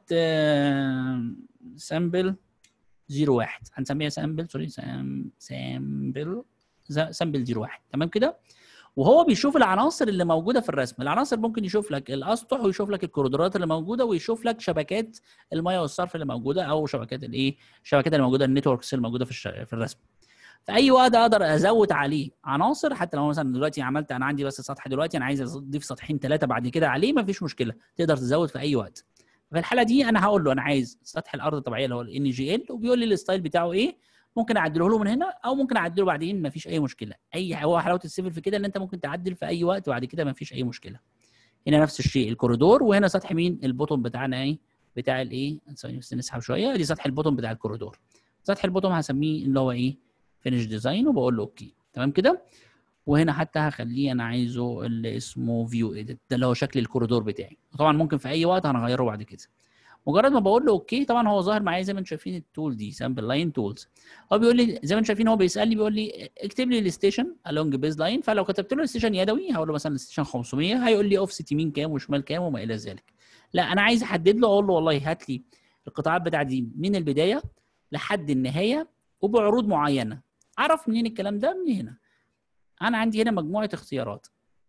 سامبل 01 هنسميها سامبل سوري سامبل سامبل 01 تمام كده وهو بيشوف العناصر اللي موجوده في الرسم العناصر ممكن يشوف لك الاسطح ويشوف لك الكوريدورات اللي موجوده ويشوف لك شبكات الميه والصرف اللي موجوده او شبكات الايه الشبكات اللي موجوده النتوركس اللي موجوده في الش... في الرسم في اي وقت اقدر ازود عليه عناصر حتى لو مثلا دلوقتي عملت انا عندي بس سطح دلوقتي انا عايز اضيف سطحين ثلاثه بعد كده عليه ما فيش مشكله تقدر تزود في اي وقت في الحاله دي انا هقول له انا عايز سطح الارض الطبيعيه اللي هو الان جي ال وبيقول لي الستايل بتاعه ايه ممكن اعدله له من هنا او ممكن اعدله بعدين ما فيش اي مشكله اي هو حلاوه السيفل في كده ان انت ممكن تعدل في اي وقت وبعد كده ما فيش اي مشكله هنا نفس الشيء الكوريدور وهنا سطح مين البوتوم بتاعنا ايه بتاع الايه ثواني بس نسحب شويه دي سطح البوتوم بتاع الكوريدور سطح البوتوم هسميه اللي هو ايه فينش ديزاين وبقول له اوكي تمام كده وهنا حتى هخليه انا عايزه اللي اسمه فيو اديت ده اللي هو شكل الكوريدور بتاعي طبعا ممكن في اي وقت هنغيره بعد كده مجرد ما بقول له اوكي طبعا هو ظاهر معايا زي ما انتم شايفين التول دي سامبل لاين تولز هو بيقول لي زي ما انتم شايفين هو بيسالني بيقول لي اكتب لي الستيشن along بيز لاين فلو كتبت له الستيشن يدوي هقول له مثلا الستيشن 500 هيقول لي اوفست يمين كام وشمال كام وما الى ذلك لا انا عايز احدد له اقول له والله هات لي القطاعات بتاعتي من البدايه لحد النهايه وبعروض معينه اعرف منين الكلام ده من هنا انا عندي هنا مجموعه اختيارات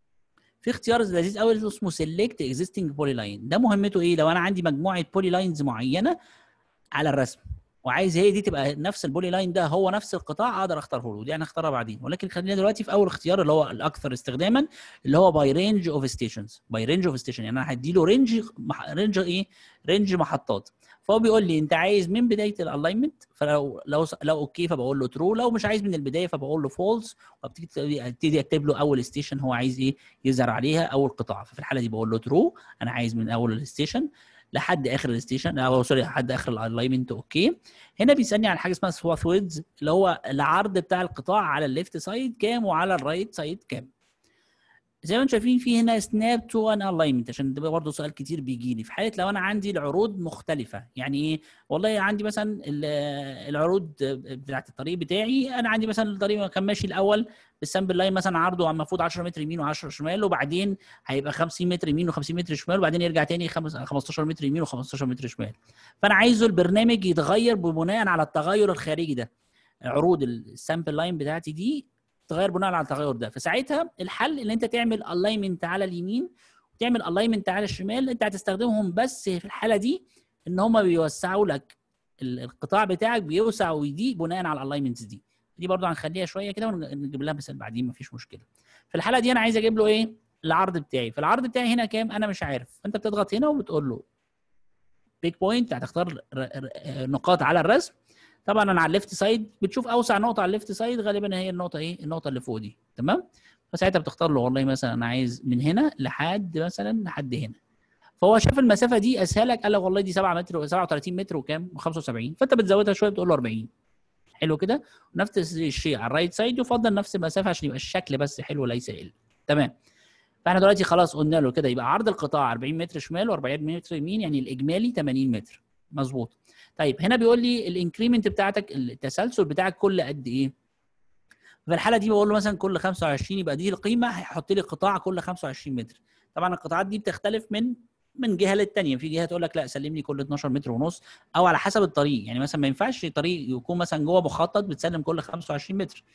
في اختيار لذيذ قوي اسمه سيلكت اكزيستنج بولي لاين ده مهمته ايه لو انا عندي مجموعه بولي لاينز معينه على الرسم وعايز هي دي تبقى نفس البولي لاين ده هو نفس القطاع اقدر اختاره له دي انا اختارها بعدين ولكن خلينا دلوقتي في اول اختيار اللي هو الاكثر استخداما اللي هو باي رينج اوف ستيشنز باي رينج اوف ستيشن يعني انا هدي له رينج رينج ايه رينج محطات فهو بيقول لي انت عايز من بدايه الالاينمنت فلو لو لو اوكي فبقول له ترو لو مش عايز من البدايه فبقول له فولس وابتدي ابتدي اكتب له اول ستيشن هو عايز ايه يظهر عليها اول قطاع ففي الحاله دي بقول له ترو انا عايز من اول الستيشن لحد اخر الستيشن او سوري لحد اخر الالاينمنت اوكي هنا بيسالني على حاجه اسمها سواث ويدز اللي هو العرض بتاع القطاع على الليفت سايد كام وعلى الرايت سايد كام زي ما انتم شايفين في هنا سناب تو ان الاينمنت عشان ده برضه سؤال كتير بيجي لي في حاله لو انا عندي العروض مختلفه يعني ايه والله عندي مثلا العروض بتاعت الطريق بتاعي انا عندي مثلا الطريق كان ماشي الاول بالسامبل لاين مثلا عرضه المفروض 10 متر يمين و10 شمال وبعدين هيبقى 50 متر يمين و50 متر شمال وبعدين يرجع تاني 15 متر يمين و15 متر شمال فانا عايزه البرنامج يتغير بناء على التغير الخارجي ده عروض السامبل لاين بتاعتي دي تغير بناء على التغير ده فساعتها الحل ان انت تعمل الاينمنت على اليمين وتعمل الاينمنت على الشمال انت هتستخدمهم بس في الحاله دي ان هم بيوسعوا لك القطاع بتاعك بيوسع ويضيق بناء على الالاينمنتس دي دي برضو هنخليها شويه كده ونجيب لها مثال بعدين مفيش مشكله في الحاله دي انا عايز اجيب له ايه العرض بتاعي فالعرض بتاعي هنا كام انا مش عارف فانت بتضغط هنا وبتقول له بيك بوينت هتختار نقاط على الرسم طبعا انا على الليفت سايد بتشوف اوسع نقطه على الليفت سايد غالبا هي النقطه ايه النقطه اللي فوق دي تمام فساعتها بتختار له والله مثلا انا عايز من هنا لحد مثلا لحد هنا فهو شاف المسافه دي اسهلك قال لك والله دي 7 متر 37 متر وكام و75 فانت بتزودها شويه بتقول له 40 حلو كده نفس الشيء على الرايت سايد يفضل نفس المسافه عشان يبقى الشكل بس حلو ليس اقل تمام فاحنا دلوقتي خلاص قلنا له كده يبقى عرض القطاع 40 متر شمال و40 متر يمين يعني الاجمالي 80 متر مظبوط طيب هنا بيقول لي الانكريمنت بتاعتك التسلسل بتاعك كل قد ايه في الحاله دي بقول له مثلا كل 25 يبقى دي القيمه هيحط لي قطاع كل 25 متر طبعا القطاعات دي بتختلف من من جهه للتانيه في جهه تقول لك لا سلم لي كل 12 متر ونص او على حسب الطريق يعني مثلا ما ينفعش طريق يكون مثلا جوه مخطط بتسلم كل 25 متر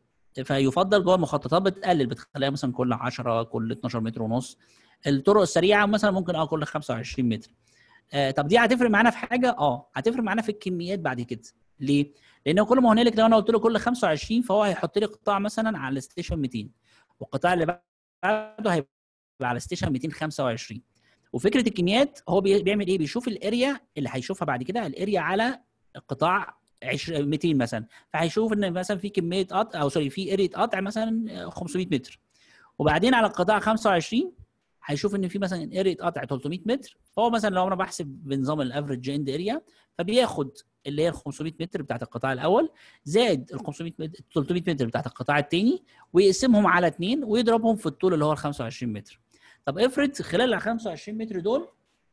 فيفضل جوه المخططات بتقلل بتخليها مثلا كل 10 كل 12 متر ونص الطرق السريعه مثلا ممكن اه كل 25 متر آه طب دي هتفرق معانا في حاجه اه هتفرق معانا في الكميات بعد كده ليه لان كل ما هنالك لو انا قلت له كل 25 فهو هيحط لي قطاع مثلا على ستيشن 200 والقطاع اللي بعده هيبقى على ستيشن 225 وفكره الكميات هو بي- بيعمل ايه بيشوف الاريا اللي هيشوفها بعد كده الاريا على القطاع 20 200 مثلا فهيشوف ان مثلا في كميه قطع او سوري في اريا قطع مثلا 500 متر وبعدين على القطاع 25 هيشوف ان في مثلا اريا قطع 300 متر فهو مثلا لو انا بحسب بنظام الافريج اند اريا فبياخد اللي هي ال 500 متر بتاعت القطاع الاول زائد ال 500 متر 300 متر بتاعت القطاع الثاني ويقسمهم على اثنين ويضربهم في الطول اللي هو ال 25 متر طب افرض خلال ال 25 متر دول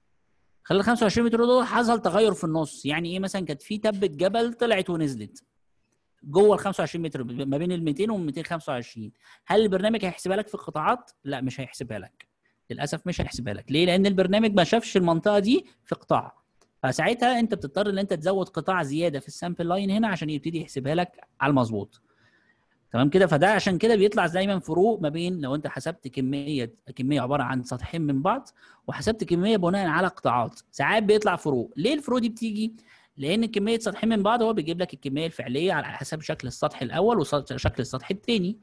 خلال ال 25 متر دول حصل تغير في النص يعني ايه مثلا كانت في تبه جبل طلعت ونزلت جوه ال 25 متر ما بين ال 200 وال 225 هل البرنامج هيحسبها لك في القطاعات؟ لا مش هيحسبها لك للاسف مش هيحسبها لك ليه؟ لان البرنامج ما شافش المنطقه دي في قطاع فساعتها انت بتضطر ان انت تزود قطاع زياده في السامبل لاين هنا عشان يبتدي يحسبها لك على المظبوط تمام كده فده عشان كده بيطلع دايما فروق ما بين لو انت حسبت كميه كميه عباره عن سطحين من بعض وحسبت كميه بناء على قطاعات ساعات بيطلع فروق ليه الفروق دي بتيجي لان كميه سطحين من بعض هو بيجيب لك الكميه الفعليه على حسب شكل السطح الاول وشكل السطح الثاني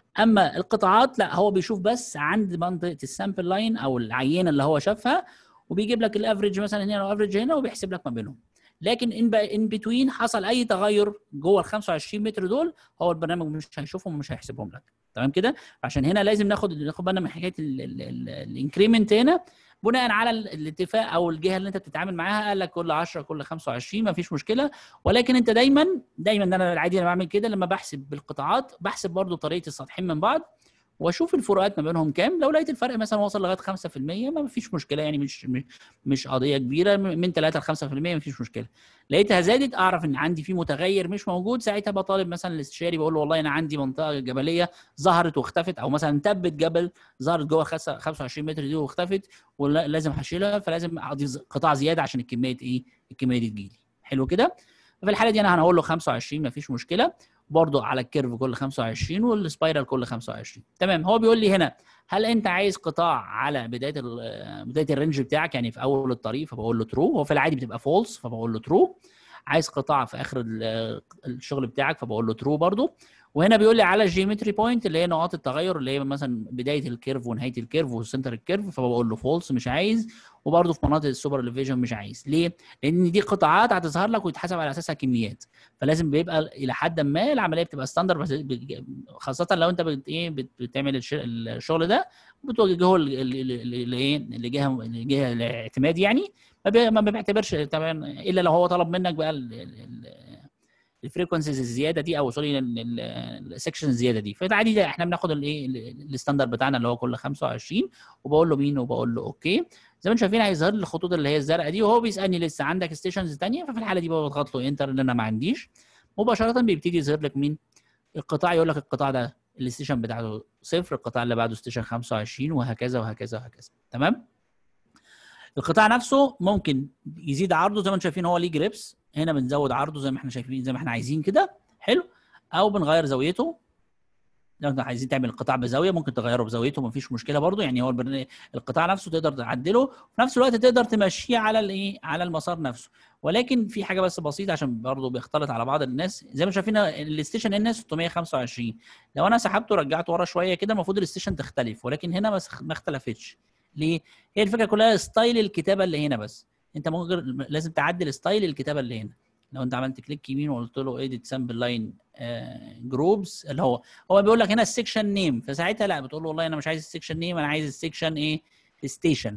اما القطاعات لا هو بيشوف بس عند منطقه السامبل لاين او العينه اللي هو شافها وبيجيب لك الافريج مثلا هنا والافريج هنا وبيحسب لك ما بينهم لكن ان ان بتوين حصل اي تغير جوه ال 25 متر دول هو البرنامج مش هيشوفهم ومش هيحسبهم لك تمام كده عشان هنا لازم ناخد ناخد بالنا من حكايه الانكريمنت هنا بناء على ال- الاتفاق او الجهه اللي انت بتتعامل معاها قال لك كل 10 كل 25 ما فيش مشكله ولكن انت دايما دايما انا العادي انا بعمل كده لما بحسب بالقطاعات بحسب برضو طريقه السطحين من بعض واشوف الفروقات ما بينهم كام لو لقيت الفرق مثلا وصل لغايه 5% ما فيش مشكله يعني مش مش- مش قضيه كبيره من 3 ل 5% ما فيش مشكله لقيتها زادت اعرف ان عندي في متغير مش موجود ساعتها بطالب مثلا الاستشاري بقول له والله انا عندي منطقه جبليه ظهرت واختفت او مثلا تبت جبل ظهرت جوه خس- 25 متر دي واختفت ولازم هشيلها فلازم اقضي ز- قطاع زياده عشان الكميه ايه الكميه دي تجيلي حلو كده ففي الحاله دي انا هنقول له 25 ما فيش مشكله برضو على الكيرف كل 25 والسبايرال كل 25 تمام هو بيقول لي هنا هل انت عايز قطاع على بدايه ال- بدايه الرينج بتاعك يعني في اول الطريق فبقول له ترو هو في العادي بتبقى فولس فبقول له ترو عايز قطاع في اخر ال- الشغل بتاعك فبقول له ترو برضو وهنا بيقول لي على الجيومتري بوينت اللي هي نقاط التغير اللي هي مثلا بدايه الكيرف ونهايه الكيرف وسنتر الكيرف فبقول له فولس مش عايز وبرضه في مناطق السوبر ليفيجن مش عايز ليه؟ لان دي قطاعات هتظهر لك ويتحسب على اساسها كميات فلازم بيبقى الى حد ما العمليه بتبقى ستاندر بس بت- خاصه لو انت بت ايه بت- بتعمل الش- الشغل ده بتوجهه ل- ل- ل- لايه لجهه لجهه الاعتماد يعني ما بي- ما بيعتبرش طبعا الا لو هو طلب منك بقى الفريكونسيز الزياده دي او سوري السكشن الزياده دي فعادي ده احنا بناخد الايه ال- الستاندر بتاعنا اللي هو كل 25 وبقول له مين وبقول له اوكي زي ما انتم شايفين هيظهر لي الخطوط اللي هي الزرقاء دي وهو بيسالني لسه عندك ستيشنز ثانيه ففي الحاله دي بضغط له انتر اللي انا ما عنديش مباشره بيبتدي يظهر لك مين القطاع يقول لك القطاع ده الستيشن بتاعته صفر القطاع اللي بعده ستيشن 25 وهكذا وهكذا وهكذا تمام القطاع نفسه ممكن يزيد عرضه زي ما انتم شايفين هو ليه جريبس هنا بنزود عرضه زي ما احنا شايفين زي ما احنا عايزين كده حلو او بنغير زاويته لو انت عايزين تعمل القطاع بزاويه ممكن تغيره بزاويته مفيش مشكله برضو يعني هو البرنامج القطاع نفسه تقدر تعدله وفي نفس الوقت تقدر تمشيه على الايه على المسار نفسه ولكن في حاجه بس بسيطه عشان برضو بيختلط على بعض الناس زي ما شايفين الستيشن ان 625 لو انا سحبته ورجعته ورا شويه كده المفروض الستيشن تختلف ولكن هنا ما سخ- ما اختلفتش ليه هي الفكره كلها ستايل الكتابه اللي هنا بس انت ممكن لازم تعدل ستايل الكتابه اللي هنا لو انت عملت كليك يمين وقلت له ايديت سامبل لاين جروبس اللي هو هو بيقول لك هنا السكشن نيم فساعتها لا بتقول له والله انا مش عايز السكشن نيم انا عايز السكشن ايه ستيشن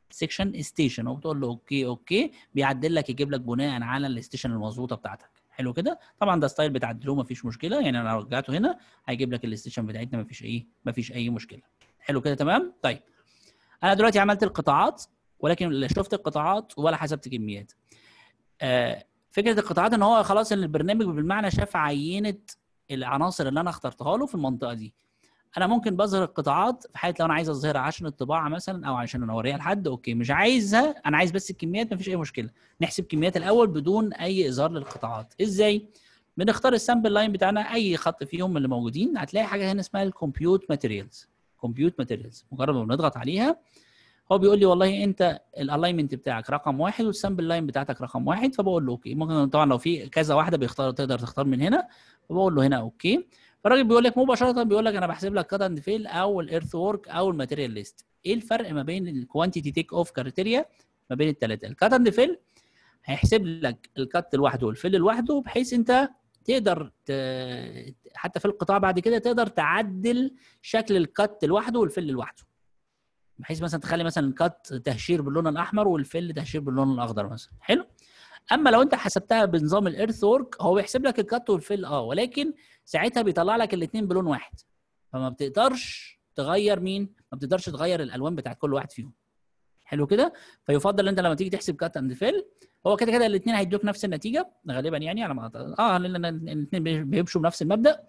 سيكشن ستيشن وبتقول له اوكي اوكي بيعدل لك يجيب لك بناء على الستيشن المظبوطه بتاعتك حلو كده طبعا ده ستايل بتعدلوه مفيش مشكله يعني انا لو رجعته هنا هيجيب لك الستيشن بتاعتنا مفيش ايه مفيش اي مشكله حلو كده تمام طيب انا دلوقتي عملت القطاعات ولكن لا شفت القطاعات ولا حسبت كميات آه فكره القطاعات ان هو خلاص ان البرنامج بالمعنى شاف عينه العناصر اللي انا اخترتها له في المنطقه دي انا ممكن بظهر القطاعات في حاله لو انا عايز اظهرها عشان الطباعه مثلا او عشان اوريها لحد اوكي مش عايزها انا عايز بس الكميات مفيش اي مشكله نحسب كميات الاول بدون اي اظهار للقطاعات ازاي بنختار السامبل لاين بتاعنا اي خط فيهم من اللي موجودين هتلاقي حاجه هنا اسمها الكمبيوت ماتيريالز كمبيوت ماتيريالز مجرد ما بنضغط عليها هو بيقول لي والله انت الالاينمنت بتاعك رقم واحد والسامبل لاين بتاعتك رقم واحد فبقول له اوكي ممكن طبعا لو في كذا واحده بيختار تقدر تختار من هنا فبقول له هنا اوكي فالراجل بيقول لك مباشره بيقول لك انا بحسب لك كات اند فيل او الايرث وورك او الماتيريال ليست ايه الفرق ما بين الكوانتيتي تيك اوف كريتيريا ما بين الثلاثه الكات اند فيل هيحسب لك الكات لوحده والفيل لوحده بحيث انت تقدر ت... حتى في القطاع بعد كده تقدر تعدل شكل الكات لوحده والفيل لوحده بحيث مثلا تخلي مثلا الكات تهشير باللون الاحمر والفيل تهشير باللون الاخضر مثلا حلو اما لو انت حسبتها بنظام الايرث وورك هو بيحسب لك الكات والفيل اه ولكن ساعتها بيطلع لك الاثنين بلون واحد فما بتقدرش تغير مين ما بتقدرش تغير الالوان بتاعت كل واحد فيهم حلو كده فيفضل انت لما تيجي تحسب كات اند فيل هو كده كده الاثنين هيدوك نفس النتيجه غالبا يعني على ما أعتقد. اه لان الاثنين بيمشوا بنفس المبدا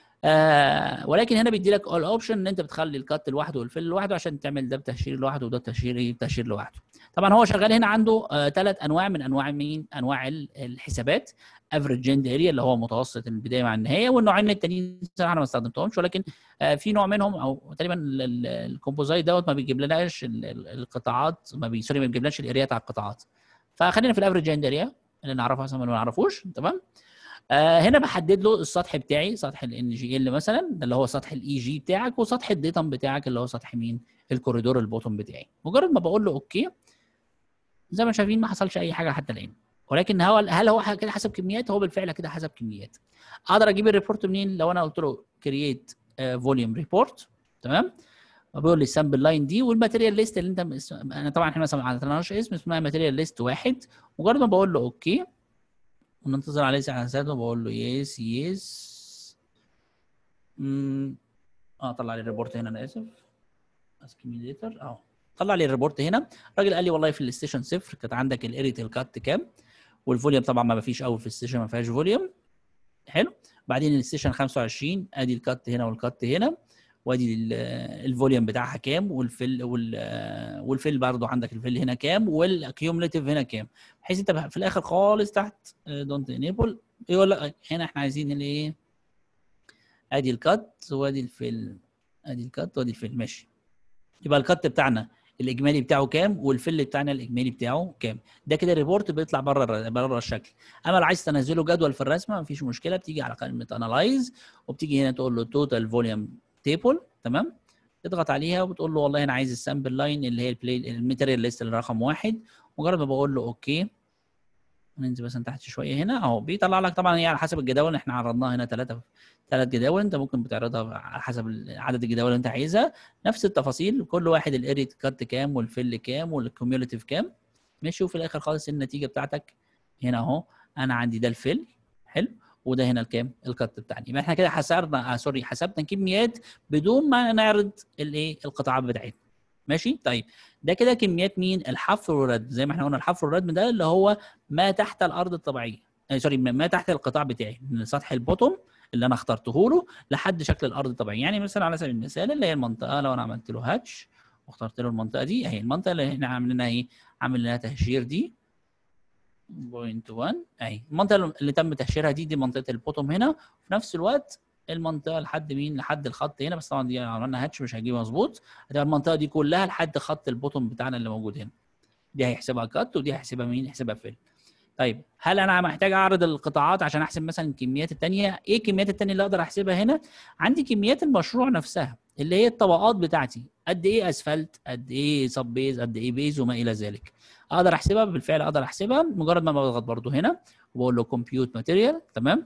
آه ولكن هنا بيدي لك اول اوبشن ان انت بتخلي الكات لوحده والفيل لوحده عشان تعمل ده بتهشير لوحده وده بتهشير ايه بتهشير لوحده طبعا هو شغال هنا عنده ثلاث آه انواع من انواع مين انواع الحسابات افريج اند اريا اللي هو متوسط البدايه مع النهايه والنوعين التانيين صراحه انا ما استخدمتهمش ولكن آه في نوع منهم او تقريبا الكومبوزايت دوت ما بيجيب لناش القطاعات ما بي سوري ما بيجيبلناش الاريات على القطاعات فخلينا في الافريج اند اريا اللي نعرفه احسن من ما نعرفوش تمام آه هنا بحدد له السطح بتاعي سطح الان جي ال مثلا ده اللي هو سطح الاي جي بتاعك وسطح الديتم بتاعك اللي هو سطح مين الكوريدور البوتوم بتاعي مجرد ما بقول له اوكي زي ما شايفين ما حصلش اي حاجه حتى الان ولكن هو هل هو كده حسب كميات هو بالفعل كده حسب كميات اقدر اجيب الريبورت منين لو انا قلت له كرييت فوليوم ريبورت تمام بيقول لي السامبل لاين دي والماتيريال ليست اللي انت انا طبعا احنا مثلا ما عملناش اسم اسمها ماتيريال ليست واحد مجرد ما بقول له اوكي وننتظر عليه ساعه ساعه وبقول له يس يس امم اه طلع لي الريبورت هنا انا اسف اسكيميليتر اه طلع لي الريبورت هنا الراجل قال لي والله في الستيشن صفر كانت عندك الاريتال كات كام والفوليوم طبعا ما فيش اول في الستيشن ما فيهاش فوليوم حلو بعدين الستيشن 25 ادي الكات هنا والكات هنا وادي الفوليوم بتاعها كام والفل وال والفل برضه عندك الفل هنا كام والاكيوميليتيف هنا كام بحيث انت في الاخر خالص تحت دونت انيبل يقول لك هنا احنا عايزين الايه ادي الكات وادي الفل ادي الكات وادي الفل ماشي يبقى الكات بتاعنا الاجمالي بتاعه كام والفل بتاعنا الاجمالي بتاعه كام ده كده الريبورت بيطلع بره بره الشكل اما لو عايز تنزله جدول في الرسمه مفيش مشكله بتيجي على كلمه انالايز وبتيجي هنا تقول له توتال فوليوم تيبل تمام تضغط عليها وبتقول له والله انا عايز السامبل لاين اللي هي البلاي الماتيريال ليست اللي رقم واحد مجرد ما بقول له اوكي ننزل مثلا تحت شويه هنا اهو بيطلع لك طبعا هي على حسب الجداول اللي احنا عرضناها هنا ثلاثه ثلاث جداول انت ممكن بتعرضها على حسب عدد الجداول اللي انت عايزها نفس التفاصيل كل واحد الاريت كات كام والفل كام والكوميوليتيف كام ماشي وفي الاخر خالص النتيجه بتاعتك هنا اهو انا عندي ده الفل حلو وده هنا الكام الكت بتاعنا يبقى احنا كده حسبنا آه سوري حسبنا كميات بدون ما نعرض الايه القطاعات بتاعتنا ماشي طيب ده كده كميات مين الحفر والردم زي ما احنا قلنا الحفر والردم ده اللي هو ما تحت الارض الطبيعيه آه سوري ما تحت القطاع بتاعي من سطح البوتوم اللي انا اخترته له لحد شكل الارض الطبيعي يعني مثلا على سبيل المثال اللي هي المنطقه لو انا عملت له هاتش واخترت له المنطقه دي اهي المنطقه اللي احنا عاملينها ايه عامل لها تهشير دي بوينت 1 اهي المنطقه اللي تم تهشيرها دي دي منطقه البوتوم هنا وفي نفس الوقت المنطقه لحد مين لحد الخط هنا بس طبعا دي عملنا هاتش مش هيجيب مظبوط هتبقى المنطقه دي كلها لحد خط البوتوم بتاعنا اللي موجود هنا دي هيحسبها كات ودي هيحسبها مين هيحسبها فيل طيب هل انا محتاج اعرض القطاعات عشان احسب مثلا الكميات الثانيه ايه الكميات الثانيه اللي اقدر احسبها هنا عندي كميات المشروع نفسها اللي هي الطبقات بتاعتي قد ايه اسفلت قد ايه سب بيز قد ايه بيز وما الى ذلك اقدر احسبها بالفعل اقدر احسبها مجرد ما بضغط برضو هنا وبقول له كومبيوت ماتيريال تمام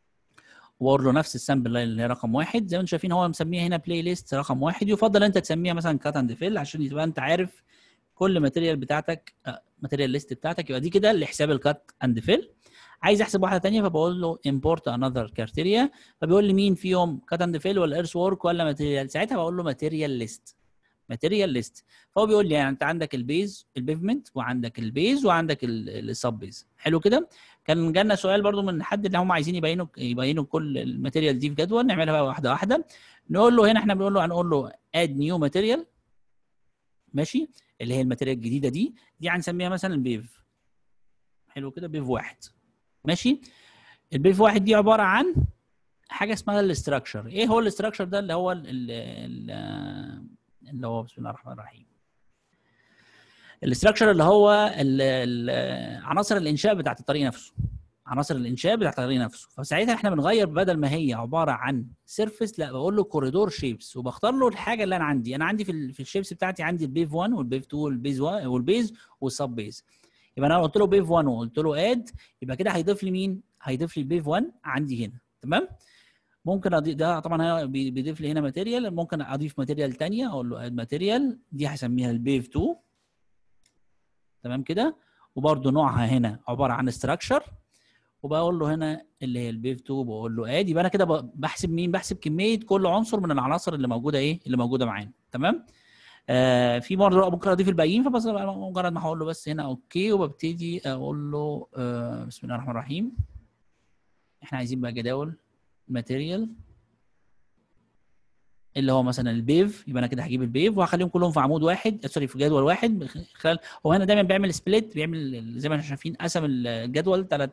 واقول له نفس السامبل لاين اللي هي رقم واحد زي ما انتم شايفين هو مسميها هنا بلاي ليست رقم واحد يفضل انت تسميها مثلا كات اند فيل عشان يبقى انت عارف كل ماتيريال بتاعتك ماتيريال ليست بتاعتك يبقى دي كده لحساب الكات اند فيل عايز احسب واحده ثانيه فبقول له امبورت انذر كارتيريا فبيقول لي مين فيهم كات اند فيل ولا ايرث وورك ولا ماتيريال ساعتها بقول له ماتيريال ليست ماتيريال ليست فهو بيقول لي يعني انت عندك البيز البيفمنت وعندك البيز وعندك السب بيز حلو كده كان جالنا سؤال برضو من حد اللي هم عايزين يبينوا يبينوا كل الماتيريال دي في جدول نعملها بقى واحده واحده نقول له هنا احنا بنقول له هنقول له اد نيو ماتيريال ماشي اللي هي الماتيريال الجديده دي دي هنسميها مثلا بيف حلو كده بيف واحد ماشي البيف واحد دي عباره عن حاجه اسمها الاستراكشر ايه هو الاستراكشر ده اللي هو ال ال اللي هو بسم الله الرحمن الرحيم الاستراكشر اللي هو ال ال عناصر الانشاء بتاعت الطريق نفسه عناصر الانشاء بتاعت الطريق نفسه فساعتها احنا بنغير بدل ما هي عباره عن سيرفيس لا بقول له كوريدور شيبس وبختار له الحاجه اللي انا عندي انا عندي في ال في الشيبس بتاعتي عندي البيف 1 والبيف 2 والبيز 1 والبيز والسب بيز يبقى انا قلت له بيف 1 وقلت له اد يبقى كده هيضيف لي مين هيضيف لي البيف 1 عندي هنا تمام ممكن اضيف ده طبعا بيضيف لي هنا ماتيريال ممكن اضيف ماتيريال ثانيه اقول له اد ماتيريال دي هسميها البيف 2 تمام كده وبرده نوعها هنا عباره عن استراكشر وبقول له هنا اللي هي البيف 2 بقول له اد يبقى انا كده بحسب مين بحسب كميه كل عنصر من العناصر اللي موجوده ايه اللي موجوده معانا تمام آه في برضه ممكن اضيف الباقيين فبس مجرد ما هقول له بس هنا اوكي وببتدي اقول له آه بسم الله الرحمن الرحيم احنا عايزين بقى جداول ماتيريال اللي هو مثلا البيف يبقى انا كده هجيب البيف وهخليهم كلهم في عمود واحد سوري في جدول واحد خلال هو هنا دايما بيعمل سبليت بيعمل زي ما احنا شايفين قسم الجدول ثلاث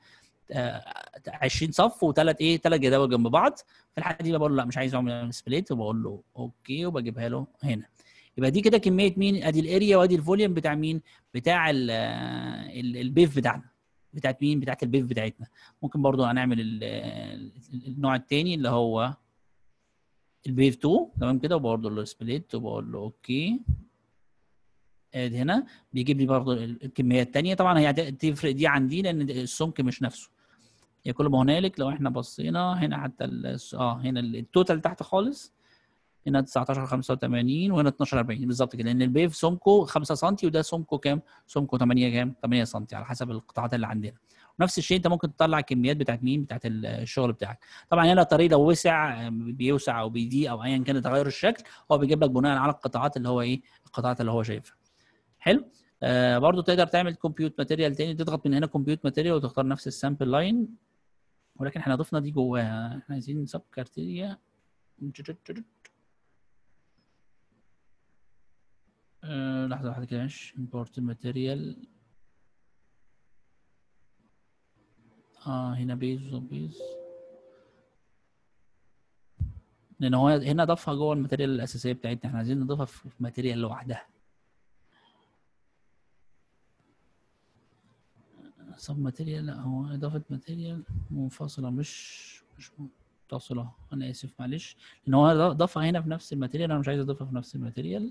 20 صف وثلاث ايه ثلاث جداول جنب بعض في الحاله دي بقول له لا مش عايز اعمل سبليت وبقول له اوكي وبجيبها له هنا يبقى دي كده كميه مين ادي الاريا وادي الفوليوم بتاع مين بتاع ال ال البيف بتاعنا بتاعت مين بتاعت البيف بتاعتنا ممكن برضو هنعمل النوع الثاني اللي هو البيف 2 تمام كده وبرضه السبليت وبقول له اوكي اد هنا بيجيب لي برضه الكميه الثانيه طبعا هي تفرق دي عن دي لان السمك مش نفسه هي كل ما هنالك لو احنا بصينا هنا حتى اه هنا التوتال تحت خالص هنا 19 85 وهنا 12 40 بالظبط كده لان البيف سمكه 5 سم وده سمكه كام؟ سمكه 8 كام؟ 8 سم على حسب القطاعات اللي عندنا. نفس الشيء انت ممكن تطلع الكميات بتاعت مين؟ بتاعت الشغل بتاعك. طبعا هنا الطريق لو وسع بيوسع او بيضيق او ايا كان تغير الشكل هو بيجيب لك بناء على القطاعات اللي هو ايه؟ القطاعات اللي هو شايفها. حلو؟ آه برضو تقدر تعمل كومبيوت ماتيريال تاني تضغط من هنا كومبيوت ماتيريال وتختار نفس السامبل لاين ولكن احنا ضفنا دي جواها احنا عايزين سب كارتيريا أه لحظة واحدة كده ماشي import material اه هنا بيز وبيز لان هو هنا ضافها جوه الماتيريال الاساسيه بتاعتنا احنا عايزين نضيفها في ماتيريال لوحدها سب ماتيريال لا هو اضافه ماتيريال منفصله مش مش متصله انا اسف معلش لان هو ضافها هنا في نفس الماتيريال انا مش عايز اضيفها في نفس الماتيريال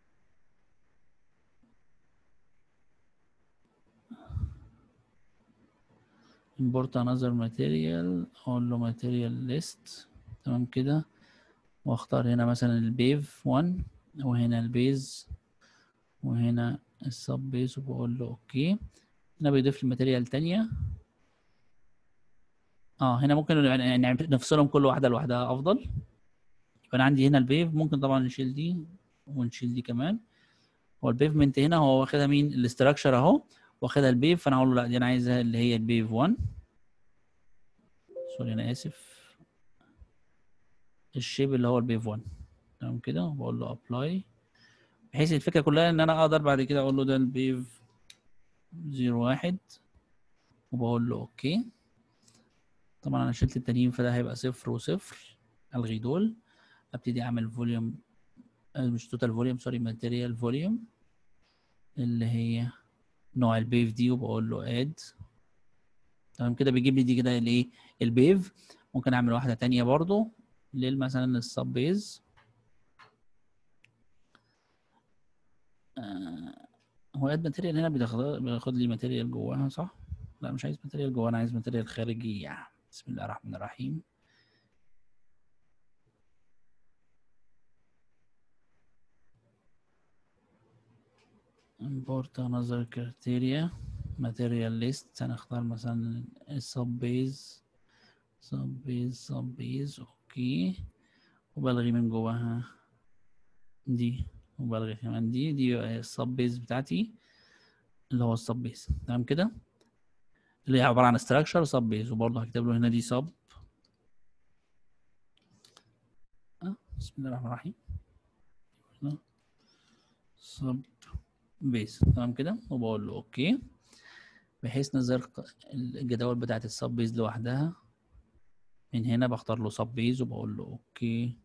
import another material اقول له material list تمام كده واختار هنا مثلا البيف 1 وهنا البيز وهنا السب بيز وبقول له اوكي هنا بيضيف لي ماتيريال تانية اه هنا ممكن يعني نفصلهم كل واحدة لوحدها افضل يبقى انا عندي هنا البيف ممكن طبعا نشيل دي ونشيل دي كمان هو البيفمنت هنا هو واخدها مين الاستراكشر اهو واخدها البيف فانا هقول له لا دي انا عايزها اللي هي البيف 1 سوري انا اسف الشيب اللي هو البيف 1 تمام كده وبقول له ابلاي بحيث الفكره كلها ان انا اقدر بعد كده اقول له ده البيف 01 وبقول له اوكي طبعا انا شلت التانيين فده هيبقى صفر وصفر الغي دول ابتدي اعمل فوليوم مش توتال فوليوم سوري ماتيريال فوليوم اللي هي نوع البيف دي وبقول له اد تمام كده بيجيب لي دي كده الايه البيف ممكن اعمل واحده تانية برضو مثلا السب بيز آه هو اد ماتيريال هنا بياخد بياخد لي ماتيريال جواها صح لا مش عايز ماتيريال جواها انا عايز ماتيريال خارجيه بسم الله الرحمن الرحيم import another criteria material list هنختار مثلا sub base sub base sub base اوكي وبلغي من جواها دي وبلغي كمان دي دي السب بيز بتاعتي اللي هو السب بيز تمام كده اللي هي عباره عن structure سب بيز وبرضه هكتب له هنا دي سب بسم الله الرحمن الرحيم سب بيز تمام كده وبقول له اوكي بحيث نظهر ق- الجداول بتاعت السب بيز لوحدها من هنا بختار له سب بيز وبقول له اوكي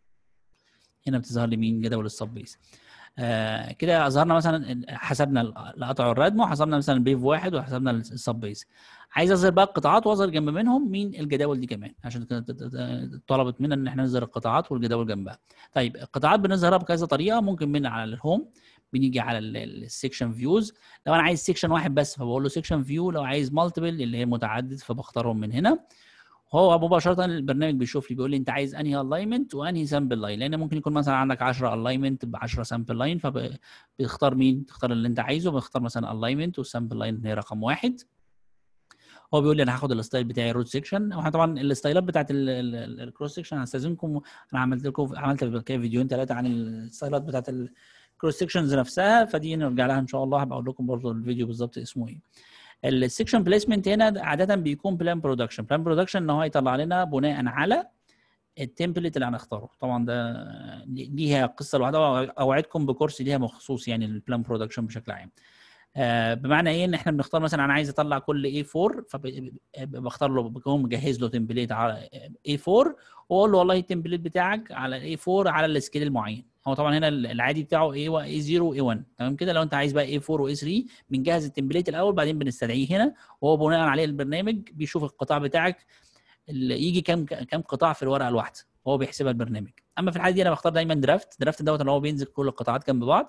هنا بتظهر لي مين جدول السب بيز آه كده اظهرنا مثلا حسبنا القطع الردم وحسبنا مثلا البيف واحد وحسبنا السب بيز عايز اظهر بقى القطاعات واظهر جنب منهم مين الجداول دي كمان عشان كده طلبت منا ان احنا نظهر القطاعات والجداول جنبها طيب القطاعات بنظهرها بكذا طريقه ممكن من على الهوم بنيجي على السكشن فيوز لو انا عايز سكشن واحد بس فبقول له سكشن فيو لو عايز مالتيبل اللي هي متعدد فبختارهم من هنا هو مباشره البرنامج بيشوف لي بيقول لي انت عايز انهي الاينمنت وانهي سامبل لاين لان ممكن يكون مثلا عندك 10 الاينمنت ب 10 سامبل لاين فبتختار مين تختار اللي انت عايزه بختار مثلا الاينمنت والسامبل لاين هي رقم واحد هو بيقول لي انا هاخد الستايل بتاعي روت سيكشن واحنا طبعا الستايلات بتاعت الكروس سيكشن هستاذنكم انا عملت لكم عملت كده فيديوهين ثلاثه عن الستايلات بتاعت الكروس سيكشنز نفسها فدي نرجع لها ان شاء الله هبقى اقول لكم برضه الفيديو بالظبط اسمه ايه السكشن بليسمنت هنا عاده بيكون بلان برودكشن بلان برودكشن ان هو يطلع لنا بناء على التمبلت اللي هنختاره طبعا ده ليها قصه لوحدها اوعدكم بكورس ليها مخصوص يعني البلان برودكشن بشكل عام آه بمعنى ايه ان احنا بنختار مثلا انا عايز اطلع كل اي 4 فبختار له بكون مجهز له تمبليت على اي 4 واقول له والله التمبليت بتاعك على الاي 4 على السكيل المعين هو طبعا هنا العادي بتاعه اي اي 0 واي 1 تمام كده لو انت عايز بقى اي 4 واي 3 بنجهز التمبليت الاول بعدين بنستدعيه هنا وهو بناء عليه البرنامج بيشوف القطاع بتاعك اللي يجي كام كام قطاع في الورقه الواحده هو بيحسبها البرنامج اما في الحاله دي انا بختار دايما درافت درافت دوت اللي هو بينزل كل القطاعات جنب بعض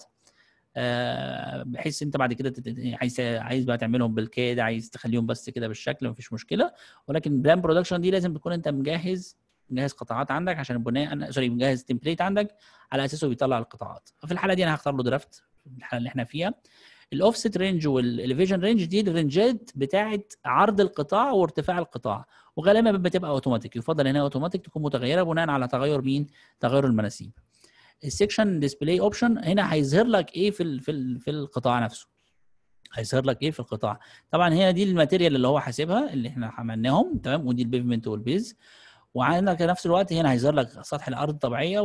آه بحيث انت بعد كده عايز عايز بقى تعملهم بالكاد عايز تخليهم بس كده بالشكل مفيش مشكله ولكن بلان برودكشن دي لازم تكون انت مجهز مجهز قطاعات عندك عشان بناء سوري مجهز تمبليت عندك على اساسه بيطلع القطاعات ففي الحاله دي انا هختار له درافت في الحاله اللي احنا فيها الاوفست رينج والاليفيجن رينج دي الرينجات بتاعه عرض القطاع وارتفاع القطاع وغالبا بتبقى اوتوماتيك يفضل هنا اوتوماتيك تكون متغيره بناء على تغير مين تغير المناسيب السكشن ديسبلاي اوبشن هنا هيظهر لك ايه في ال في ال في القطاع نفسه هيظهر لك ايه في القطاع طبعا هنا دي الماتيريال اللي هو حاسبها اللي احنا عملناهم تمام ودي البيفمنت والبيز وعندك في نفس الوقت هنا هيظهر لك سطح الارض الطبيعيه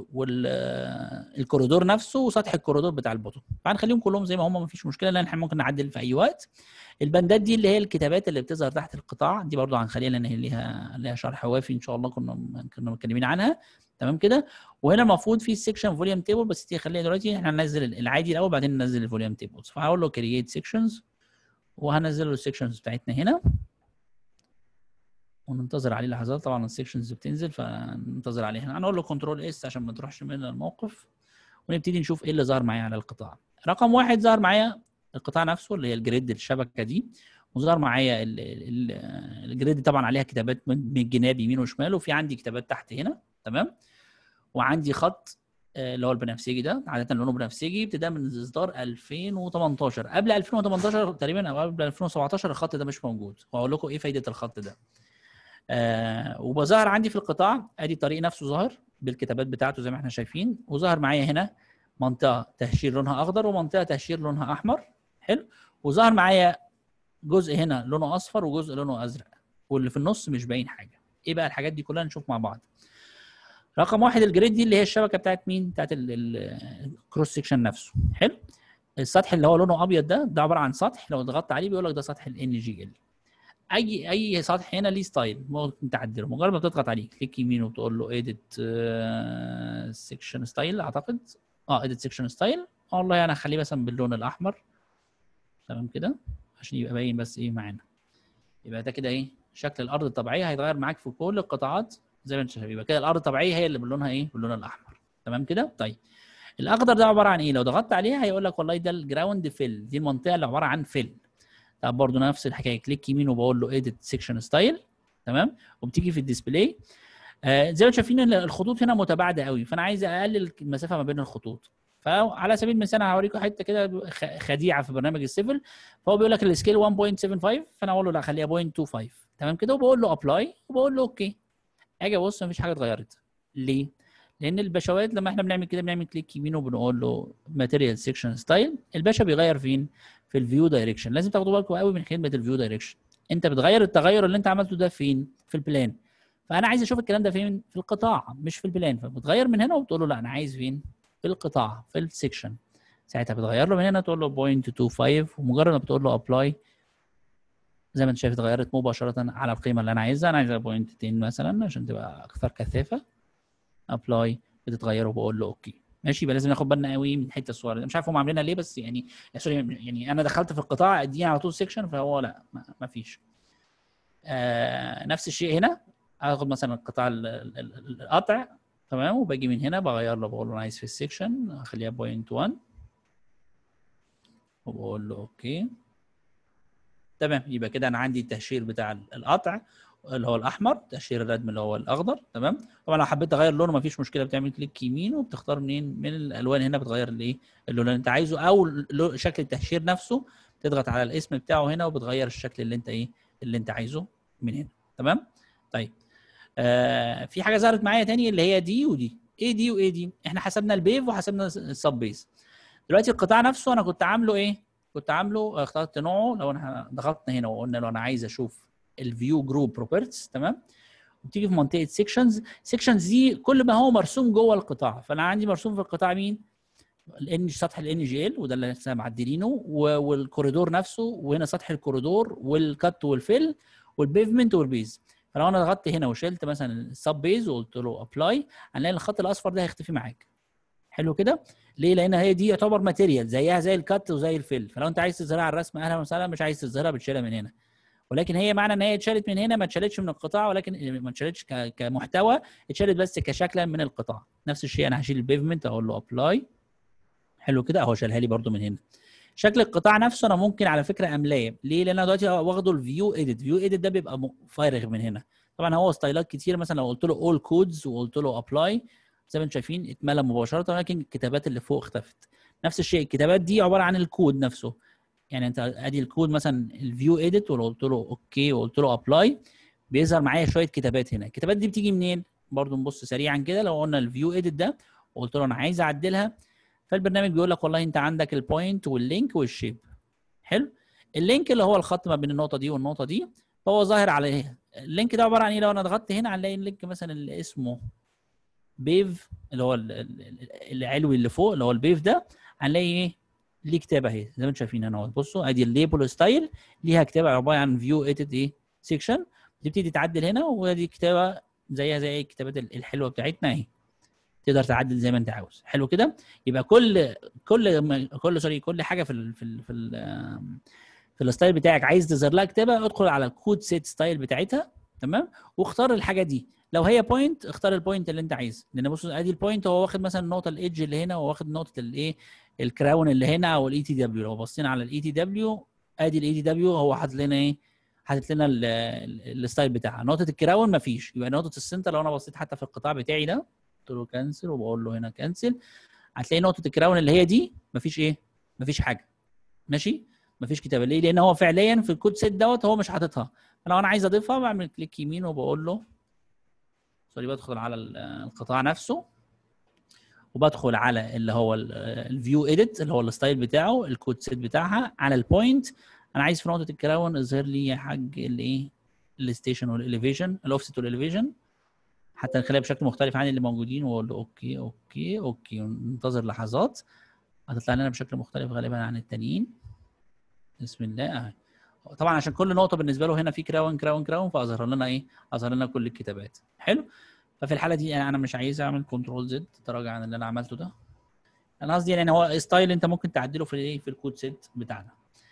والكوريدور نفسه وسطح الكوريدور بتاع البطن فهنخليهم كلهم زي ما هم مفيش مشكله لان احنا ممكن نعدل في اي وقت البندات دي اللي هي الكتابات اللي بتظهر تحت القطاع دي برضو هنخليها لان هي ليها ليها شرح وافي ان شاء الله كنا كنا متكلمين عنها تمام كده وهنا المفروض في السكشن فوليوم تيبل بس دي خلينا دلوقتي احنا هننزل العادي الاول بعدين ننزل الفوليوم تيبلز فهقول له كرييت سيكشنز وهنزل له السكشنز بتاعتنا هنا وننتظر عليه لحظات طبعا السكشنز بتنزل فننتظر عليه هنا هنقول له كنترول اس عشان ما تروحش مننا الموقف ونبتدي نشوف ايه اللي ظهر معايا على القطاع رقم واحد ظهر معايا القطاع نفسه اللي هي الجريد الشبكه دي وظهر معايا الجريد طبعا عليها كتابات من الجناب يمين وشمال وفي عندي كتابات تحت هنا تمام وعندي خط اللي هو البنفسجي ده عاده لونه بنفسجي ابتداء من اصدار 2018 قبل 2018 تقريبا او قبل 2017 الخط ده مش موجود واقول لكم ايه فايده الخط ده آه وبظهر عندي في القطاع ادي الطريق نفسه ظهر بالكتابات بتاعته زي ما احنا شايفين وظهر معايا هنا منطقه تهشير لونها اخضر ومنطقه تهشير لونها احمر حلو وظهر معايا جزء هنا لونه اصفر وجزء لونه ازرق واللي في النص مش باين حاجه ايه بقى الحاجات دي كلها نشوف مع بعض رقم واحد الجريد دي اللي هي الشبكه بتاعت مين بتاعت الكروس سيكشن نفسه حلو السطح اللي هو لونه ابيض ده ده عباره عن سطح لو ضغطت عليه بيقول لك ده سطح الان جي ال اي اي سطح هنا ليه ستايل ممكن تعدله مجرد ما بتضغط عليه كليك يمين وتقول له ايديت سيكشن ستايل اعتقد اه ايديت سيكشن ستايل والله انا هخليه مثلا باللون الاحمر تمام كده عشان يبقى باين بس ايه معانا يبقى ده كده ايه شكل الارض الطبيعيه هيتغير معاك في كل القطاعات زي ما انت شايف يبقى كده الارض الطبيعيه هي اللي بلونها ايه باللون الاحمر تمام كده طيب الاخضر ده عباره عن ايه لو ضغطت عليه هيقول لك والله ده الجراوند فيل دي المنطقه اللي عباره عن فيل طب برضه نفس الحكايه كليك يمين وبقول له ايديت سيكشن ستايل تمام وبتيجي في الديسبلاي آه زي ما شايفين الخطوط هنا متباعده قوي فانا عايز اقلل المسافه ما بين الخطوط فعلى سبيل المثال انا هوريكم حته كده خ- خديعه في برنامج السيفل فهو بيقول لك السكيل 1.75 فانا اقول له لا خليها 0.25 تمام كده وبقول له ابلاي وبقول له اوكي اجي ابص مفيش حاجه اتغيرت ليه؟ لان البشوات لما احنا بنعمل كده بنعمل كليك يمين وبنقول له ماتيريال سيكشن ستايل الباشا بيغير فين؟ في الفيو دايركشن لازم تاخدوا بالكم قوي من خدمه الفيو دايركشن انت بتغير التغير اللي انت عملته ده فين؟ في البلان فانا عايز اشوف الكلام ده فين؟ في القطاع مش في البلان فبتغير من هنا وبتقول له لا انا عايز فين؟ في القطاع في السيكشن ساعتها بتغير له من هنا تقول له 0.25 ومجرد ما بتقول له ابلاي زي ما انت شايف اتغيرت مباشره على القيمه اللي انا عايزها انا عايزها 0.10 مثلا عشان تبقى اكثر كثافه ابلاي بتتغير وبقول له اوكي ماشي يبقى لازم ناخد بالنا قوي من الحته الصغيره دي مش عارف هم عاملينها ليه بس يعني سوري يعني انا دخلت في القطاع اديني على طول سيكشن فهو لا ما ما فيش آه نفس الشيء هنا هاخد مثلا القطاع ال- ال- ال- القطع تمام وباجي من هنا بغير له بقول له انا عايز في السيكشن اخليها 0.1 وبقول له اوكي تمام يبقى كده انا عندي التهشير بتاع ال- القطع اللي هو الاحمر تهشير الردم اللي هو الاخضر تمام طبعا لو حبيت اغير لونه مفيش مشكله بتعمل كليك يمين وبتختار منين من الالوان هنا بتغير الايه اللون اللي انت عايزه او لو- شكل التهشير نفسه تضغط على الاسم بتاعه هنا وبتغير الشكل اللي انت ايه اللي انت عايزه من هنا تمام طيب آه في حاجه ظهرت معايا تاني اللي هي دي ودي ايه دي وايه دي احنا حسبنا البيف وحسبنا السب بيز دلوقتي القطاع نفسه انا كنت عامله ايه كنت عامله اخترت نوعه لو انا ضغطنا هنا وقلنا لو انا عايز اشوف الفيو جروب بروبرتيز تمام وبتيجي في منطقه سيكشنز سيكشنز دي كل ما هو مرسوم جوه القطاع فانا عندي مرسوم في القطاع مين الان سطح الان جي ال وده اللي لسه معدلينه و- والكوريدور نفسه وهنا سطح الكوريدور والكت والفيل والبيفمنت والبيز فلو انا ضغطت هنا وشلت مثلا السب بيز وقلت له ابلاي هنلاقي الخط الاصفر ده هيختفي معاك حلو كده ليه لان هي دي يعتبر ماتيريال زيها زي الكت وزي الفيل فلو انت عايز تظهرها على الرسم اهلا وسهلا مش عايز تظهرها بتشيلها من هنا ولكن هي معنى ان هي اتشالت من هنا ما اتشالتش من القطاع ولكن ما اتشالتش ك- كمحتوى اتشالت بس كشكلا من القطاع نفس الشيء انا هشيل البيفمنت اقول له ابلاي حلو كده اهو شالها لي برده من هنا شكل القطاع نفسه انا ممكن على فكره املاه ليه لان انا دلوقتي واخده الفيو اديت فيو اديت ده بيبقى م- فارغ من هنا طبعا هو ستايلات كتير مثلا لو قلت له اول كودز وقلت له ابلاي زي ما انتم شايفين اتملى مباشره ولكن الكتابات اللي فوق اختفت نفس الشيء الكتابات دي عباره عن الكود نفسه يعني انت ادي الكود مثلا الفيو اديت ولو قلت له اوكي وقلت له ابلاي بيظهر معايا شويه كتابات هنا الكتابات دي بتيجي منين برضو نبص سريعا كده لو قلنا الفيو اديت ده وقلت له انا عايز اعدلها فالبرنامج بيقول لك والله انت عندك البوينت واللينك والشيب حلو اللينك اللي هو الخط ما بين النقطه دي والنقطه دي فهو ظاهر على ايه اللينك ده عباره عن ايه لو انا ضغطت هنا هنلاقي اللينك مثلا اللي اسمه بيف اللي هو ال- ال- ال- العلوي اللي فوق اللي هو البيف ده هنلاقي ايه ليه كتابه اهي زي ما انتم شايفين هنا اهو بصوا ادي الليبل ستايل ليها كتابه عباره عن فيو اديت ايه سيكشن تبتدي تعدل هنا ودي كتابه زيها زي الكتابات ال- الحلوه بتاعتنا اهي تقدر تعدل زي ما انت عاوز حلو كده يبقى كل كل ما- كل سوري كل حاجه في ال في ال في ال في الستايل بتاعك عايز تظهر لها كتابه ادخل على الكود سيت ستايل بتاعتها تمام واختار الحاجه دي لو هي بوينت اختار البوينت اللي انت عايزه لان بص ادي البوينت هو واخد مثلا النقطه الايدج اللي هنا وواخد نقطه الايه الكراون اللي هنا او الاي تي دبليو لو بصينا على الاي تي دبليو ادي الاي تي دبليو هو حاطط لنا ايه حاطط لنا ال- ال- الستايل بتاعها نقطه الكراون مفيش يبقى نقطه السنتر لو انا بصيت حتى في القطاع بتاعي ده قلت له كانسل وبقول له هنا كانسل هتلاقي نقطه الكراون اللي هي دي مفيش ايه مفيش حاجه ماشي مفيش كتابه ليه لان هو فعليا في الكود سيت دوت هو مش حاططها فلو انا عايز اضيفها بعمل كليك يمين وبقول له سوري بدخل على ال- القطاع نفسه وبدخل على اللي هو الفيو اديت اللي هو الستايل بتاعه الكود سيت بتاعها على البوينت انا عايز في نقطه الكراون اظهر لي يا حاج الايه الستيشن والاليفيشن الاوفست والاليفيشن حتى نخليها بشكل مختلف عن اللي موجودين واقول له اوكي اوكي اوكي وننتظر لحظات هتطلع لنا بشكل مختلف غالبا عن التانيين بسم الله اهي طبعا عشان كل نقطه بالنسبه له هنا في كراون كراون كراون فاظهر لنا ايه اظهر لنا كل الكتابات حلو ففي الحاله دي انا مش عايز اعمل كنترول زد تراجع عن اللي انا عملته ده انا قصدي يعني هو ستايل انت ممكن تعدله في الايه في الكود سيت بتاعنا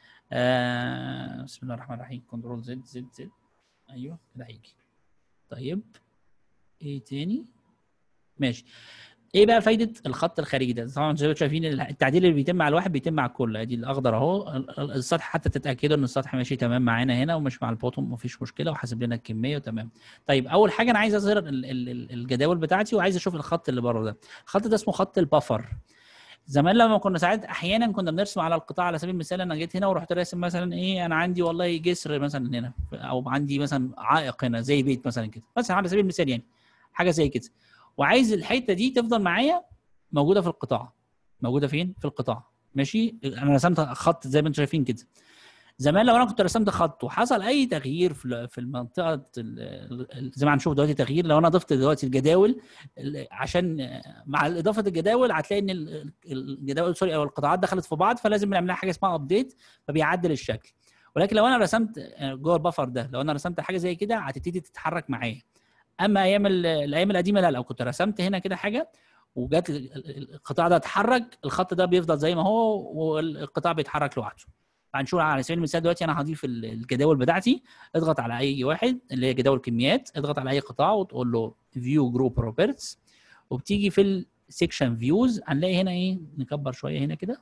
آه بسم الله الرحمن الرحيم كنترول زد زد زد ايوه كده هيجي طيب ايه تاني ماشي ايه بقى فايده الخط الخارجي ده طبعا زي ما انتم شايفين التعديل اللي بيتم مع الواحد بيتم مع الكل ادي الاخضر اهو ال- ال- السطح حتى تتاكدوا ان السطح ماشي تمام معانا هنا ومش مع البوتوم مفيش مشكله وحاسب لنا الكميه وتمام طيب اول حاجه انا عايز اظهر ال- ال- ال- الجداول بتاعتي وعايز اشوف الخط اللي بره ده الخط ده اسمه خط البفر زمان لما كنا ساعات احيانا كنا بنرسم على القطاع على سبيل المثال انا جيت هنا ورحت راسم مثلا ايه انا عندي والله جسر مثلا هنا او عندي مثلا عائق هنا زي بيت مثلا كده مثلا على سبيل المثال يعني حاجه زي كده وعايز الحته دي تفضل معايا موجوده في القطاع موجوده فين في القطاع ماشي انا رسمت خط زي ما انتم شايفين كده زمان لو انا كنت رسمت خط وحصل اي تغيير في في المنطقه ال- ال- زي ما هنشوف دلوقتي تغيير لو انا ضفت دلوقتي الجداول ال- عشان مع اضافه الجداول هتلاقي ان ال- الجداول سوري او القطاعات دخلت في بعض فلازم نعمل لها حاجه اسمها ابديت فبيعدل الشكل ولكن لو انا رسمت جوه البفر ده لو انا رسمت حاجه زي كده هتبتدي تتحرك معايا اما ايام ال- الايام القديمه لا لو كنت رسمت هنا كده حاجه وجات ال- ال- القطاع ده اتحرك الخط ده بيفضل زي ما هو والقطاع بيتحرك لوحده هنشوف على سبيل المثال دلوقتي انا هضيف ال- الجداول بتاعتي اضغط على اي واحد اللي هي جداول كميات اضغط على اي قطاع وتقول له فيو جروب بروبرتس وبتيجي في السكشن فيوز هنلاقي هنا ايه نكبر شويه هنا كده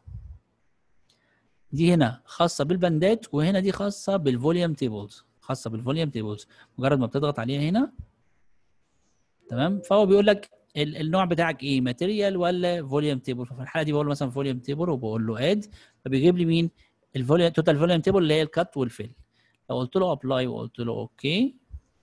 دي هنا خاصه بالبندات وهنا دي خاصه بالفوليوم تيبلز خاصه بالفوليوم تيبلز مجرد ما بتضغط عليها هنا تمام فهو بيقول لك ال- النوع بتاعك ايه ماتيريال ولا فوليوم تيبل ففي الحاله دي بقول له مثلا فوليوم تيبل وبقول له اد فبيجيب لي مين الفوليوم توتال فوليوم تيبل اللي هي الكات والفيل لو قلت له ابلاي وقلت له اوكي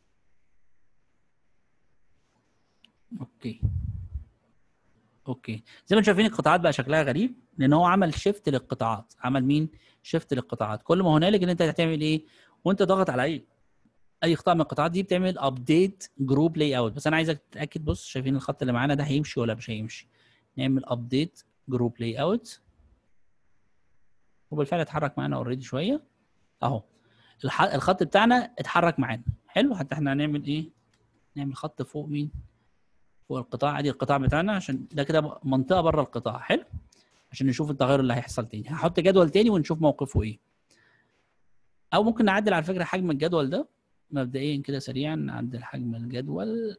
اوكي اوكي زي ما انتم شايفين القطاعات بقى شكلها غريب لان هو عمل شيفت للقطاعات عمل مين شيفت للقطاعات كل ما هنالك ان انت هتعمل ايه وانت ضاغط على اي اي قطاع من القطاعات دي بتعمل ابديت جروب لاي اوت بس انا عايزك تتاكد بص شايفين الخط اللي معانا ده هيمشي ولا مش هيمشي نعمل ابديت جروب لاي اوت وبالفعل اتحرك معانا اوريدي شويه اهو الح- الخط بتاعنا اتحرك معانا حلو حتى احنا هنعمل ايه نعمل خط فوق مين فوق القطاع ادي القطاع بتاعنا عشان ده كده منطقه بره القطاع حلو عشان نشوف التغير اللي هيحصل تاني هحط جدول تاني ونشوف موقفه ايه او ممكن نعدل على فكره حجم الجدول ده مبدئيا كده سريعا نعدل حجم الجدول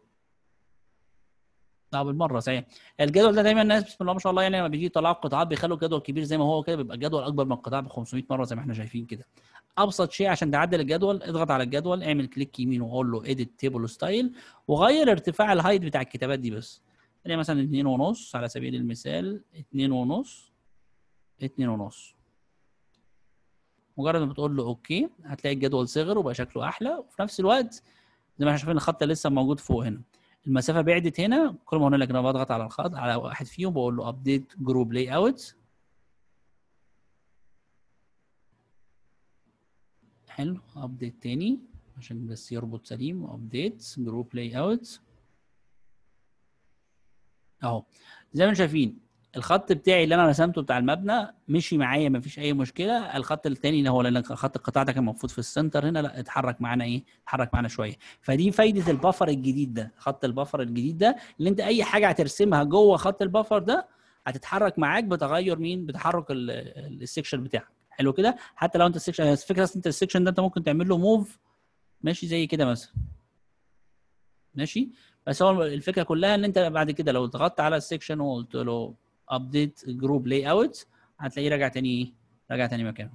لا بالمره صحيح الجدول ده دايما الناس بسم الله ما شاء الله يعني لما بيجي يطلعوا القطاعات بيخلوا الجدول كبير زي ما هو كده بيبقى الجدول اكبر من القطاع ب 500 مره زي ما احنا شايفين كده ابسط شيء عشان تعدل الجدول اضغط على الجدول اعمل كليك يمين وقول له اديت تيبل ستايل وغير ارتفاع الهايت بتاع الكتابات دي بس خليها مثلا 2 ونص على سبيل المثال 2 ونص 2 ونص مجرد ما بتقول له اوكي هتلاقي الجدول صغر وبقى شكله احلى وفي نفس الوقت زي ما احنا شايفين الخط لسه موجود فوق هنا المسافه بعدت هنا كل ما هنالك انا بضغط على الخط على واحد فيهم بقول له ابديت جروب لاي اوت حلو ابديت تاني عشان بس يربط سليم ابديت جروب لاي اوت اهو زي ما انتم شايفين الخط بتاعي اللي انا رسمته بتاع المبنى مشي معايا مفيش اي مشكله الخط التاني اللي هو لان خط القطاع ده كان المفروض في السنتر هنا لا اتحرك معانا ايه اتحرك معانا شويه فدي فايده البفر الجديد ده خط البفر الجديد ده اللي انت اي حاجه هترسمها جوه خط البفر ده هتتحرك معاك بتغير مين بتحرك ال- ال- السكشن بتاعك حلو كده حتى لو انت السكشن الفكره أصل انت السكشن ده انت ممكن تعمل له موف ماشي زي كده مثلا ماشي بس هو الفكره كلها ان انت بعد كده لو ضغطت على السكشن وقلت له ابديت جروب لاي اوت هتلاقيه راجع تاني ايه راجع تاني مكانه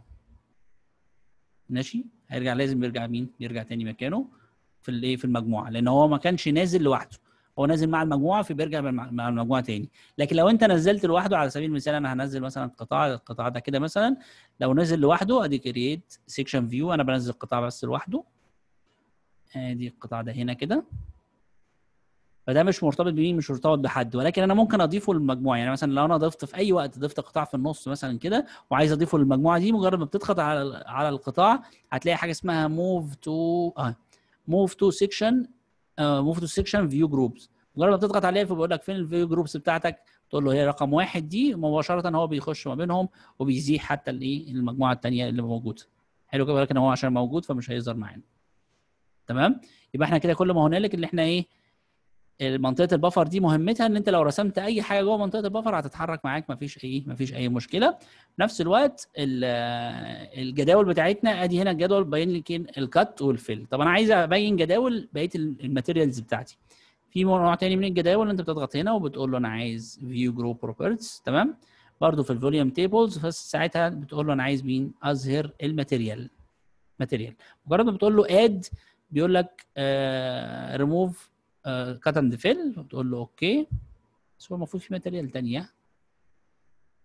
ماشي هيرجع لازم يرجع مين يرجع تاني مكانه في الايه في المجموعه لان هو ما كانش نازل لوحده هو نازل مع المجموعه فبيرجع مع مع المجموعه تاني لكن لو انت نزلت لوحده على سبيل المثال انا هنزل مثلا قطاع القطاع ده كده مثلا لو نزل لوحده ادي كرييت سيكشن فيو انا بنزل قطاع بس لوحده ادي القطاع ده هنا كده فده مش مرتبط بمين مش مرتبط بحد ولكن انا ممكن اضيفه للمجموعه يعني مثلا لو انا ضفت في اي وقت ضفت قطاع في النص مثلا كده وعايز اضيفه للمجموعه دي مجرد ما بتضغط على على القطاع هتلاقي حاجه اسمها موف تو اه موف تو سيكشن موف تو سيكشن فيو جروبس مجرد ما بتضغط عليها فبيقول لك فين الفيو جروبس بتاعتك تقول له هي رقم واحد دي مباشره هو بيخش ما بينهم وبيزيح حتى الايه المجموعه الثانيه اللي موجوده حلو كده ولكن هو عشان موجود فمش هيظهر معانا تمام يبقى احنا كده كل ما هنالك اللي احنا ايه منطقه البفر دي مهمتها ان انت لو رسمت اي حاجه جوه منطقه البفر هتتحرك معاك مفيش اي مفيش اي مشكله في نفس الوقت ال- الجداول بتاعتنا ادي هنا الجدول باين لي كين الكات والفيل طب انا عايز ابين جداول بقيه ال- الماتيريالز بتاعتي في نوع تاني من الجداول انت بتضغط هنا وبتقول له انا عايز فيو جروب بروبرتيز تمام برضه في الفوليوم تيبلز بس ساعتها بتقول له انا عايز مين اظهر الماتيريال ماتيريال مجرد ما بتقول له اد بيقول لك ريموف كات اند فيل بتقول له اوكي بس هو المفروض في ماتيريال تانية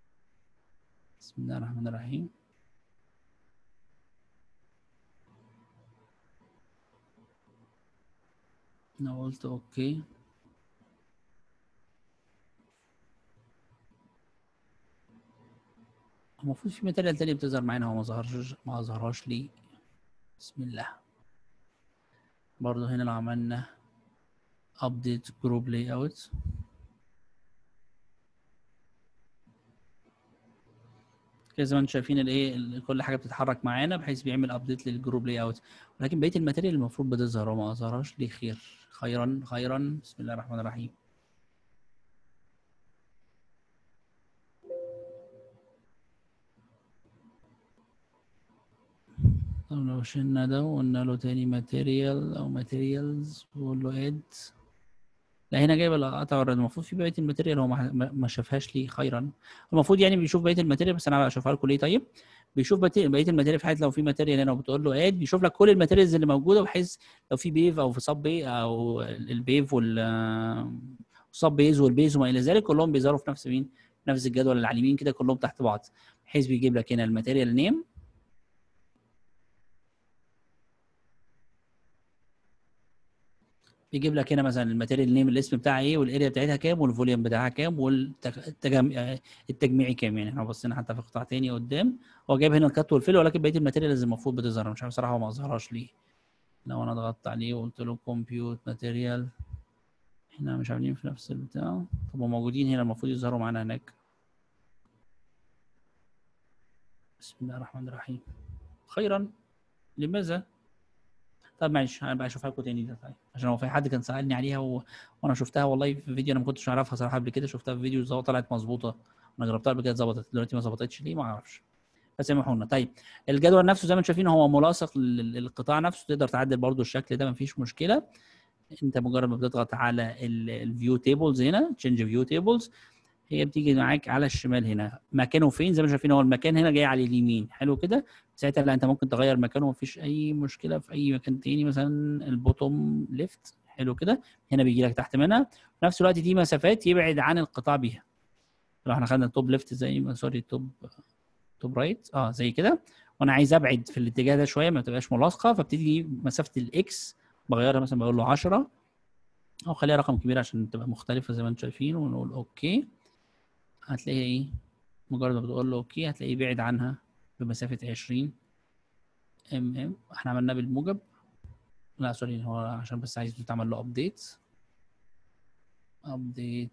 بسم الله الرحمن الرحيم انا قلت اوكي المفروض في ماتيريال تانية بتظهر معانا هو ما ظهرش ما ظهرهاش لي بسم الله برضه هنا لو عملنا update group layout كده زي ما انتم شايفين الايه ال- كل حاجه بتتحرك معانا بحيث بيعمل ابديت للجروب لاي اوت ولكن بقيه الماتيريال المفروض بتظهر وما ظهرهاش ليه خير خيرا خيرا بسم الله الرحمن الرحيم طب لو شلنا ده وقلنا له تاني ماتيريال او ماتيريالز وقول له اد لا هنا جايب القطع ورد المفروض في بقيه الماتيريال هو ما ما- ما شافهاش لي خيرا المفروض يعني بيشوف بقيه الماتيريال بس انا اشوفها لكم ليه طيب بيشوف بت- بقيه الماتيريال في حاله لو في ماتيريال هنا وبتقول له اد بيشوف لك كل الماتيريالز اللي موجوده بحيث لو في بيف او في صب بي او البيف وال صب بيز والبيز وما الى ذلك كلهم بيظهروا في نفس مين نفس الجدول اللي على اليمين كده كلهم تحت بعض بحيث بيجيب لك هنا الماتيريال نيم بيجيب لك هنا مثلا الماتيريال نيم الاسم بتاعها ايه والاريا بتاعتها كام والفوليوم بتاعها كام والتجميع التجميعي كام يعني احنا بصينا حتى في قطاع تاني قدام هو جايب هنا الكات والفيل ولكن بقيه الماتيريالز المفروض بتظهر أنا مش عارف صراحه هو ما ظهرهاش ليه لو انا ضغطت عليه وقلت له كومبيوت ماتيريال احنا مش عاملين في نفس البتاع طب هم موجودين هنا المفروض يظهروا معانا هناك بسم الله الرحمن الرحيم خيرا لماذا طب معلش انا بقى اشوفها لكم تاني ده طيب عشان هو في حد كان سالني عليها و... وانا شفتها والله في فيديو انا ما كنتش اعرفها صراحه قبل كده شفتها في فيديو زو- طلعت مظبوطه انا جربتها قبل كده ظبطت دلوقتي ما ظبطتش ليه ما اعرفش فسامحونا طيب الجدول نفسه زي ما انتم شايفين هو ملاصق لل- للقطاع نفسه تقدر تعدل برضو الشكل ده ما فيش مشكله انت مجرد ما بتضغط على الفيو تيبلز هنا تشينج فيو تيبلز هي بتيجي معاك على الشمال هنا مكانه فين زي ما شايفين هو المكان هنا جاي على اليمين حلو كده ساعتها لا انت ممكن تغير مكانه مفيش اي مشكله في اي مكان تاني مثلا البوتوم ليفت حلو كده هنا بيجي لك تحت منها في نفس الوقت دي مسافات يبعد عن القطاع بيها لو احنا خدنا التوب ليفت زي ما سوري توب توب رايت اه زي كده وانا عايز ابعد في الاتجاه ده شويه ما تبقاش ملاصقه فبتيجي مسافه الاكس بغيرها مثلا بقول له 10 او خليها رقم كبير عشان تبقى مختلفه زي ما انتم شايفين ونقول اوكي هتلاقيها ايه مجرد ما بتقول له اوكي هتلاقيه بعد عنها بمسافه 20 ام ام احنا عملناه بالموجب لا سوري هو عشان بس عايز يتعمل له ابديت ابديت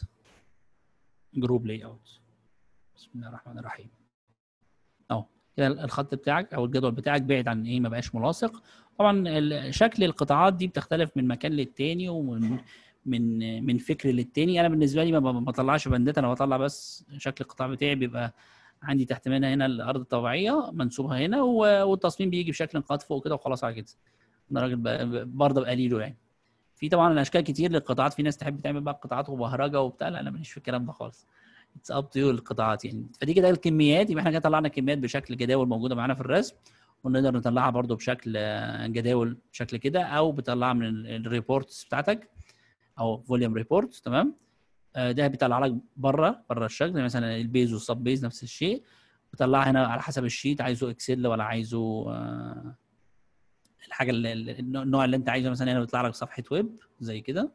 جروب لاي اوت بسم الله الرحمن الرحيم اهو كده الخط بتاعك او الجدول بتاعك بعد عن ايه ما بقاش ملاصق طبعا ال- شكل القطاعات دي بتختلف من مكان للتاني ومن من من فكر للتاني انا بالنسبه لي ما ب- ما بطلعش بندات انا بطلع بس شكل القطاع بتاعي بيبقى عندي تحت منها هنا الارض الطبيعيه منسوبها هنا و- والتصميم بيجي بشكل نقاط فوق كده وخلاص على كده انا راجل ب- برضه بقليله يعني في طبعا اشكال كتير للقطاعات في ناس تحب تعمل بقى قطاعات وبهرجه وبتاع لا انا ماليش في الكلام ده خالص اتس اب تو القطاعات يعني فدي كده الكميات يبقى احنا كده طلعنا كميات بشكل جداول موجوده معانا في الرسم ونقدر نطلعها برضو بشكل آه، جداول بشكل كده او بتطلعها من الريبورتس بتاعتك او فوليوم ريبورت تمام آه، ده بيطلع لك بره بره الشكل زي مثلا البيز والسب بيز نفس الشيء بطلعها هنا على حسب الشيت عايزه اكسل ولا عايزه آه، الحاجه اللي اللي- النوع اللي انت عايزه مثلا هنا بيطلع لك صفحه ويب زي كده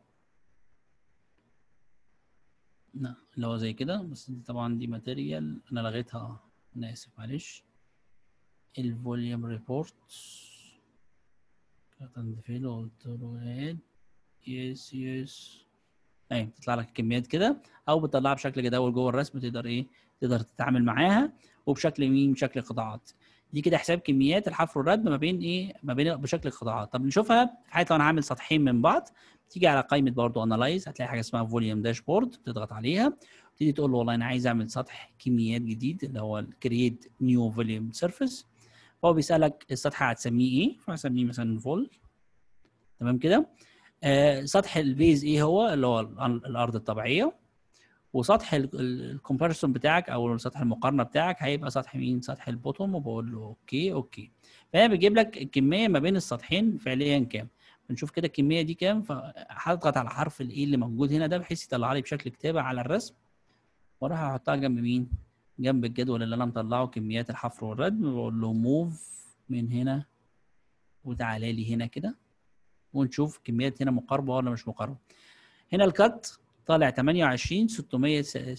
لا اللي هو زي كده بس دي طبعا دي ماتيريال انا لغيتها اه انا اسف معلش الفوليوم ريبورت كانت فين قلت له اد يس يس ايوه بتطلع لك كميات كده او بتطلعها بشكل جداول جوه الرسم تقدر ايه تقدر تتعامل معاها وبشكل مين بشكل قطاعات دي كده حساب كميات الحفر والردم ما بين ايه ما بين بشكل قطاعات طب نشوفها في حاله لو انا عامل سطحين من بعض تيجي على قائمه برضو انالايز هتلاقي حاجه اسمها فوليوم داشبورد بتضغط عليها تيجي تقول له والله انا عايز اعمل سطح كميات جديد اللي هو كرييت نيو فوليوم سيرفيس فهو بيسالك السطح هتسميه ايه فهسميه مثلا فول تمام كده آه سطح البيز ايه هو اللي هو ال- الارض الطبيعيه وسطح الكومباريسون بتاعك او سطح المقارنه بتاعك هيبقى سطح مين سطح البوتوم وبقول له اوكي اوكي فهي بيجيب لك الكميه ما بين السطحين فعليا كام بنشوف كده الكميه دي كام فهضغط على حرف الاي اللي موجود هنا ده بحيث يطلع لي بشكل كتابه على الرسم واروح احطها جنب مين جنب الجدول اللي انا مطلعه كميات الحفر والردم بقول له موف من هنا وتعالى لي هنا كده ونشوف كميات هنا مقاربه ولا مش مقاربه هنا الكات طالع 28 600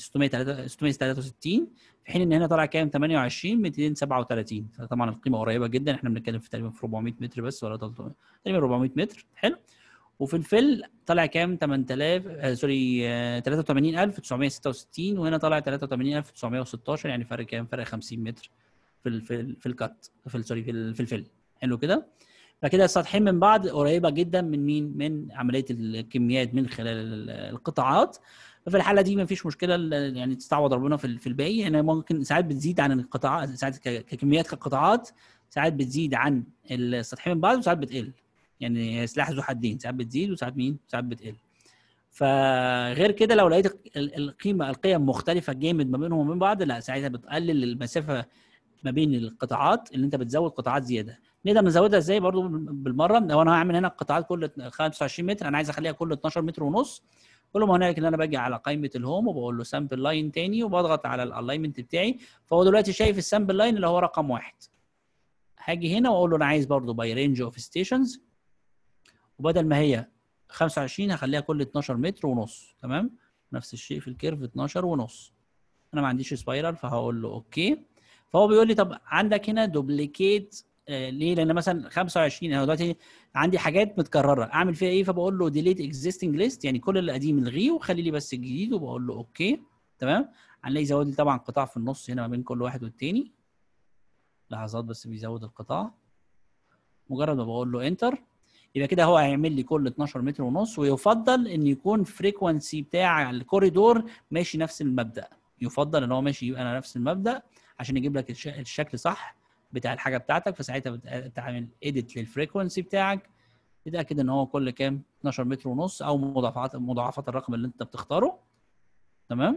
663 في حين ان هنا طالع كام 28 237 فطبعا القيمه قريبه جدا احنا بنتكلم في تقريبا في 400 متر بس ولا 300 تقريبا 400 متر حلو وفي الفل طالع كام 8000 آه سوري آه 83966 وهنا طالع 83916 يعني فرق كام فرق 50 متر في ال في ال في الكات في ال- سوري في ال- في الفل حلو كده فكده السطحين من بعض قريبه جدا من مين من عمليه الكميات من خلال ال- القطاعات ففي الحاله دي ما فيش مشكله ال- يعني تستعوض ربنا في ال- في الباقي يعني ممكن ساعات بتزيد عن القطاعات ساعات ك- ككميات كقطاعات ساعات بتزيد عن السطحين من بعض وساعات بتقل يعني سلاح ذو حدين ساعات بتزيد وساعات مين ساعات بتقل فغير كده لو لقيت ال- القيمه القيم مختلفه جامد ما بينهم وبين بعض لا ساعتها بتقلل المسافه ما بين القطاعات اللي انت بتزود قطاعات زياده نقدر نزودها ازاي برضو بالمره لو انا هعمل هنا قطاعات كل 25 متر انا عايز اخليها كل 12 متر ونص كل ما هنالك ان انا باجي على قائمه الهوم وبقول له سامبل لاين تاني وبضغط على الالاينمنت بتاعي فهو دلوقتي شايف السامبل لاين اللي هو رقم واحد هاجي هنا واقول له انا عايز برضو باي رينج اوف ستيشنز وبدل ما هي 25 هخليها كل 12 متر ونص تمام نفس الشيء في الكيرف 12 ونص انا ما عنديش سبايرال فهقول له اوكي فهو بيقول لي طب عندك هنا دوبليكيت آه ليه لان مثلا 25 انا دلوقتي عندي حاجات متكرره اعمل فيها ايه فبقول له ديليت اكزيستنج ليست يعني كل اللي قديم الغيه وخلي لي بس الجديد وبقول له اوكي تمام هنلاقي زود لي طبعا قطاع في النص هنا ما بين كل واحد والتاني لحظات بس بيزود القطاع مجرد ما بقول له انتر يبقى كده هو هيعمل لي كل 12 متر ونص ويفضل ان يكون فريكونسي بتاع الكوريدور ماشي نفس المبدا يفضل ان هو ماشي يبقى على نفس المبدا عشان يجيب لك الش- الشكل صح بتاع الحاجه بتاعتك فساعتها بت- بتعمل اديت للفريكونسي بتاعك تتاكد ان هو كل كام 12 متر ونص او مضاعفات مضاعفات الرقم اللي انت بتختاره تمام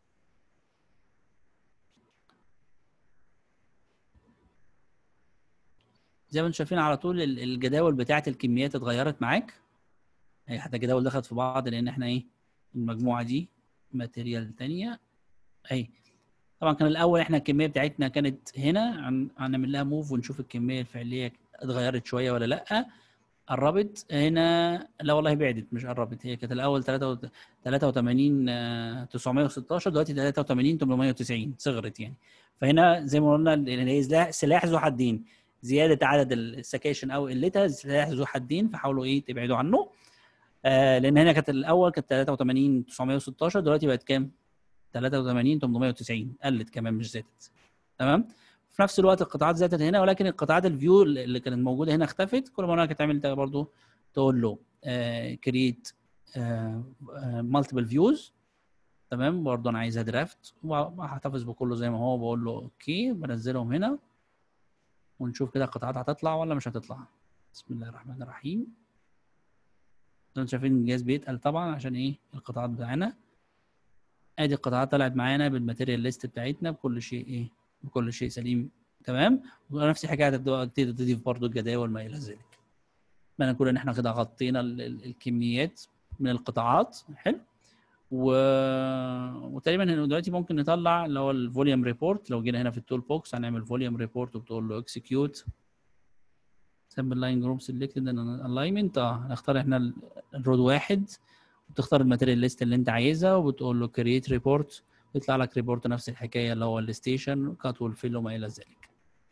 زي ما انتم شايفين على طول ال- الجداول بتاعه الكميات اتغيرت معاك هي حتى الجداول دخلت في بعض لان احنا ايه المجموعه دي ماتيريال تانية اهي طبعا كان الاول احنا الكميه بتاعتنا كانت هنا هن- هنعمل لها موف ونشوف الكميه الفعليه اتغيرت شويه ولا لا قربت هنا لا والله بعدت مش قربت هي كانت الاول 83 آه، 916 دلوقتي 83 890 صغرت يعني فهنا زي ما قلنا اللي هي سلاح- سلاح ذو حدين زياده عدد السكاشن او قلتها سلاح ذو حدين فحاولوا ايه تبعدوا عنه آه لان هنا كانت الاول كانت 83 916 دلوقتي بقت كام 83 890 قلت كمان مش زادت تمام في نفس الوقت القطاعات زادت هنا ولكن القطاعات الفيو اللي كانت موجوده هنا اختفت كل ما هناك تعمل انت برضه تقول له كريت مالتيبل فيوز تمام برضه انا عايزها درافت وهحتفظ بكله زي ما هو بقول له اوكي بنزلهم هنا ونشوف كده القطاعات هتطلع ولا مش هتطلع بسم الله الرحمن الرحيم زي ما انتم شايفين الجهاز بيتقل طبعا عشان ايه القطاعات بتاعنا ادي القطاعات طلعت معانا بالماتيريال ليست بتاعتنا بكل شيء ايه بكل شيء سليم تمام ونفس الحكايه تبتدي تضيف برضو الجداول ما الى ذلك ما نقول ان احنا كده غطينا ال- ال- الكميات من القطاعات حلو و... وتقريبا هنا دلوقتي ممكن نطلع اللي هو الفوليوم ريبورت لو جينا هنا في التول بوكس هنعمل فوليوم ريبورت وبتقول له اكسكيوت سامبل لاين جروب سيلكتد الاينمنت اه هنختار احنا ال- الرود واحد وتختار الماتيريال ليست اللي انت عايزها وبتقول له كرييت ريبورت يطلع لك ريبورت نفس الحكايه اللي هو الستيشن كات والفيل وما الى ذلك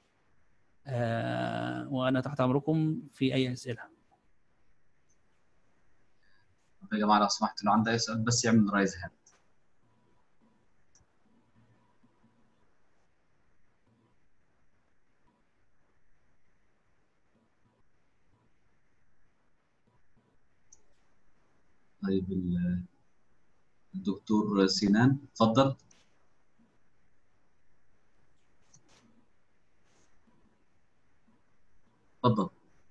آه وانا تحت امركم في اي اسئله طب يا جماعه لو سمحت لو عنده اي سؤال بس يعمل رايز هاند طيب ال- الدكتور سينان اتفضل اتفضل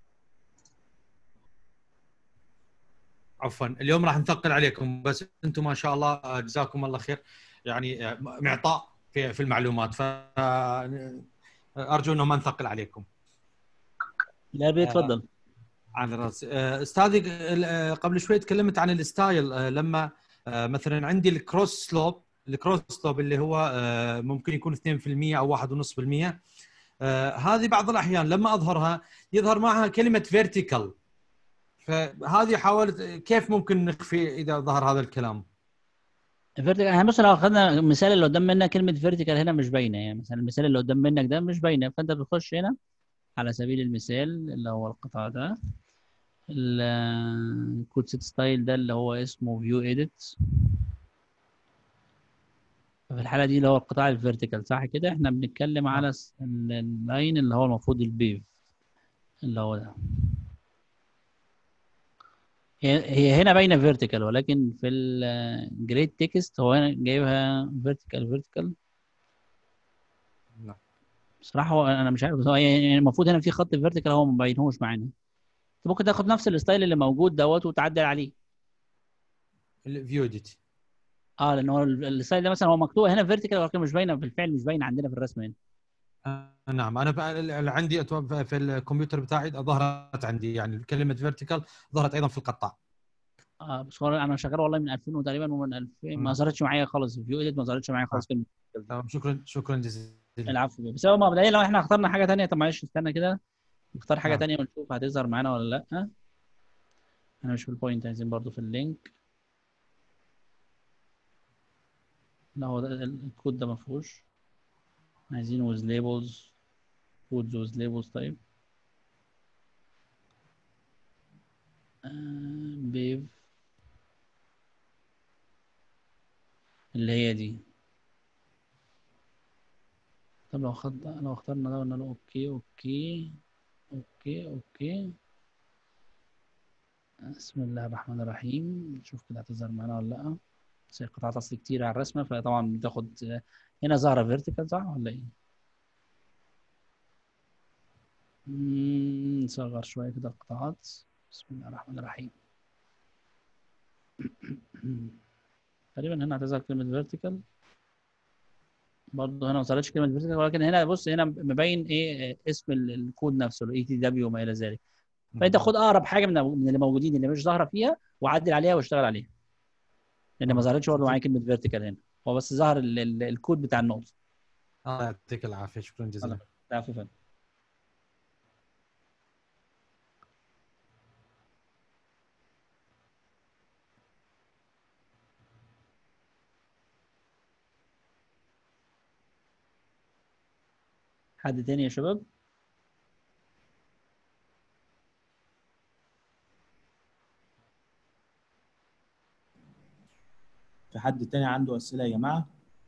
عفوا اليوم راح نثقل عليكم بس انتم ما شاء الله آه، جزاكم الله خير يعني آه، معطاء في في المعلومات فارجو انه ما نثقل عليكم لا بيتفضل على راسي آه، استاذي آه، قبل شوي تكلمت عن الستايل آه، لما آه، مثلا عندي الكروس سلوب الكروس توب اللي هو آه، ممكن يكون 2% او 1.5% آه، هذه بعض الاحيان لما اظهرها يظهر معها كلمه فيرتيكال فهذه حاولت كيف ممكن نخفي اذا ظهر هذا الكلام فيرتيكال احنا مثلا لو اخذنا المثال اللي قدام منك كلمه فيرتيكال هنا مش باينه يعني مثلا المثال اللي قدام منك ده مش باينه فانت بتخش هنا على سبيل المثال اللي هو القطاع ده الكود سيت ستايل ده اللي هو اسمه فيو اديت في الحاله دي اللي هو القطاع الفيرتيكال صح كده احنا بنتكلم على س- ال- اللاين اللي هو المفروض البيف اللي هو ده هي هي هنا باينه فيرتيكال ولكن في الجريد تكست هو هنا جايبها فيرتيكال فيرتيكال لا. بصراحه هو انا مش عارف بس هو يعني المفروض هنا في خط فيرتيكال هو ما باينهوش معانا انت ممكن تاخد نفس الستايل اللي موجود دوت وتعدل عليه الفيو اديت اه لان هو ال- الستايل ده مثلا هو مكتوب هنا فيرتيكال ولكن مش باينه بالفعل مش باينه عندنا في الرسم هنا نعم انا ب- ال- عندي أتو- في الكمبيوتر بتاعي ظهرت عندي يعني كلمه فيرتيكال ظهرت ايضا في القطاع اه بس هو انا شغال والله من 2000 تقريبا ومن 2000 ما ظهرتش معايا خالص فيو اديت ما ظهرتش معايا خالص كلمه تمام شكرا شكرا جزيلا العفو بس هو مبدئيا لو احنا اخترنا حاجه تانية طب معلش استنى كده نختار حاجه نعم. تانية ونشوف هتظهر معانا ولا لا انا مش في البوينت عايزين برضو في اللينك لا هو ده ال- الكود ده ما فيهوش عايزين with labels codes with labels طيب بيف اللي هي دي طب لو خد لو اخترنا ده وقلنا له اوكي اوكي اوكي اوكي بسم الله الرحمن الرحيم نشوف كده هتظهر معانا ولا لا بس هي قطعات اصل كتير على الرسمه فطبعا بتاخد هنا ظاهره فيرتيكال صح ولا ايه؟ مم، نصغر شويه كده القطاعات بسم الله الرحمن الرحيم تقريبا هنا هتظهر كلمه فيرتيكال برضه هنا ما وصلتش كلمه فيرتيكال ولكن هنا بص هنا مبين ايه اسم ال- الكود نفسه الاي تي دبليو وما الى ذلك فانت خد اقرب حاجه من من اللي موجودين اللي مش ظاهره فيها وعدل عليها واشتغل عليها لان ما ظهرتش برضه معايا كلمه فيرتيكال هنا هو بس ظهر ال- ال- الكود بتاع النقطه الله يعطيك العافيه شكرا جزيلا عفوا فندم حد تاني يا شباب في حد تاني عنده أسئلة يا جماعة؟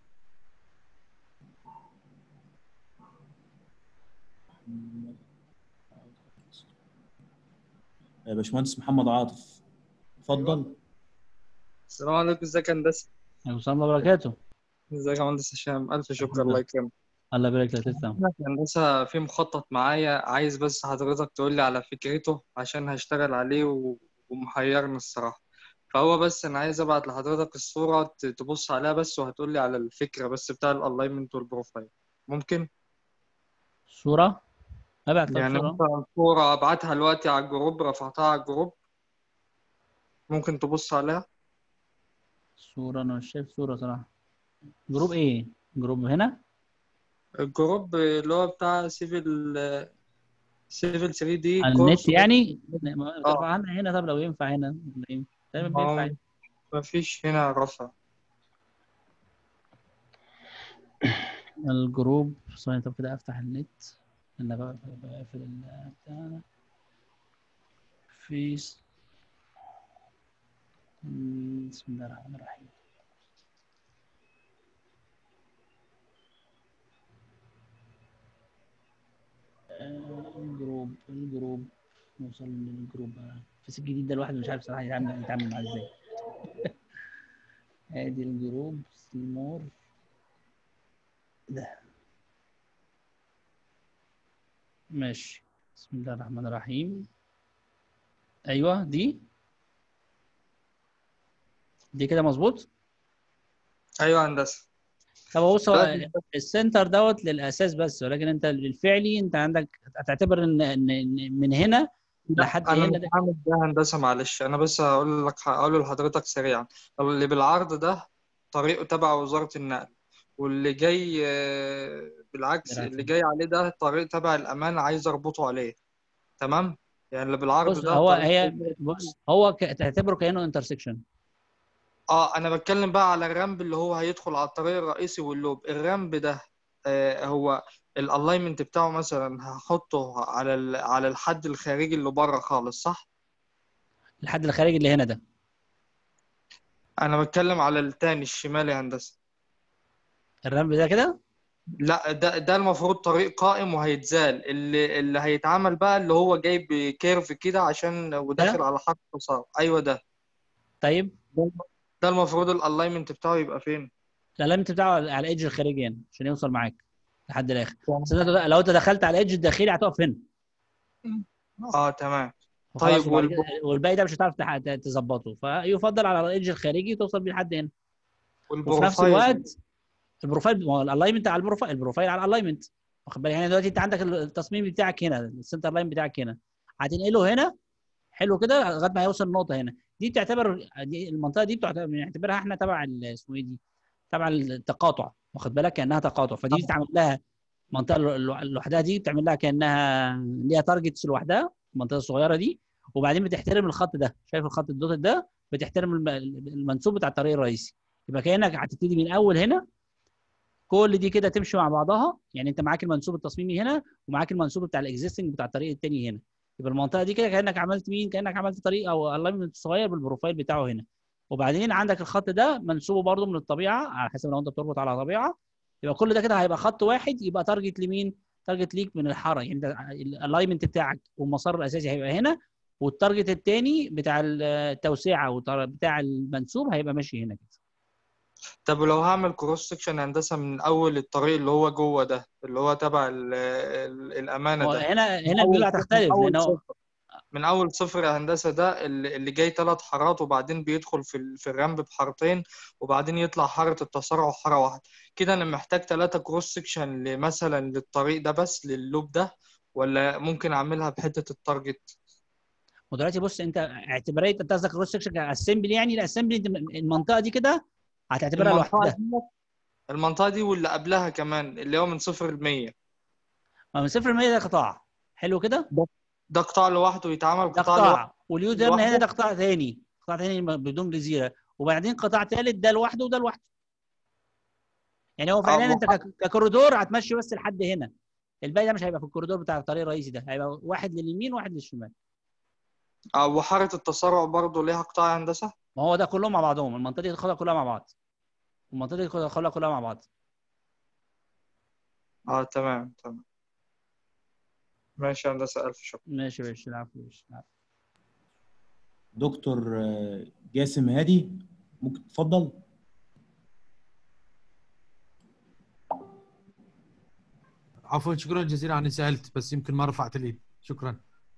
يا باشمهندس محمد عاطف اتفضل السلام عليكم ازيك يا هندسه عليكم السلام ورحمه الله وبركاته ازيك يا مهندس هشام الف شكر الله يكرمك الله يبارك لك تسلم احنا في هندسه في مخطط معايا عايز بس حضرتك تقول لي على فكرته عشان هشتغل عليه و- ومحيرني الصراحه فهو بس انا عايز ابعت لحضرتك الصوره ت- تبص عليها بس وهتقول لي على الفكره بس بتاع الالاينمنت والبروفايل ممكن صوره ابعت لك يعني صوره مثلا صوره ابعتها دلوقتي على الجروب رفعتها على الجروب ممكن تبص عليها صوره انا مش شايف صوره صراحه جروب ايه جروب هنا الجروب اللي هو بتاع سيفل سيفل 3 دي على كورس النت يعني اه. طبعا هنا طب لو ينفع هنا ولا إيه؟ دايما ما بينفع هو هنا. مفيش هنا رفع الجروب ثواني طب كده افتح النت انا بقى بقفل ال- بتاع فيس مم، بسم الله الرحمن الرحيم آه، الجروب الجروب نوصل للجروب بقى الفيس الجديد ده الواحد مش عارف صراحة يتعامل يتعامل معاه ازاي ادي الجروب سيمور ده ماشي بسم الله الرحمن الرحيم ايوه دي دي كده مظبوط ايوه هندسه طب بص هو لا، السنتر دوت للاساس بس ولكن انت الفعلي انت عندك هتعتبر ان ان إن من هنا لا لحد انا هنا مش ده عامل ده هندسه معلش انا بس هقول لك هقوله لحضرتك سريعا طب اللي بالعرض ده طريقه تبع وزارة النقل واللي جاي آه، بالعكس جراحة. اللي جاي عليه ده طريق تبع الأمان عايز أربطه عليه تمام يعني اللي بالعرض بص ده هو طريق هي بص هو ك- تعتبره كانه انترسكشن اه انا بتكلم بقى على الرامب اللي هو هيدخل على الطريق الرئيسي واللوب الرامب ده آه هو الالاينمنت بتاعه مثلا هحطه على ال- على الحد الخارجي اللي بره خالص صح الحد الخارجي اللي هنا ده انا بتكلم على التاني الشمالي هندسة الرمب ده كده لا ده ده المفروض طريق قائم وهيتزال اللي اللي هيتعمل بقى اللي هو جايب كيرف كده عشان وداخل على خط مسار ايوه ده طيب ده المفروض الالاينمنت بتاعه يبقى فين الالمنت بتاعه على على الايدج الخارجي هنا عشان يوصل معاك لحد الاخر بس انت لو انت دخلت على الايدج الداخلي هتقف هنا اه تمام وخلاص طيب وبعد والب- كده- والباقي ده مش هتعرف تح- تظبطه فيفضل على الايدج الخارجي توصل بيه لحد هنا وفي نفس والبروفايل الوقت البروفايل ما هو الالاينمنت على البروفايل البروفايل على الالاينمنت واخد بالك يعني دلوقتي انت عندك التصميم بتاعك هنا السنتر لاين بتاعك هنا هتنقله هنا حلو كده لغايه ما يوصل النقطه هنا دي بتعتبر دي المنطقه دي بتعتبر بنعتبرها احنا تبع ال- اسمه ايه دي تبع التقاطع واخد بالك كانها تقاطع فدي بتعمل لها منطقه لو- لوحدها دي بتعمل لها كانها ليها تارجتس لوحدها المنطقه الصغيره دي وبعدين بتحترم الخط ده شايف الخط الدوت ده بتحترم الم- المنسوب بتاع الطريق الرئيسي يبقى كانك هتبتدي من اول هنا كل دي كده تمشي مع بعضها يعني انت معاك المنسوب التصميمي هنا ومعاك المنسوب بتاع الاكزيستنج بتاع الطريق التاني هنا يبقى المنطقه دي كده كانك عملت مين كانك عملت طريق او الاينمنت صغير بالبروفايل بتاعه هنا وبعدين عندك الخط ده منسوبه برده من الطبيعه على حسب لو انت بتربط على طبيعه يبقى كل ده كده هيبقى خط واحد يبقى تارجت لمين تارجت ليك من الحاره يعني انت الالاينمنت بتاعك والمسار الاساسي هيبقى هنا والتارجت الثاني بتاع التوسعه وتار- بتاع المنسوب هيبقى ماشي هنا كده طب ولو هعمل كروس سكشن هندسة من أول الطريق اللي هو جوه ده اللي هو تبع ال- ال- الأمانة هو ده هنا من هنا أول الفيو صفر- هتختلف من أول لان هو صفر من أول صفر يا هندسة ده اللي اللي جاي ثلاث حارات وبعدين بيدخل في ال- في الرمب بحارتين وبعدين يطلع حارة التسارع وحارة واحدة كده أنا محتاج ثلاثة كروس سكشن مثلا للطريق ده بس لللوب ده ولا ممكن أعملها بحتة التارجت ودلوقتي بص انت اعتباريه انت قصدك كروس سكشن كاسمبلي يعني الاسمبلي انت المنطقه دي كده هتعتبرها المنطقة لوحدها دي المنطقة دي واللي قبلها كمان اللي هو من صفر لمية ما من صفر ل 100 ده قطاع حلو كده ده قطاع لوحده يتعمل ده قطاع لوحده قطاع واليو تيرن هنا لوحده؟ ده قطاع ثاني قطاع ثاني بدون جزيره وبعدين قطاع ثالث ده لوحده وده لوحده يعني هو فعلا اه، انت ك- ككوريدور هتمشي بس لحد هنا الباقي ده مش هيبقى في الكوريدور بتاع الطريق الرئيسي ده هيبقى واحد لليمين وواحد للشمال اه وحارة التسارع برضه ليها قطاع هندسة ما هو ده كلهم مع بعضهم المنطقه دي تدخلها كلها مع بعض المنطقه دي تدخلها كلها مع بعض اه تمام تمام ماشي يا هندسة ألف شكر ماشي يا باشا العفو يا باشا العفو. دكتور آه، جاسم هادي ممكن تفضل عفوا شكرا جزيلا اني سالت بس يمكن ما رفعت الايد شكرا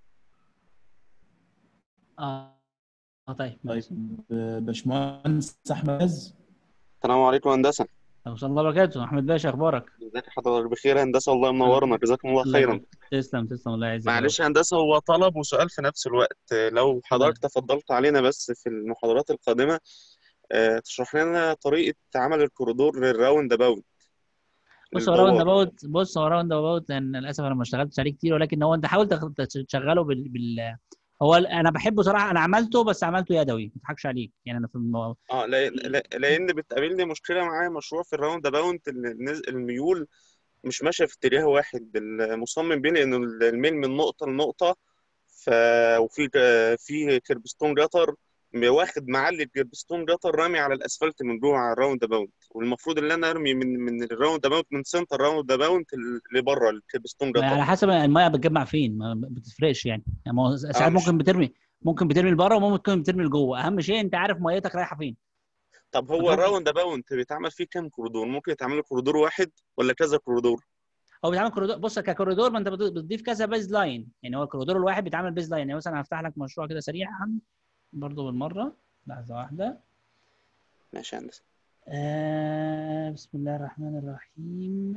اه اه طيب طيب آه، باشمهندس احمد عز السلام عليكم هندسة صلى الله وبركاته احمد باشا اخبارك ازيك حضرتك بخير هندسة والله منورنا جزاكم الله الله خيرا يبارك. تسلم تسلم الله يعزك معلش يا هندسة هو طلب وسؤال في نفس الوقت لو حضرتك تفضلت علينا بس في المحاضرات القادمة آه، تشرح لنا طريقة عمل الكوريدور للراوند اباوت بص هو راوند اباوت بص هو راوند اباوت لان للاسف انا ما اشتغلتش عليه كتير ولكن هو انت حاول تخ- تشغله بال, بال... هو ال- انا بحبه صراحه انا عملته بس عملته يدوي ما اضحكش عليك يعني انا في المو... اه لان لا- لان بتقابلني مشكلة معايا مشروع في الراوند اباوت ان النز- الميول مش ماشية في اتجاه واحد المصمم بيه لان الميل من نقطة لنقطة ف وفي في كربستون جتر واخد معلي الكربستون جتر رامي على الاسفلت من جوه على الراوند اباوت والمفروض ان انا ارمي من من الراوند اباوت من سنتر الراوند اباوت لبره الكربستون ما على جتر حسب الميه بتجمع فين ما بتفرقش يعني, يعني ما هو ساعات مش- ممكن بترمي ممكن بترمي لبره وممكن بترمي لجوه اهم شيء انت عارف ميتك رايحه فين طب هو بالظبط. الراوند اباوت بيتعمل فيه كام كوريدور ممكن يتعمل له كوريدور واحد ولا كذا كوريدور هو بيتعمل كوريدور بص ككوريدور ما انت بت- بتضيف كذا بيز لاين يعني هو الكوريدور الواحد بيتعمل بيز لاين يعني مثلا هفتح لك مشروع كده سريعا برضو بالمره لحظه واحده ماشي يا هندسة آه بسم الله الرحمن الرحيم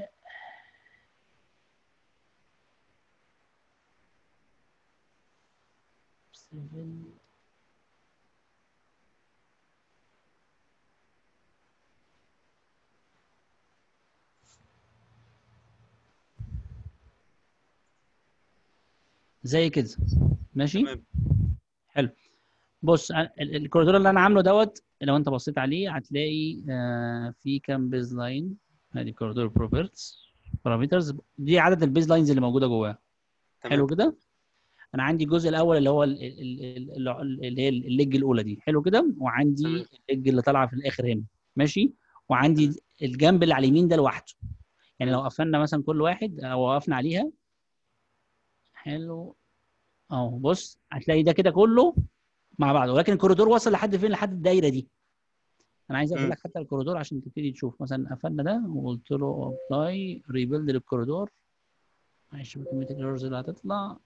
Seven. زي كده ماشي تمام حلو بص أنا- ال- الكوريدور اللي انا عامله دوت لو انت بصيت عليه هتلاقي آه في كام بيز لاين ادي كوريدور بروبرتس بارامترز دي عدد البيز لاينز اللي موجوده جواه حلو تمام كده انا عندي الجزء الاول اللي هو ال- ال- ال- ال- اللي هي الليج الاولى دي حلو كده وعندي تمام الليج اللي طالعه في الاخر هنا ماشي وعندي الجنب اللي على اليمين ده لوحده يعني لو قفلنا مثلا كل واحد او وقفنا عليها حلو اهو بص هتلاقي ده كده كله مع بعض ولكن الكوريدور وصل لحد فين لحد الدايره دي انا عايز اقفل مم. لك حتى الكوريدور عشان تبتدي تشوف مثلا قفلنا ده وقلت له ابلاي ريبيلد للكوريدور معلش كميه الايرورز اللي هتطلع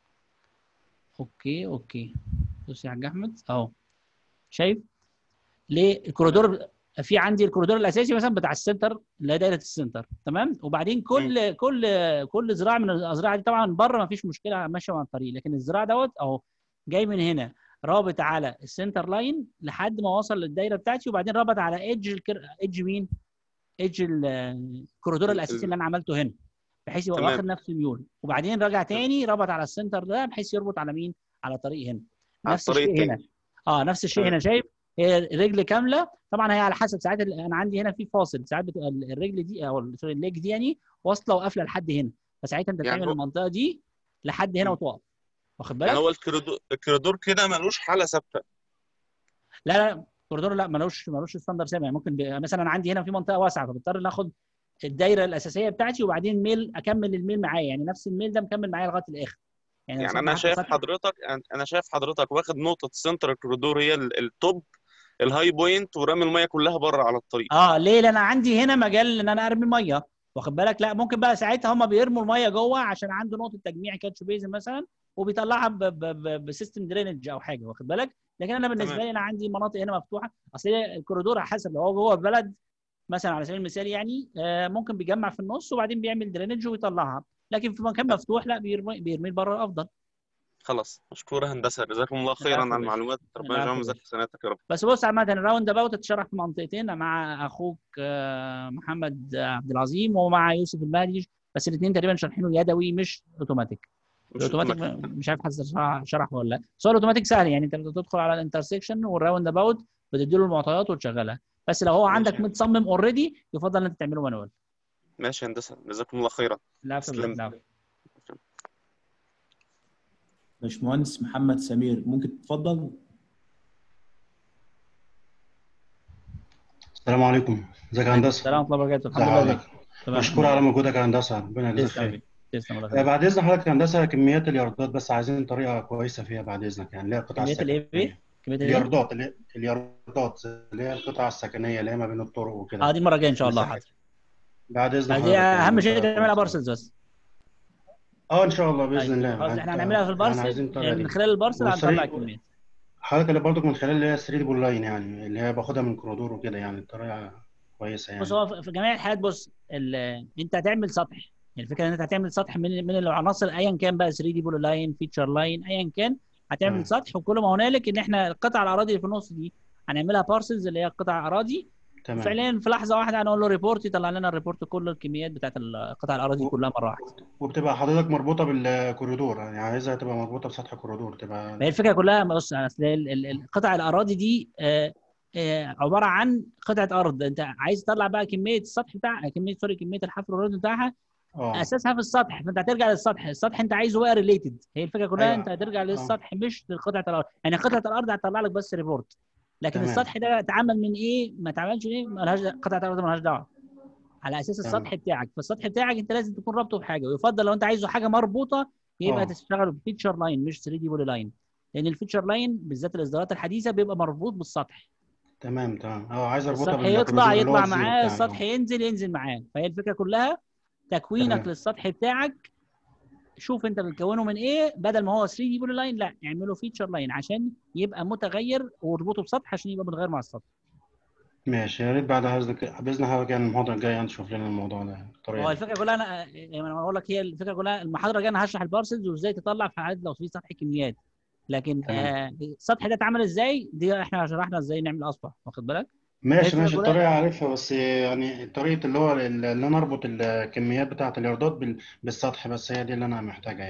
اوكي اوكي بص يا حاج احمد اهو شايف ليه الكوريدور في عندي الكوريدور الاساسي مثلا بتاع السنتر اللي هي دايره السنتر تمام وبعدين كل كل كل ذراع من الاذراع دي طبعا بره ما فيش مشكله ماشيه مع الطريق لكن الذراع دوت اهو جاي من هنا رابط على السنتر لاين لحد ما وصل للدايره بتاعتي وبعدين رابط على ايدج الكر... ايدج مين؟ ايدج ال- الكوريدور ال- الاساسي ال- اللي انا عملته هنا بحيث يبقى تمام. واخد نفس الميول وبعدين رجع تاني ربط على السنتر ده بحيث يربط على مين؟ على طريق هنا على نفس الطريق الشيء هنا التاني اه نفس الشيء تمام. هنا شايف هي رجل كامله طبعا هي على حسب ساعات ال- انا عندي هنا في فاصل ساعات بتبقى ال- الرجل دي او سوري الليج دي يعني واصله وقافله لحد هنا فساعتها انت يعني تعمل هو- المنطقه دي لحد هنا مم. وتقف واخد يعني بالك؟ هو الكوريدور الكوريدور كده ملوش حاله ثابته لا لا كوريدور لا ملوش ملوش ستاندر ثابت يعني ممكن ب... مثلا انا عندي هنا في منطقه واسعه فبضطر ان اخد الدايره الاساسيه بتاعتي وبعدين ميل اكمل الميل معايا يعني نفس الميل ده مكمل معايا لغايه الاخر يعني, يعني ساعات انا حتى شايف سطح- حضرتك انا شايف حضرتك واخد نقطه سنتر الكوريدور هي ال- التوب الهاي بوينت ورامي الميه كلها بره على الطريق اه ليه؟ لان انا عندي هنا مجال ان انا ارمي الميه واخد بالك لا ممكن بقى ساعتها هم بيرموا الميه جوه عشان عنده نقطه تجميع كاتش بيزن مثلا وبيطلعها ب- ب- ب- بسيستم درينج او حاجه واخد بالك لكن انا بالنسبه تمام. لي انا عندي مناطق هنا مفتوحه اصل هي الكوريدور على حسب لو هو جوه البلد مثلا على سبيل المثال يعني آه ممكن بيجمع في النص وبعدين بيعمل درينج ويطلعها لكن في مكان مفتوح لا بيرمي بيرمي بره افضل خلاص مشكور هندسه جزاكم الله خيرا العفو على يا باشا. المعلومات ربنا العفو يجعل يا ميزانك باشا. حسناتك يا رب بس بص عامة الراوند اباوت اتشرح في منطقتين مع اخوك آه، محمد عبد العظيم ومع يوسف المهدي بس الاثنين تقريبا شارحينه يدوي مش اوتوماتيك مش الاوتوماتيك أوتوماتيك. مش عارف حد شرح- شرحه ولا لا بس هو الاوتوماتيك سهل يعني انت بتدخل على الانترسكشن والراوند اباوت بتديله المعطيات وتشغلها بس لو هو عندك ماشي. متصمم اوريدي يفضل ان انت تعمله مانوال ماشي يا هندسه جزاكم الله خيرا لا تسلم. لا باشمهندس محمد سمير ممكن تتفضل السلام عليكم ازيك يا هندسه السلام ورحمه الله وبركاته ازي الحمد لله حضرتك تمام مشكور على مجهودك يا هندسه ربنا يجزاك تسلم خير تسلم الله آه، يخليك. بعد اذن حضرتك يا هندسه كميات الياردات بس عايزين طريقه كويسه فيها بعد اذنك يعني اللي هي القطع كميات الايه السكنيه كميات الايه الياردات اللي الياردات اللي هي القطع السكنيه اللي هي ما بين الطرق وكده اه دي المره الجايه ان شاء الله مساحة. حاضر بعد اذن دي حضرتك يعني اهم شيء طريقة تعملها كويسة. بارسلز بس اه ان شاء الله باذن أيوة. الله خلاص أنت- احنا هنعملها في احنا عايزين البارسل الطريقه يعني دي من خلال البارسل هنطلع والسريع- الكميات حضرتك اللي برضك من خلال اللي هي 3 دي بول لاين يعني اللي هي باخدها من كرودور وكده يعني الطريقه كويسه يعني بص هو في- في جميع الحالات بص ال- انت هتعمل سطح يعني الفكره ان انت هتعمل سطح من من العناصر ايا كان بقى 3 دي بول لاين فيتشر لاين ايا كان هتعمل تمام. سطح وكل ما هنالك ان احنا القطع الاراضي اللي في النص دي هنعملها بارسلز اللي هي قطع اراضي تمام فعليا في لحظه واحده هنقول له ريبورت يطلع لنا الريبورت كل الكميات بتاعت قطع الاراضي و- كلها مره واحده وبتبقى حضرتك مربوطه بالكوريدور يعني عايزها تبقى مربوطه بسطح الكوريدور تبقى ما هي الفكره كلها بص اصل ال- ال- ال- قطع الاراضي دي آه، آه، عباره عن قطعه ارض انت عايز تطلع بقى كميه السطح بتاعها كميه سوري كميه الحفر والرد بتاعها اه اساسها في السطح فانت هترجع للسطح السطح انت عايزه بقى ريليتد هي الفكره كلها أيوة. انت هترجع للسطح مش لقطعه الارض يعني قطعه الارض هتطلع لك بس ريبورت لكن تمام. السطح ده اتعمل من ايه ما اتعملش ايه ملهاش قطعه الارض ملهاش دعوه على اساس تمام. السطح بتاعك فالسطح بتاعك انت لازم تكون رابطه بحاجه ويفضل لو انت عايزه حاجه مربوطه يبقى آه. تشتغل بفيتشر لاين مش 3 دي بولي لاين لان الفيتشر لاين بالذات الاصدارات الحديثه بيبقى مربوط بالسطح تمام تمام اه عايز اربطها السطح بالكوريدور يطلع اللي هو يطلع الزيرو معاه بتاعي السطح آه. ينزل ينزل معاه فهي الفكره كلها تكوينك تمام. للسطح بتاعك شوف انت بتكونه من ايه بدل ما هو 3 دي بولي لاين لا اعمله فيتشر لاين عشان يبقى متغير واربطه بسطح عشان يبقى متغير مع السطح ماشي يا ريت بعد اذنك باذن حضرتك يعني المحاضره الجايه نشوف لنا الموضوع ده الطريقه هو دي. الفكره كلها انا يعني انا بقول لك هي الفكره كلها المحاضره الجايه انا هشرح البارسلز وازاي تطلع في حالات لو في سطح كميات لكن تمام. آه السطح ده اتعمل ازاي دي احنا شرحنا ازاي نعمل اصبع واخد بالك ماشي الفكرة ماشي كلها- الطريقه عارفها بس يعني طريقه اللي هو اللي انا اربط الكميات بتاعه الياردات بال- بالسطح بس هي دي اللي انا محتاجها يعني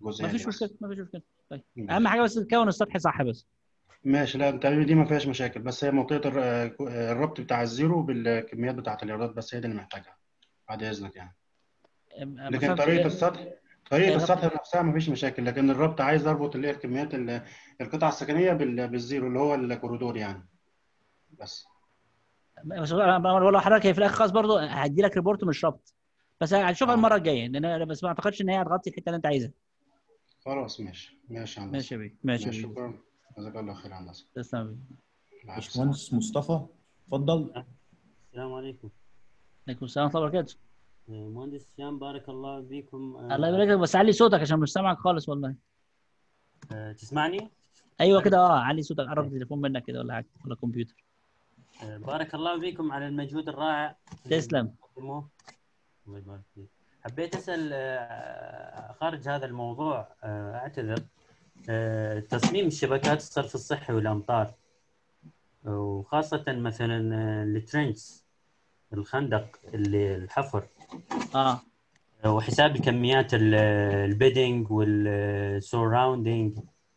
جزئيه مفيش دي مشكله بس مفيش مشكله طيب ماشي. اهم حاجه بس تكون السطح صح بس ماشي لا تقريبا دي ما فيهاش مشاكل بس هي منطقه الر- الربط بتاع الزيرو بالكميات بتاعه الياردات بس هي دي اللي محتاجها بعد اذنك يعني أم- أم- لكن فهمت- طريقه السطح طريقه الربط- السطح نفسها ما فيش مشاكل لكن الربط عايز اربط اللي هي الكميات ال- القطع السكنيه بال- بالزيرو اللي هو الكوريدور يعني بس بس انا بقول لحضرتك هي في الاخر خالص برضه هدي لك ريبورت مش ربط بس هنشوفها آه. المره الجايه لان انا بس ما اعتقدش ان هي هتغطي الحته اللي انت عايزها خلاص ماشي ماشي يا هندسه ماشي يا بيه ماشي يا ماشي بيه شكرا جزاك الله خير يا هندسه تسلم يا بيه مع السلامه باشمهندس مصطفى اتفضل السلام عليكم عليكم السلام ورحمه الله وبركاته آه، مهندس هشام بارك الله بكم آه، الله يبارك لك بس علي صوتك عشان مش سامعك خالص والله آه، تسمعني؟ ايوه كده اه علي صوتك قرب التليفون منك كده ولا حاجه ولا كمبيوتر آه، بارك الله بكم على المجهود الرائع اللي تسلم تقدموه الله يبارك فيك حبيت اسال آه، خارج هذا الموضوع آه، اعتذر آه، تصميم الشبكات الصرف الصحي والامطار وخاصه مثلا آه، الترنش الخندق اللي الحفر اه وحساب الكميات ال- البيدنج والسوراوندينج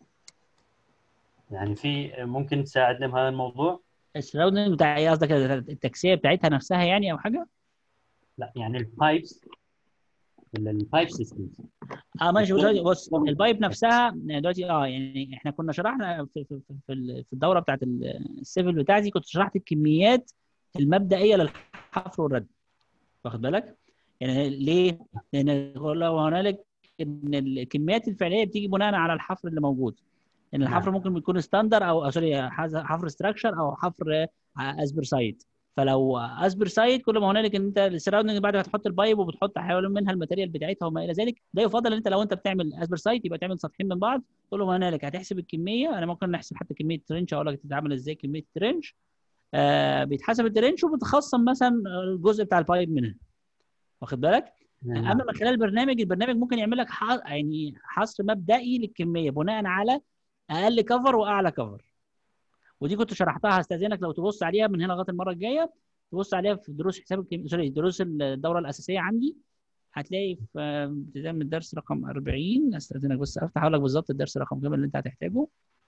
يعني في ممكن تساعدنا بهذا الموضوع؟ السراوندنج بتاع ايه قصدك التكسيه بتاعتها نفسها يعني او حاجه؟ لا يعني البايبس البايب سيستم اه ماشي بص بص البايب نفسها دلوقتي اه يعني احنا كنا شرحنا في في في- في ال- في الدوره بتاعت ال- السيفل بتاعتي كنت شرحت الكميات المبدئيه للحفر والرد واخد بالك؟ يعني ليه؟ لان لو هنالك ان الكميات الفعليه بتيجي بناء على الحفر اللي موجود ان الحفر ممكن يكون ستاندر او سوري حفر ستراكشر او حفر اسبر سايت فلو اسبر سايت كل ما هنالك ان انت السراوندنج بعد ما تحط البايب وبتحط حوالين منها الماتيريال بتاعتها وما الى ذلك ده يفضل ان انت لو انت بتعمل اسبر سايت يبقى تعمل سطحين من بعض كل ما هنالك هتحسب الكميه انا ممكن نحسب حتى كميه ترنش اقول لك تتعمل ازاي كميه ترنش آه بيتحسب الترنش وبتخصم مثلا الجزء بتاع البايب منها واخد بالك اما من خلال البرنامج البرنامج ممكن يعمل لك ح- يعني حصر مبدئي للكميه بناء على اقل كفر واعلى كفر ودي كنت شرحتها هستاذنك لو تبص عليها من هنا لغايه المره الجايه تبص عليها في دروس حساب الكمية سوري دروس الدوره الاساسيه عندي هتلاقي في آه، ابتداء من الدرس رقم 40 استاذنك بس افتح اقول لك بالظبط الدرس رقم كام اللي انت هتحتاجه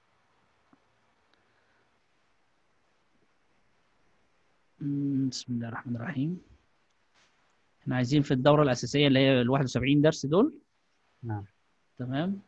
مم، بسم الله الرحمن الرحيم احنا عايزين في الدوره الاساسيه اللي هي ال 71 درس دول نعم تمام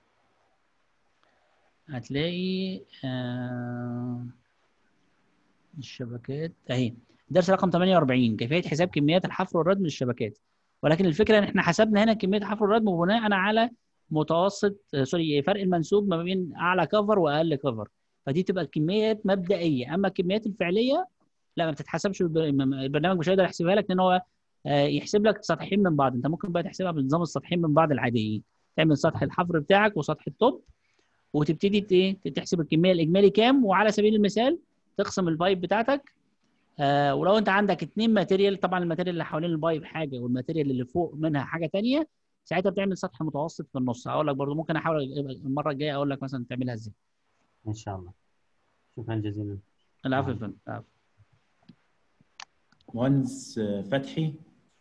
هتلاقي آه الشبكات اهي درس رقم 48 كيفيه حساب كميات الحفر والردم للشبكات ولكن الفكره ان احنا حسبنا هنا كميه الحفر والردم بناء على متوسط آه، سوري فرق المنسوب ما بين اعلى كفر واقل كفر فدي تبقى كميات مبدئيه اما الكميات الفعليه لا ما بتتحسبش بالبر- البرنامج مش هيقدر يحسبها لك لان هو آه، يحسب لك سطحين من بعض انت ممكن بقى تحسبها بنظام السطحين من بعض العاديين تعمل سطح الحفر بتاعك وسطح التوب وتبتدي ت- إيه؟ تحسب الكميه الاجمالي كام وعلى سبيل المثال تقسم البايب بتاعتك آه ولو انت عندك اتنين ماتيريال طبعا الماتيريال اللي حوالين البايب حاجه والماتيريال اللي فوق منها حاجه تانية ساعتها بتعمل سطح متوسط في النص هقول لك برضو ممكن احاول المره الجايه اقول لك مثلا تعملها ازاي ان شاء الله شكرا جزيلا العفو يا فندم العفو. مهندس آه، فتحي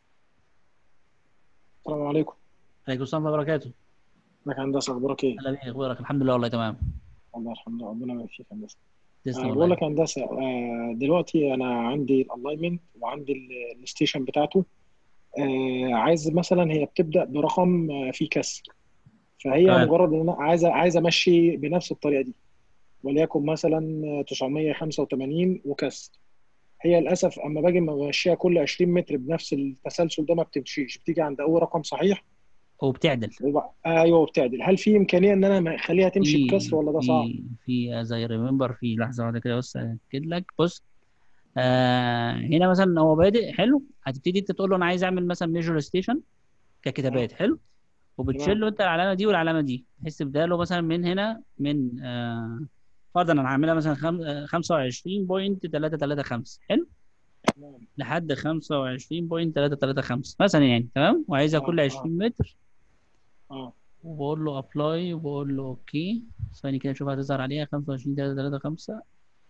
السلام عليكم عليكم السلام ورحمه الله وبركاته ازيك يا هندسه اخبارك ايه؟ اهلا بيك اخبارك الحمد لله والله تمام والله الحمد لله ربنا يبارك فيك يا هندسه تسلم آه، والله. بقول لك يا هندسه آه، دلوقتي انا عندي الالاينمنت وعندي ال- الستيشن بتاعته آه، عايز مثلا هي بتبدا برقم آه، فيه كسر فهي تمام. مجرد ان انا عايز عايز امشي بنفس الطريقه دي وليكن مثلا آه، 985 وكسر هي للاسف اما باجي بمشيها كل 20 متر بنفس التسلسل ده ما بتمشيش بتيجي عند اول رقم صحيح وبتعدل وبع- ايوه وبتعدل هل في امكانيه ان انا اخليها تمشي في بكسر ولا ده صعب؟ في في زي ريمبر في لحظه واحده كده بس اكد لك بص آه هنا مثلا هو بادئ حلو هتبتدي انت تقول له انا عايز اعمل مثلا ميجور ستيشن ككتابات حلو وبتشيل له انت العلامه دي والعلامه دي بحيث تبدا له مثلا من هنا من آه فرضا انا هعملها مثلا خم- آه، 25.335 حلو لحد 25.335 مثلا يعني تمام وعايزها كل 20 متر اه وبقول له ابلاي وبقول له اوكي ثواني كده اشوف هتظهر عليها 25 3 3 5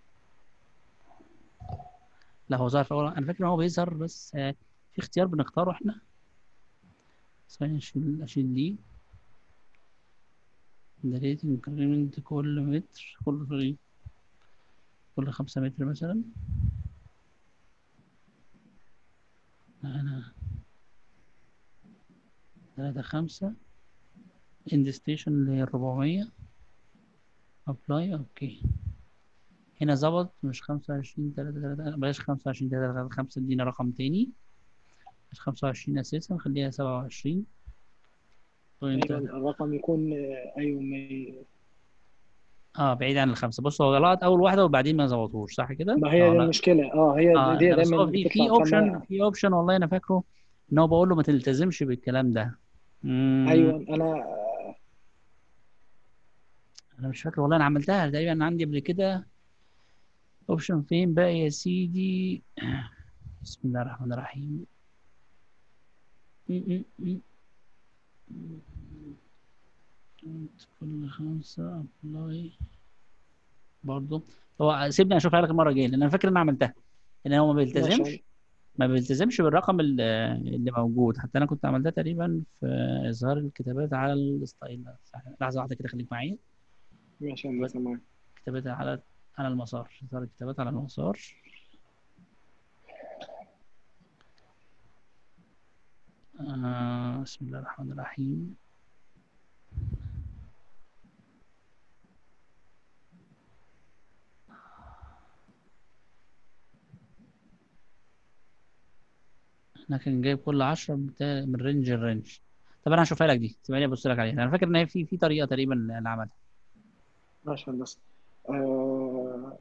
لا هو ظهر في اول انا فاكر ان هو بيظهر بس آه، في اختيار بنختاره احنا ثواني اشيل اشيل دي ده ريت انكريمنت كل متر كل كل خمسة متر مثلا أنا تلاتة خمسة اند ستيشن اللي هي الربعمية ابلاي اوكي هنا ظبط مش خمسة وعشرين تلاتة تلاتة بلاش خمسة وعشرين تلاتة تلاتة خمسة ادينا رقم تاني مش خمسة وعشرين اساسا خليها سبعة وعشرين بوينت ايوه الرقم يكون آه، ايوه ما اه بعيد عن الخمسة بص هو غلط أول واحدة وبعدين ما ظبطوش صح كده؟ ما هي اه دي لا المشكله اه هي اه دي لا بس دايما هو في في بتطلع اوبشن فما في اوبشن والله أنا فاكره إن هو بقول له ما تلتزمش بالكلام ده مم، ايوه انا أنا مش فاكر والله أنا عملتها تقريبا عندي قبل كده اوبشن فين بقى يا سيدي بسم الله الرحمن الرحيم م- م- م- كل خمسة ابلاي برضه هو سيبني اشوفها لك المره الجايه لان انا فاكر ان انا عملتها ان هو ما ماشي بيلتزمش ما بيلتزمش بالرقم ال- اللي موجود حتى انا كنت عملتها تقريبا في اظهار الكتابات على الستايل صح. لحظه واحده كده خليك معايا ماشي هندسه معاك كتابات على على المسار اظهار الكتابات على المسار آه بسم الله الرحمن الرحيم انا كان جايب كل 10 بتاع من رينج الرينج طب انا هشوفها لك دي سيبني ابص لك عليها انا فاكر ان هي في في طريقه تقريبا اللي عملها ماشي هندسه آه...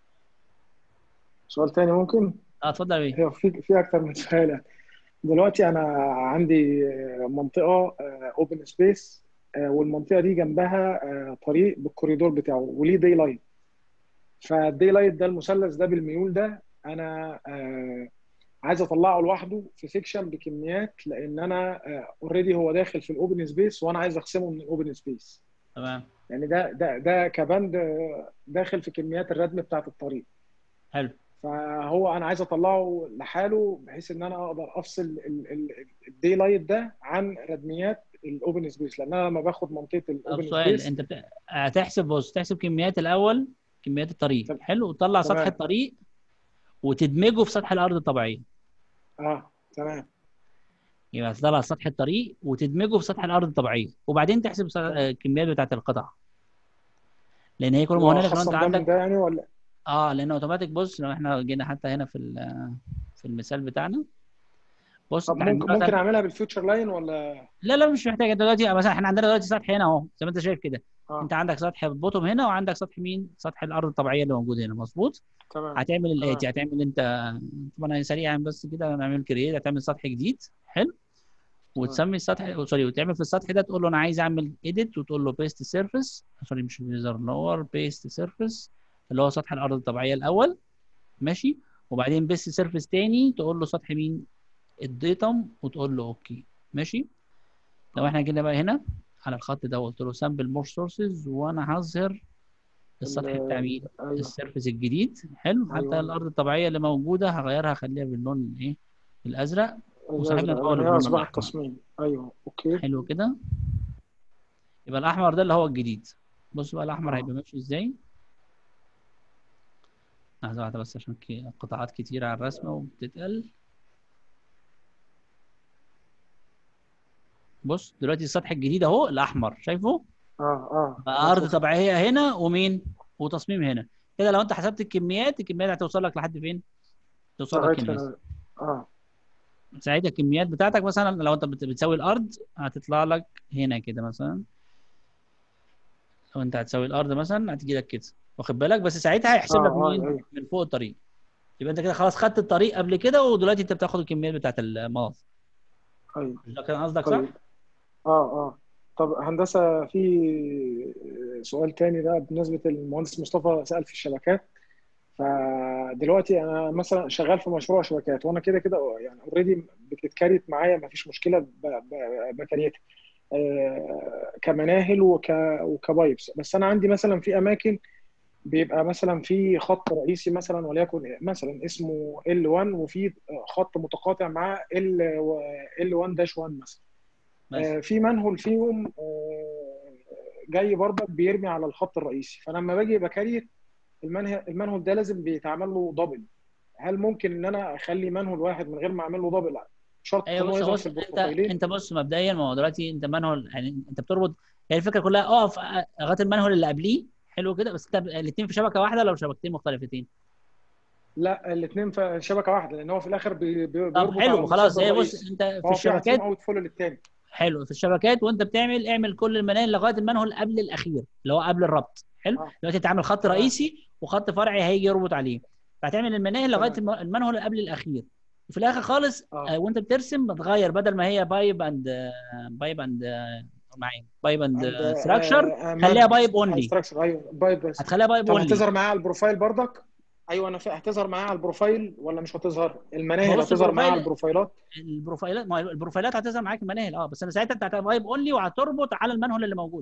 سؤال تاني ممكن اه اتفضل يا بيه هي في في اكتر من سؤال يعني. دلوقتي انا عندي منطقه اوبن سبيس والمنطقه دي جنبها آه، طريق بالكوريدور بتاعه وليه داي لايت فالداي لايت ده المثلث ده بالميول ده انا آه، عايز اطلعه لوحده في سيكشن بكميات لان انا اوريدي هو داخل في الاوبن سبيس وانا عايز اخصمه من الاوبن سبيس تمام يعني ده ده ده كبند آه، داخل في كميات الردم بتاعه الطريق حلو فهو انا عايز اطلعه لحاله بحيث ان انا اقدر افصل الدي لايت ده عن ردميات الاوبن سبيس لان انا لما باخد منطقه طب الاوبن سؤال سبيس انت بت... هتحسب بص تحسب كميات الاول كميات الطريق حلو وتطلع سطح تمام. الطريق وتدمجه في سطح الارض الطبيعيه اه تمام يبقى تطلع سطح الطريق وتدمجه في سطح الارض الطبيعيه وبعدين تحسب س- آه، الكميات بتاعت القطع لان هي كل ما هنالك لو انت خصم ده من عندك ده يعني ولا اه لان اوتوماتيك بص لو احنا جينا حتى هنا في ال- في المثال بتاعنا بص طب انت عندك ممكن ممكن مثلا اعملها بالفيوتشر لاين ولا لا لا مش محتاج انت دلوقتي مثلا احنا عندنا دلوقتي سطح هنا اهو زي ما انت شايف كده آه. انت عندك سطح بوتوم هنا وعندك سطح مين سطح الارض الطبيعيه اللي موجود هنا مظبوط تمام هتعمل الاتي تمام. هتعمل انت طبعا سريعا بس كده نعمل كرييت هتعمل سطح جديد حلو وتسمي السطح سوري وتعمل في السطح ده تقول له انا عايز اعمل ايديت وتقول له بيست سيرفيس سوري مش فيزر لور بيست سيرفيس اللي هو سطح الارض الطبيعيه الاول ماشي وبعدين بيست سيرفيس تاني تقول له سطح مين الديتم وتقول له اوكي ماشي لو احنا جينا بقى هنا على الخط ده وقلت له سامبل مور سورسز وانا هظهر السطح ال- بتاع مين ايوه السيرفيس الجديد حلو حتى أيوة. الارض الطبيعيه اللي موجوده هغيرها اخليها باللون الايه الازرق وصاحبنا الازرق نحول اللي هي باللون اصبح الاحمر التصميم ايوه اوكي حلو كده يبقى الاحمر ده اللي هو الجديد بص بقى الاحمر آه. هيبقى ماشي ازاي لحظه واحده بس عشان كي- قطعات كتيره على الرسمه وبتتقل بص دلوقتي السطح الجديد اهو الاحمر شايفه اه اه بقى ارض طبيعيه هنا ومين وتصميم هنا كده لو انت حسبت الكميات الكميات هتوصل لك لحد فين توصل لك لغايه هنا هنا اه ساعتها الكميات بتاعتك مثلا لو انت بت- بتساوي الارض هتطلع لك هنا كده مثلا لو انت هتساوي الارض مثلا هتجي لك كده واخد بالك بس ساعتها هيحسب آه، لك آه، مين أيوة. من فوق الطريق يبقى انت كده خلاص خدت الطريق قبل كده ودلوقتي انت بتاخد الكميات بتاعت المناطق ايوه مش ده كان قصدك طيب صح؟ اه اه طب هندسه في سؤال تاني ده بالنسبه للمهندس مصطفى سأل في الشبكات فدلوقتي انا مثلا شغال في مشروع شبكات وانا كده كده يعني اوريدي بتتكريت معايا ما فيش مشكله ب- ب- بكريتها آه، كمناهل وك وكبايبس بس انا عندي مثلا في اماكن بيبقى مثلا في خط رئيسي مثلا وليكن مثلا اسمه L1 وفي خط متقاطع معاه L L1 داش 1 مثلا آه، في منهول فيهم آه، جاي برضك بيرمي على الخط الرئيسي فلما باجي بكريت المنه المنهول ده لازم بيتعمل له دبل هل ممكن ان انا اخلي منهول واحد من غير ما اعمل له دبل شرط ايوه ان هو بص يظهر بص في انت البروفايلين انت بص مبدئيا ما هو دلوقتي انت منهول يعني انت بتربط يعني الفكره كلها اقف لغايه المنهول اللي قبليه حلو كده بس انت الاثنين في شبكه واحده لو شبكتين مختلفتين لا الاثنين في شبكه واحده لان هو في الاخر بي- بي- طب بيربط حلو على خلاص المصب هي بص الرئيسي انت في فهو في واحد الشبكات فيهم اوت فول للتاني حلو في الشبكات وانت بتعمل اعمل كل المناهل لغايه المنهول قبل الاخير اللي هو قبل الربط حلو اه دلوقتي انت عامل خط تمام رئيسي وخط فرعي هيجي يربط عليه فهتعمل المناهل لغايه تمام الم- المنهول اللي قبل الاخير وفي الاخر خالص اه آه، وانت بترسم بتغير بدل ما هي بايب اند بايب اند معايا بايب اند عند ستراكشر خليها ماد بايب اونلي ستراكشر ايوه بايب بس هتخليها بايب طب اونلي هتظهر معايا على البروفايل برضك ايوه انا فا- هتظهر معايا على البروفايل ولا مش هتظهر ما المناهل بص هتظهر معايا على البروفايل البروفايلات البروفايلات ما هي البروفايلات هتظهر معاك المناهل اه بس انا ساعتها انت هتبقى بايب اونلي وهتربط على المنهول اللي موجود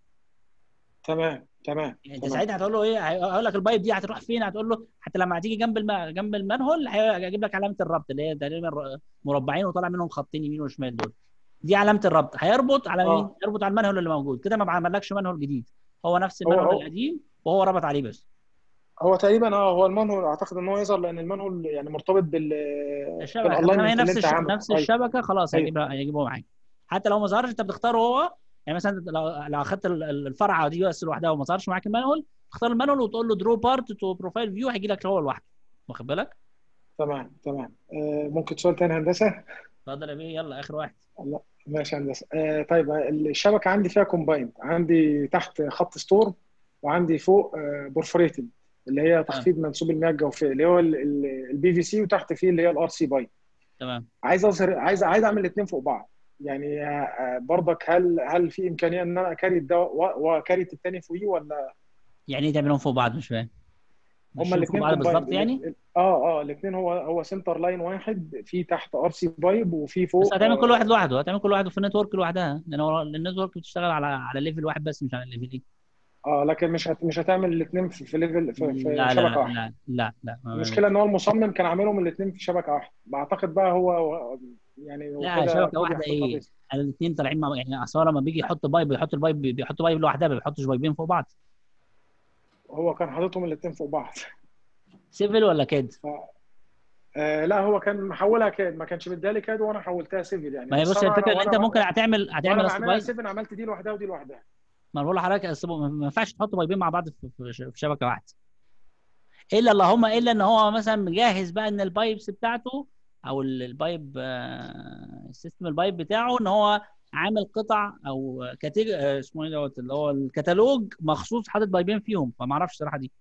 تمام تمام يعني انت تمام ساعتها هتقول له ايه هيقول لك البايب دي هتروح فين هتقول له حتى لما هتيجي جنب الم... جنب المنهول هيجيب لك علامه الربط اللي هي تقريبا ر- مربعين وطالع منهم خطين يمين وشمال دول دي علامه الربط هيربط على مين اه يربط على المنهول اللي موجود كده ما بعملكش منهول جديد هو نفس هو المنهول هو القديم وهو ربط عليه بس هو تقريبا اه هو المنهول اعتقد ان هو يظهر لان المنهول يعني مرتبط بال الشبكه ما هي بالالاينمنت اللي نفس انت الش... عامله نفس ايوه الشبكه خلاص ايوه هيجيب هيجيبه معاك حتى لو ما ظهرش انت بتختاره هو يعني مثلا انت لو لو اخدت ال- ال- الفرعه دي بس لوحدها وما ظهرش معاك المانهول تختار المانهول وتقول له درو بارت تو بروفايل فيو هيجي لك هو لوحده واخد بالك؟ تمام تمام آه ممكن سؤال تاني هندسه اتفضل يا بيه يلا اخر واحد لا ماشي هندسه آه طيب الشبكه عندي فيها كومبايند عندي تحت خط ستور وعندي فوق بورفوريتد اللي هي تمام تخفيض منسوب المياه الجوفيه اللي هو البي في سي وتحت فيه اللي هي الار سي باي تمام عايز اظهر عايز عايز اعمل الاثنين فوق بعض يعني آه، برضك هل هل في امكانيه ان انا اكريت ده و- واكريت الثاني فوقيه ولا يعني ايه تعملهم فوق بعض مش فاهم هما ماشيين فوق الاثنين بعض كومبايند بالظبط يعني اه اه الاثنين هو هو سنتر لاين واحد في تحت ار سي بايب وفي بس فوق هتعمل كل واحد آه لوحده هتعمل كل واحد في النتورك لوحدها لان هو النتورك بتشتغل على على ليفل واحد بس مش على الليفلين اه لكن مش هت مش هتعمل الاثنين في في ليفل في, في لا لا شبكه لا واحده لا لا لا ما المشكله ان هو بيعملش المصمم كان عاملهم الاثنين في شبكه واحده بعتقد بقى هو هو- يعني لا وكده شبكه فضح واحده في ايه القضيه على الاثنين طالعين مع يعني اصل هو لما بيجي يحط بايب بيحط البايب بيحط بايب لوحدها ما بيحطش بايبين فوق بعض هو كان حاططهم الاثنين فوق بعض سيفل ولا كاد ف... آه لا هو كان محولها كاد ما كانش مديها لي كاد وانا حولتها سيفل يعني ما هي بس بص انا الفكره ان وانا انت ممكن هتعمل وانا هتعمل اصل بعملها بايب سيفل عملت دي لوحدها ودي لوحدها ما انا بقول لحضرتك أصل ما ما ينفعش تحط بايبين مع بعض في في- في شبكه واحده الا اللهم الا ان هو مثلا مجهز بقى ان البايبس بتاعته او ال- البايب آه، السيستم البايب بتاعه ان هو عامل قطع او كاتيج آه، اسمه ايه دوت اللي هو الكتالوج مخصوص حاطط بايبين فيهم فما اعرفش الصراحه دي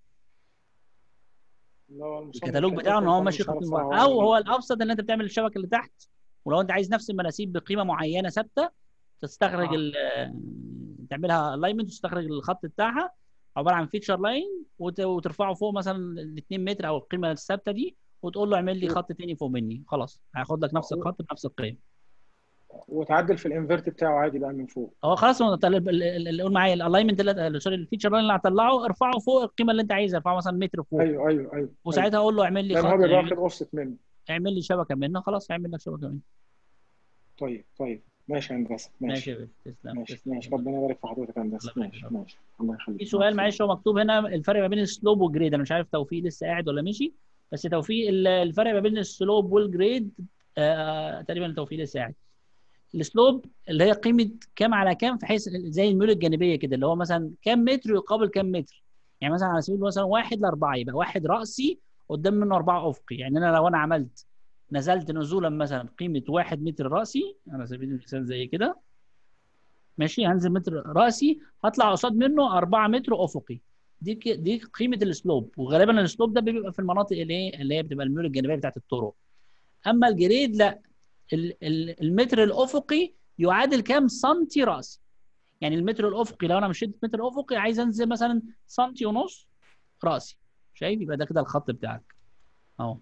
اللي هو المصمم الكتالوج كان بتاعه ان قفل هو فانا ماشي مش عارف خطين صراحه بعض هو او عامل هو ايه الابسط ان انت بتعمل الشبكه اللي تحت ولو انت عايز نفس المناسيب بقيمه معينه ثابته تستخرج اه ال- آه، تعملها الاينمنت وتستخرج الخط بتاعها عباره عن فيتشر لاين وترفعه فوق مثلا ال 2 متر او القيمه الثابته دي وتقول له اعمل لي و- خط تاني فوق مني خلاص هياخد لك نفس و- الخط بنفس القيم وتعدل في الانفرت بتاعه عادي بقى من فوق هو خلاص هو انت ال- ال- ال- اللي قول معايا الالاينمنت اللي سوري الفيتشر لاين اللي هطلعه ارفعه فوق القيمه اللي انت عايزها ارفعه مثلا متر فوق ايوه ايوه ايوه ايوه وساعتها اقول له اعمل لي لان هو خط بيبقى اعمل واخد اوفست منه اعمل لي شبكه منه خلاص هيعمل لك شبكه منه طيب طيب ماشي يا هندسه ماشي ماشي يا باشا تسلم ماشي تسلم ماشي ربنا يبارك في حضرتك يا هندسه الله يبارك ماشي فيك. ماشي الله في يخليك مع سؤال السلامه معلش هو مكتوب هنا الفرق ما بين السلوب والجريد انا مش عارف توفيق لسه قاعد ولا مشي بس توفيق ال- الفرق ما بين السلوب والجريد آه تقريبا توفيق لسه قاعد السلوب اللي هي قيمه كام على كام في حيث زي الميول الجانبيه كده اللي هو مثلا كام متر يقابل كام متر يعني مثلا على سبيل المثال مثلا واحد لاربعه يبقى واحد راسي قدام منه اربعه افقي يعني انا لو انا عملت نزلت نزولا مثلا قيمه واحد متر راسي على سبيل المثال زي كده ماشي هنزل متر راسي هطلع قصاد منه 4 متر افقي دي ك- دي قيمه السلوب وغالبا السلوب ده بيبقى في المناطق اللي هي اللي هي بتبقى الميول الجانبيه بتاعت الطرق اما الجريد لا ال- ال- المتر الافقي يعادل كام سنتي راسي يعني المتر الافقي لو انا مشيت متر افقي عايز انزل مثلا سنتي ونص راسي شايف يبقى ده كده الخط بتاعك اهو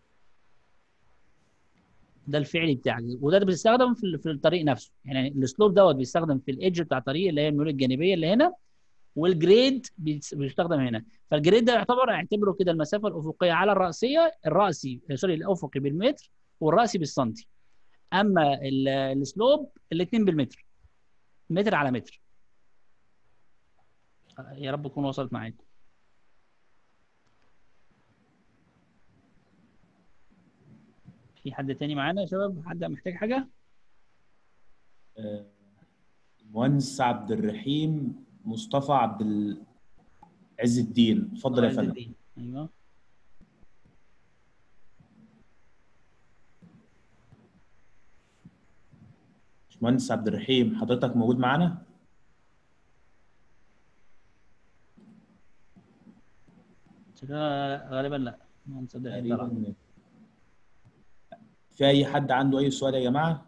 ده الفعلي بتاعك وده اللي بيستخدم في ال- في الطريق نفسه يعني السلوب دوت بيستخدم في الايدج بتاع الطريق اللي هي الميول الجانبيه اللي هنا والجريد بيس- بيستخدم هنا فالجريد ده يعتبر اعتبره كده المسافه الافقيه على الراسيه الراسي سوري الافقي بالمتر والراسي بالسنتي اما ال- السلوب الاثنين بالمتر متر على متر يا رب تكون وصلت معاكم في حد تاني معانا يا شباب حد محتاج حاجه آه، المهندس عبد الرحيم مصطفى عبد ال- عز الدين اتفضل يا عز فندم الدين. ايوه باشمهندس عبد الرحيم حضرتك موجود معانا شكلها غالبا لا ما نصدق إيه طلع. تقريبا في اي حد عنده اي سؤال يا جماعه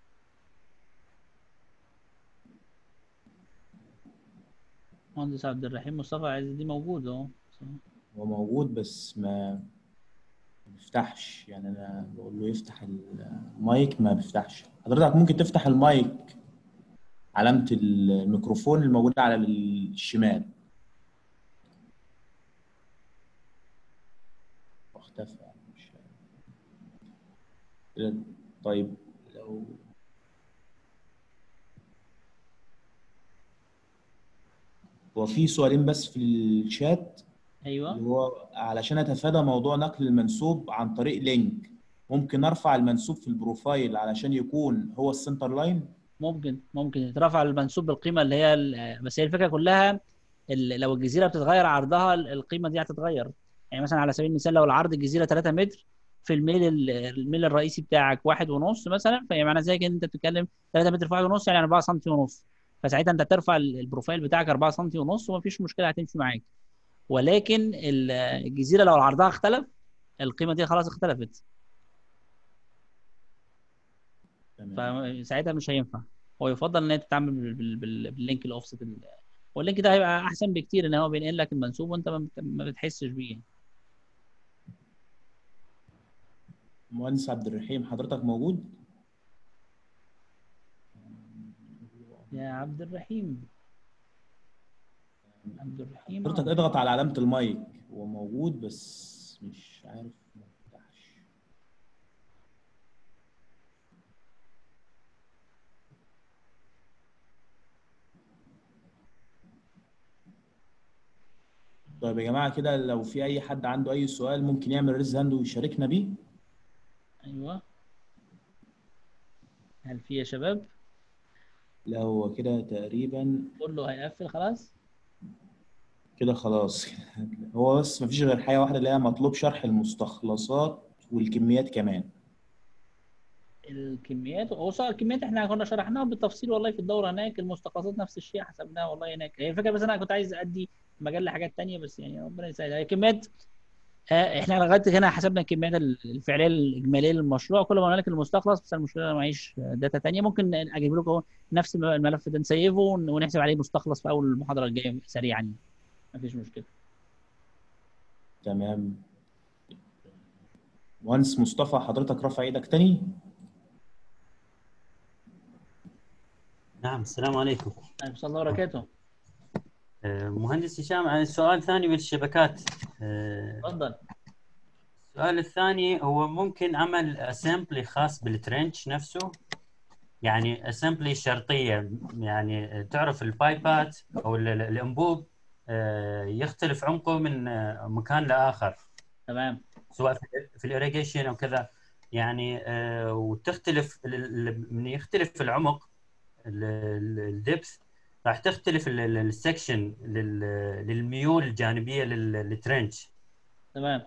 مهندس عبد الرحيم مصطفى عز الدين موجود اهو هو موجود بس ما ما بيفتحش يعني انا بقول له يفتح المايك ما بيفتحش حضرتك ممكن تفتح المايك علامة الميكروفون الموجودة على الشمال اختفى مش طيب لو هو في سؤالين بس في الشات ايوه اللي هو علشان اتفادى موضوع نقل المنسوب عن طريق لينك ممكن ارفع المنسوب في البروفايل علشان يكون هو السنتر لاين ممكن ممكن يترفع المنسوب بالقيمه اللي هي ال- بس هي الفكره كلها ال- لو الجزيره بتتغير عرضها ال- القيمه دي هتتغير يعني مثلا على سبيل المثال لو العرض الجزيره 3 متر في الميل ال- الميل الرئيسي بتاعك واحد ونص مثلا فهي معنى زي كده انت بتتكلم 3 متر في واحد ونص يعني 4 سم ونص فساعتها انت ترفع ال- البروفايل بتاعك 4 سم ونص ومفيش مشكله هتمشي معاك ولكن ال- الجزيره لو عرضها اختلف القيمه دي خلاص اختلفت فساعتها مش هينفع هو يفضل ان انت تتعامل بال- بال- بال- باللينك الاوفست ال- واللينك ده هيبقى احسن بكتير ان هو بينقل لك المنسوب وانت ما بت- ما بتحسش بيه مهندس عبد الرحيم حضرتك موجود يا عبد الرحيم عبد الرحيم حضرتك اضغط على علامة المايك هو موجود بس مش عارف ما فتحش طيب يا جماعة كده لو في أي حد عنده أي سؤال ممكن يعمل ريز هاند ويشاركنا بيه ايوه هل في يا شباب لا هو كده تقريبا كله هيقفل خلاص كده خلاص هو بس مفيش غير حاجة واحدة اللي هي مطلوب شرح المستخلصات والكميات كمان الكميات هو صار الكميات احنا كنا شرحناها بالتفصيل والله في الدوره هناك المستخلصات نفس الشيء حسبناها والله هناك هي الفكره بس انا كنت عايز ادي مجال لحاجات تانية بس يعني ربنا يسهل هي الكميات آه، احنا لغايه هنا حسبنا الكميات الفعليه الاجماليه للمشروع كل ما هنالك المستخلص بس المشكله انا معيش داتا تانية ممكن اجيب لكم أهو نفس الملف ده نسيفه ون- ونحسب عليه مستخلص في اول المحاضره الجايه سريعا يعني مفيش مشكله تمام مهندس مصطفى حضرتك رافع ايدك تاني نعم السلام عليكم عليكم السلام وبركاته آه، مهندس هشام عن سؤال ثاني بالشبكات آه، تفضل السؤال الثاني هو ممكن عمل اسمبلي خاص بالترنش نفسه يعني اسمبلي شرطيه يعني تعرف البايبات او ال- ال- الانبوب آه، يختلف عمقه من آه، مكان لاخر تمام سواء في في الاريجيشن او كذا يعني آه، وتختلف ال- ال- من يختلف العمق الدبث راح تختلف السكشن للميول الجانبيه لل- للترنش تمام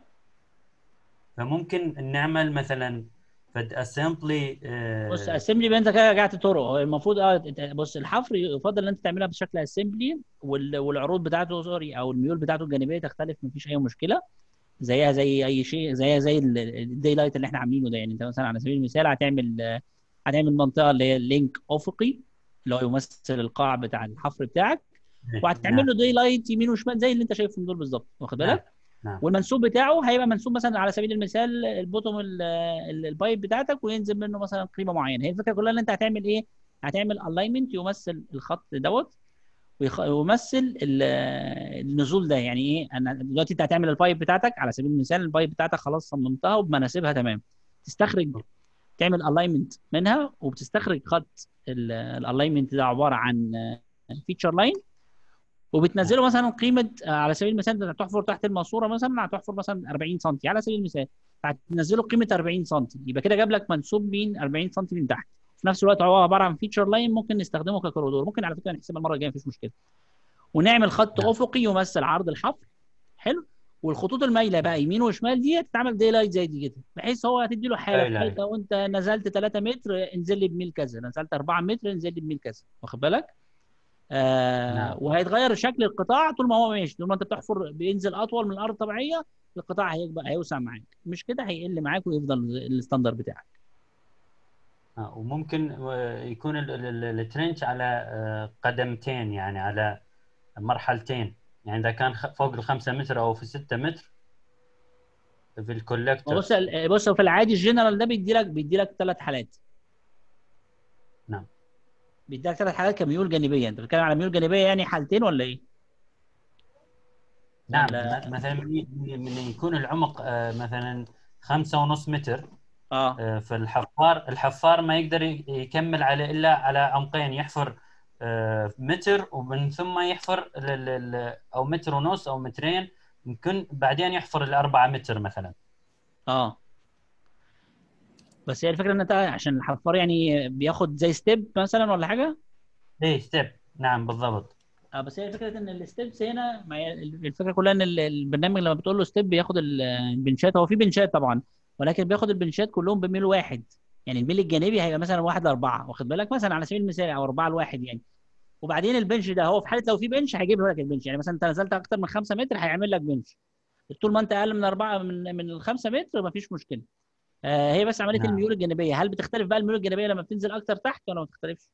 فممكن نعمل مثلا فد اسمبلي بص اسمبلي بقى انت كده رجعت طرق هو المفروض اه إنت- بص الحفر يفضل ان انت تعملها بشكل اسمبلي والعروض بتاعته سوري او الميول بتاعته الجانبيه تختلف مفيش اي مشكله زيها زي اي شيء زيها زي الدي لايت اللي احنا عاملينه ده يعني انت مثلا على سبيل المثال هتعمل آه، هتعمل منطقه اللي هي لينك افقي اللي هو يمثل القاع بتاع الحفر بتاعك وهتعمل له دي لايت يمين وشمال زي اللي انت شايفهم دول بالظبط واخد بالك نعم والمنسوب بتاعه هيبقى منسوب مثلا على سبيل المثال البوتوم ال- ال- البايب بتاعتك وينزل منه مثلا قيمه معينه هي الفكره كلها ان انت هتعمل ايه هتعمل الاينمنت يمثل الخط دوت ويخ- ويمثل ال- النزول ده يعني ايه انا دلوقتي انت هتعمل البايب بتاعتك على سبيل المثال البايب بتاعتك خلاص صممتها وبمناسبها تمام تستخرج تعمل الاينمنت منها وبتستخرج خط الالاينمنت ده عباره عن فيتشر لاين وبتنزله مثلا قيمه آه، على سبيل المثال انت هتحفر تحت الماسوره مثلا هتحفر مثلا 40 سم على سبيل المثال هتنزله قيمه 40 سم يبقى كده جاب لك منسوب مين 40 سم من تحت في نفس الوقت هو عباره عن فيتشر لاين ممكن نستخدمه ككوريدور ممكن على فكره نحسبها المره الجايه مفيش مشكله ونعمل خط افقي يمثل عرض الحفر حلو والخطوط المايله بقى يمين وشمال دي تتعمل دي لايت زي دي كده بحيث هو هتدي له حاله Daylight. بحيث لو انت نزلت 3 متر انزل لي بميل كذا نزلت 4 متر انزل لي بميل كذا واخد بالك؟ آه نعم. وهيتغير شكل القطاع طول ما هو ماشي طول ما انت بتحفر بينزل اطول من الارض الطبيعيه القطاع هيبقى هيوسع معاك مش كده هيقل معاك ويفضل الستاندر بتاعك آه، وممكن آه، يكون ال- ال- ال- الترنش على آه، قدمتين يعني على مرحلتين يعني اذا كان خ- فوق الخمسة متر او في ستة متر في الكولكتور بص بص هو في العادي الجنرال ده بيدي لك بيدي لك ثلاث حالات نعم بيدي لك ثلاث حالات كميول جانبيه انت بتتكلم على ميول جانبيه يعني حالتين ولا ايه؟ نعم ولا- م- مثلا من من- من يكون العمق آه، مثلا خمسة ونص متر اه فالحفار الحفار ما يقدر ي- يكمل على الا على عمقين يحفر آه، متر ومن ثم يحفر ل- ل- ل- او متر ونص او مترين يمكن بعدين يحفر الأربعة متر مثلا اه بس هي الفكره ان انت عشان الحفار يعني بياخد زي ستيب مثلا ولا حاجه ايه ستيب نعم بالضبط اه بس هي فكره ان الستيبس هنا ما هي الفكره كلها ان ال- البرنامج لما بتقول له ستيب بياخد ال- البنشات هو في بنشات طبعا ولكن بياخد البنشات كلهم بميل واحد يعني الميل الجانبي هيبقى مثلا واحد لاربعه واخد بالك مثلا على سبيل المثال او اربعه لواحد يعني وبعدين البنش ده هو في حاله لو في بنش هيجيب لك البنش يعني مثلا انت نزلت اكتر من 5 متر هيعمل لك بنش طول ما انت اقل من اربعه من من ال 5 متر مفيش مشكله آه هي بس عمليه نعم. الميول الجانبيه هل بتختلف بقى الميول الجانبيه لما بتنزل اكتر تحت ولا ما بتختلفش؟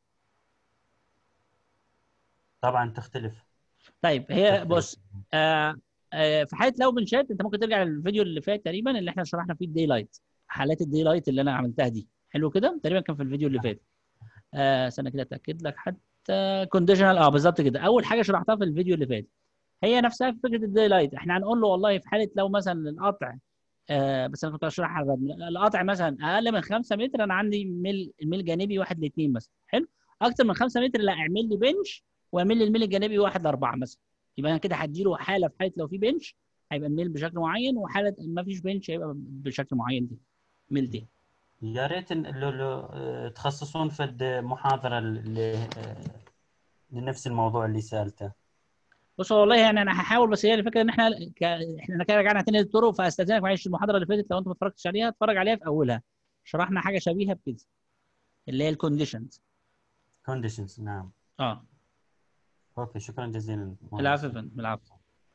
طبعا تختلف طيب هي تختلف. بص آه آه في حاله لو بنشات انت ممكن ترجع للفيديو اللي فات تقريبا اللي احنا شرحنا فيه الدي لايت حالات الدي لايت اللي انا عملتها دي حلو كده تقريبا كان في الفيديو اللي فات آه استنى كده اتاكد لك حتى كونديشنال اه بالظبط كده اول حاجه شرحتها في الفيديو اللي فات هي نفسها في فكره الدي لايت احنا هنقول له والله في حاله لو مثلا القطع آه بس انا كنت اشرحها على الرد. القطع مثلا اقل من 5 متر انا عندي ميل الميل جانبي 1 ل 2 مثلا حلو اكتر من 5 متر لا اعمل لي بنش واعمل لي الميل الجانبي 1 ل 4 مثلا يبقى انا كده هديله حاله في حاله لو في بنش هيبقى الميل بشكل معين وحاله ما فيش بنش هيبقى بشكل معين دي ميل تاني يا ريت إن- لو لو آه، تخصصون في محاضرة ل- آه، لنفس الموضوع اللي سألته بص هو والله يعني انا هحاول بس هي الفكره ان احنا ك... احنا كده رجعنا تاني للطرق فاستاذنك معلش المحاضره اللي فاتت لو انت ما اتفرجتش عليها اتفرج عليها في اولها شرحنا حاجه شبيهه بكده اللي هي الكونديشنز conditions نعم اه اوكي شكرا جزيلا العفو يا فندم العفو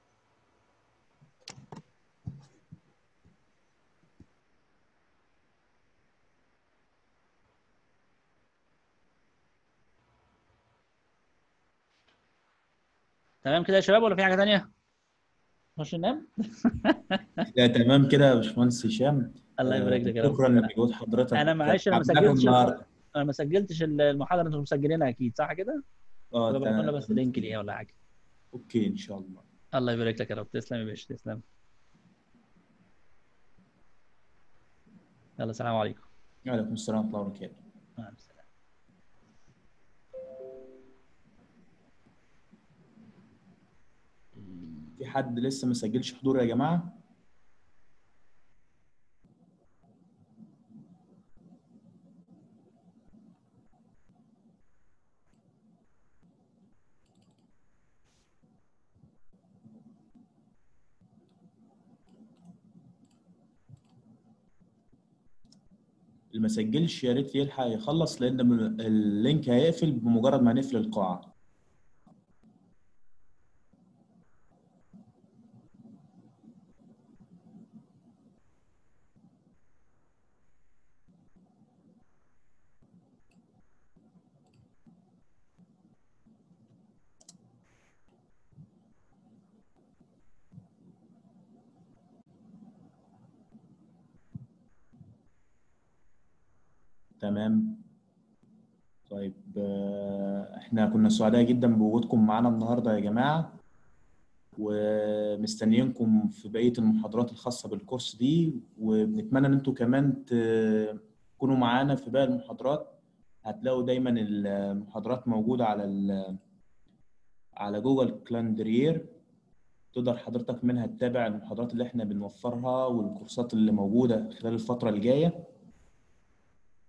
تمام كده يا شباب ولا في حاجه تانية؟ نخش ننام؟ لا تمام كده يا باشمهندس هشام الله يبارك لك يا رب شكرا لمجهود حضرتك انا معلش انا ما تعبناكم سجلتش النهارده انا ما سجلتش المحاضره انتم مسجلينها اكيد صح كده؟ اه ببعت لنا تمام بس لينك ليها ولا حاجه اوكي ان شاء الله الله يبارك لك يا رب تسلم يا باشا تسلم يلا السلام عليكم وعليكم السلام ورحمه الله وبركاته مع السلامه في حد لسه ما سجلش حضور يا جماعه اللي ما سجلش يا ريت يلحق يخلص لان من- اللينك هيقفل بمجرد ما نقفل القاعه تمام طيب آه، احنا كنا سعداء جدا بوجودكم معانا النهارده يا جماعه ومستنيينكم في بقيه المحاضرات الخاصه بالكورس دي وبنتمنى ان انتوا كمان ت- تكونوا معانا في باقي المحاضرات هتلاقوا دايما المحاضرات موجوده على ال- على جوجل كلاندرير تقدر حضرتك منها تتابع المحاضرات اللي احنا بنوفرها والكورسات اللي موجودة خلال الفترة الجاية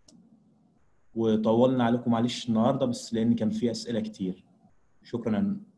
وطولنا عليكم معلش النهاردة بس لأن كان في أسئلة كتير شكرا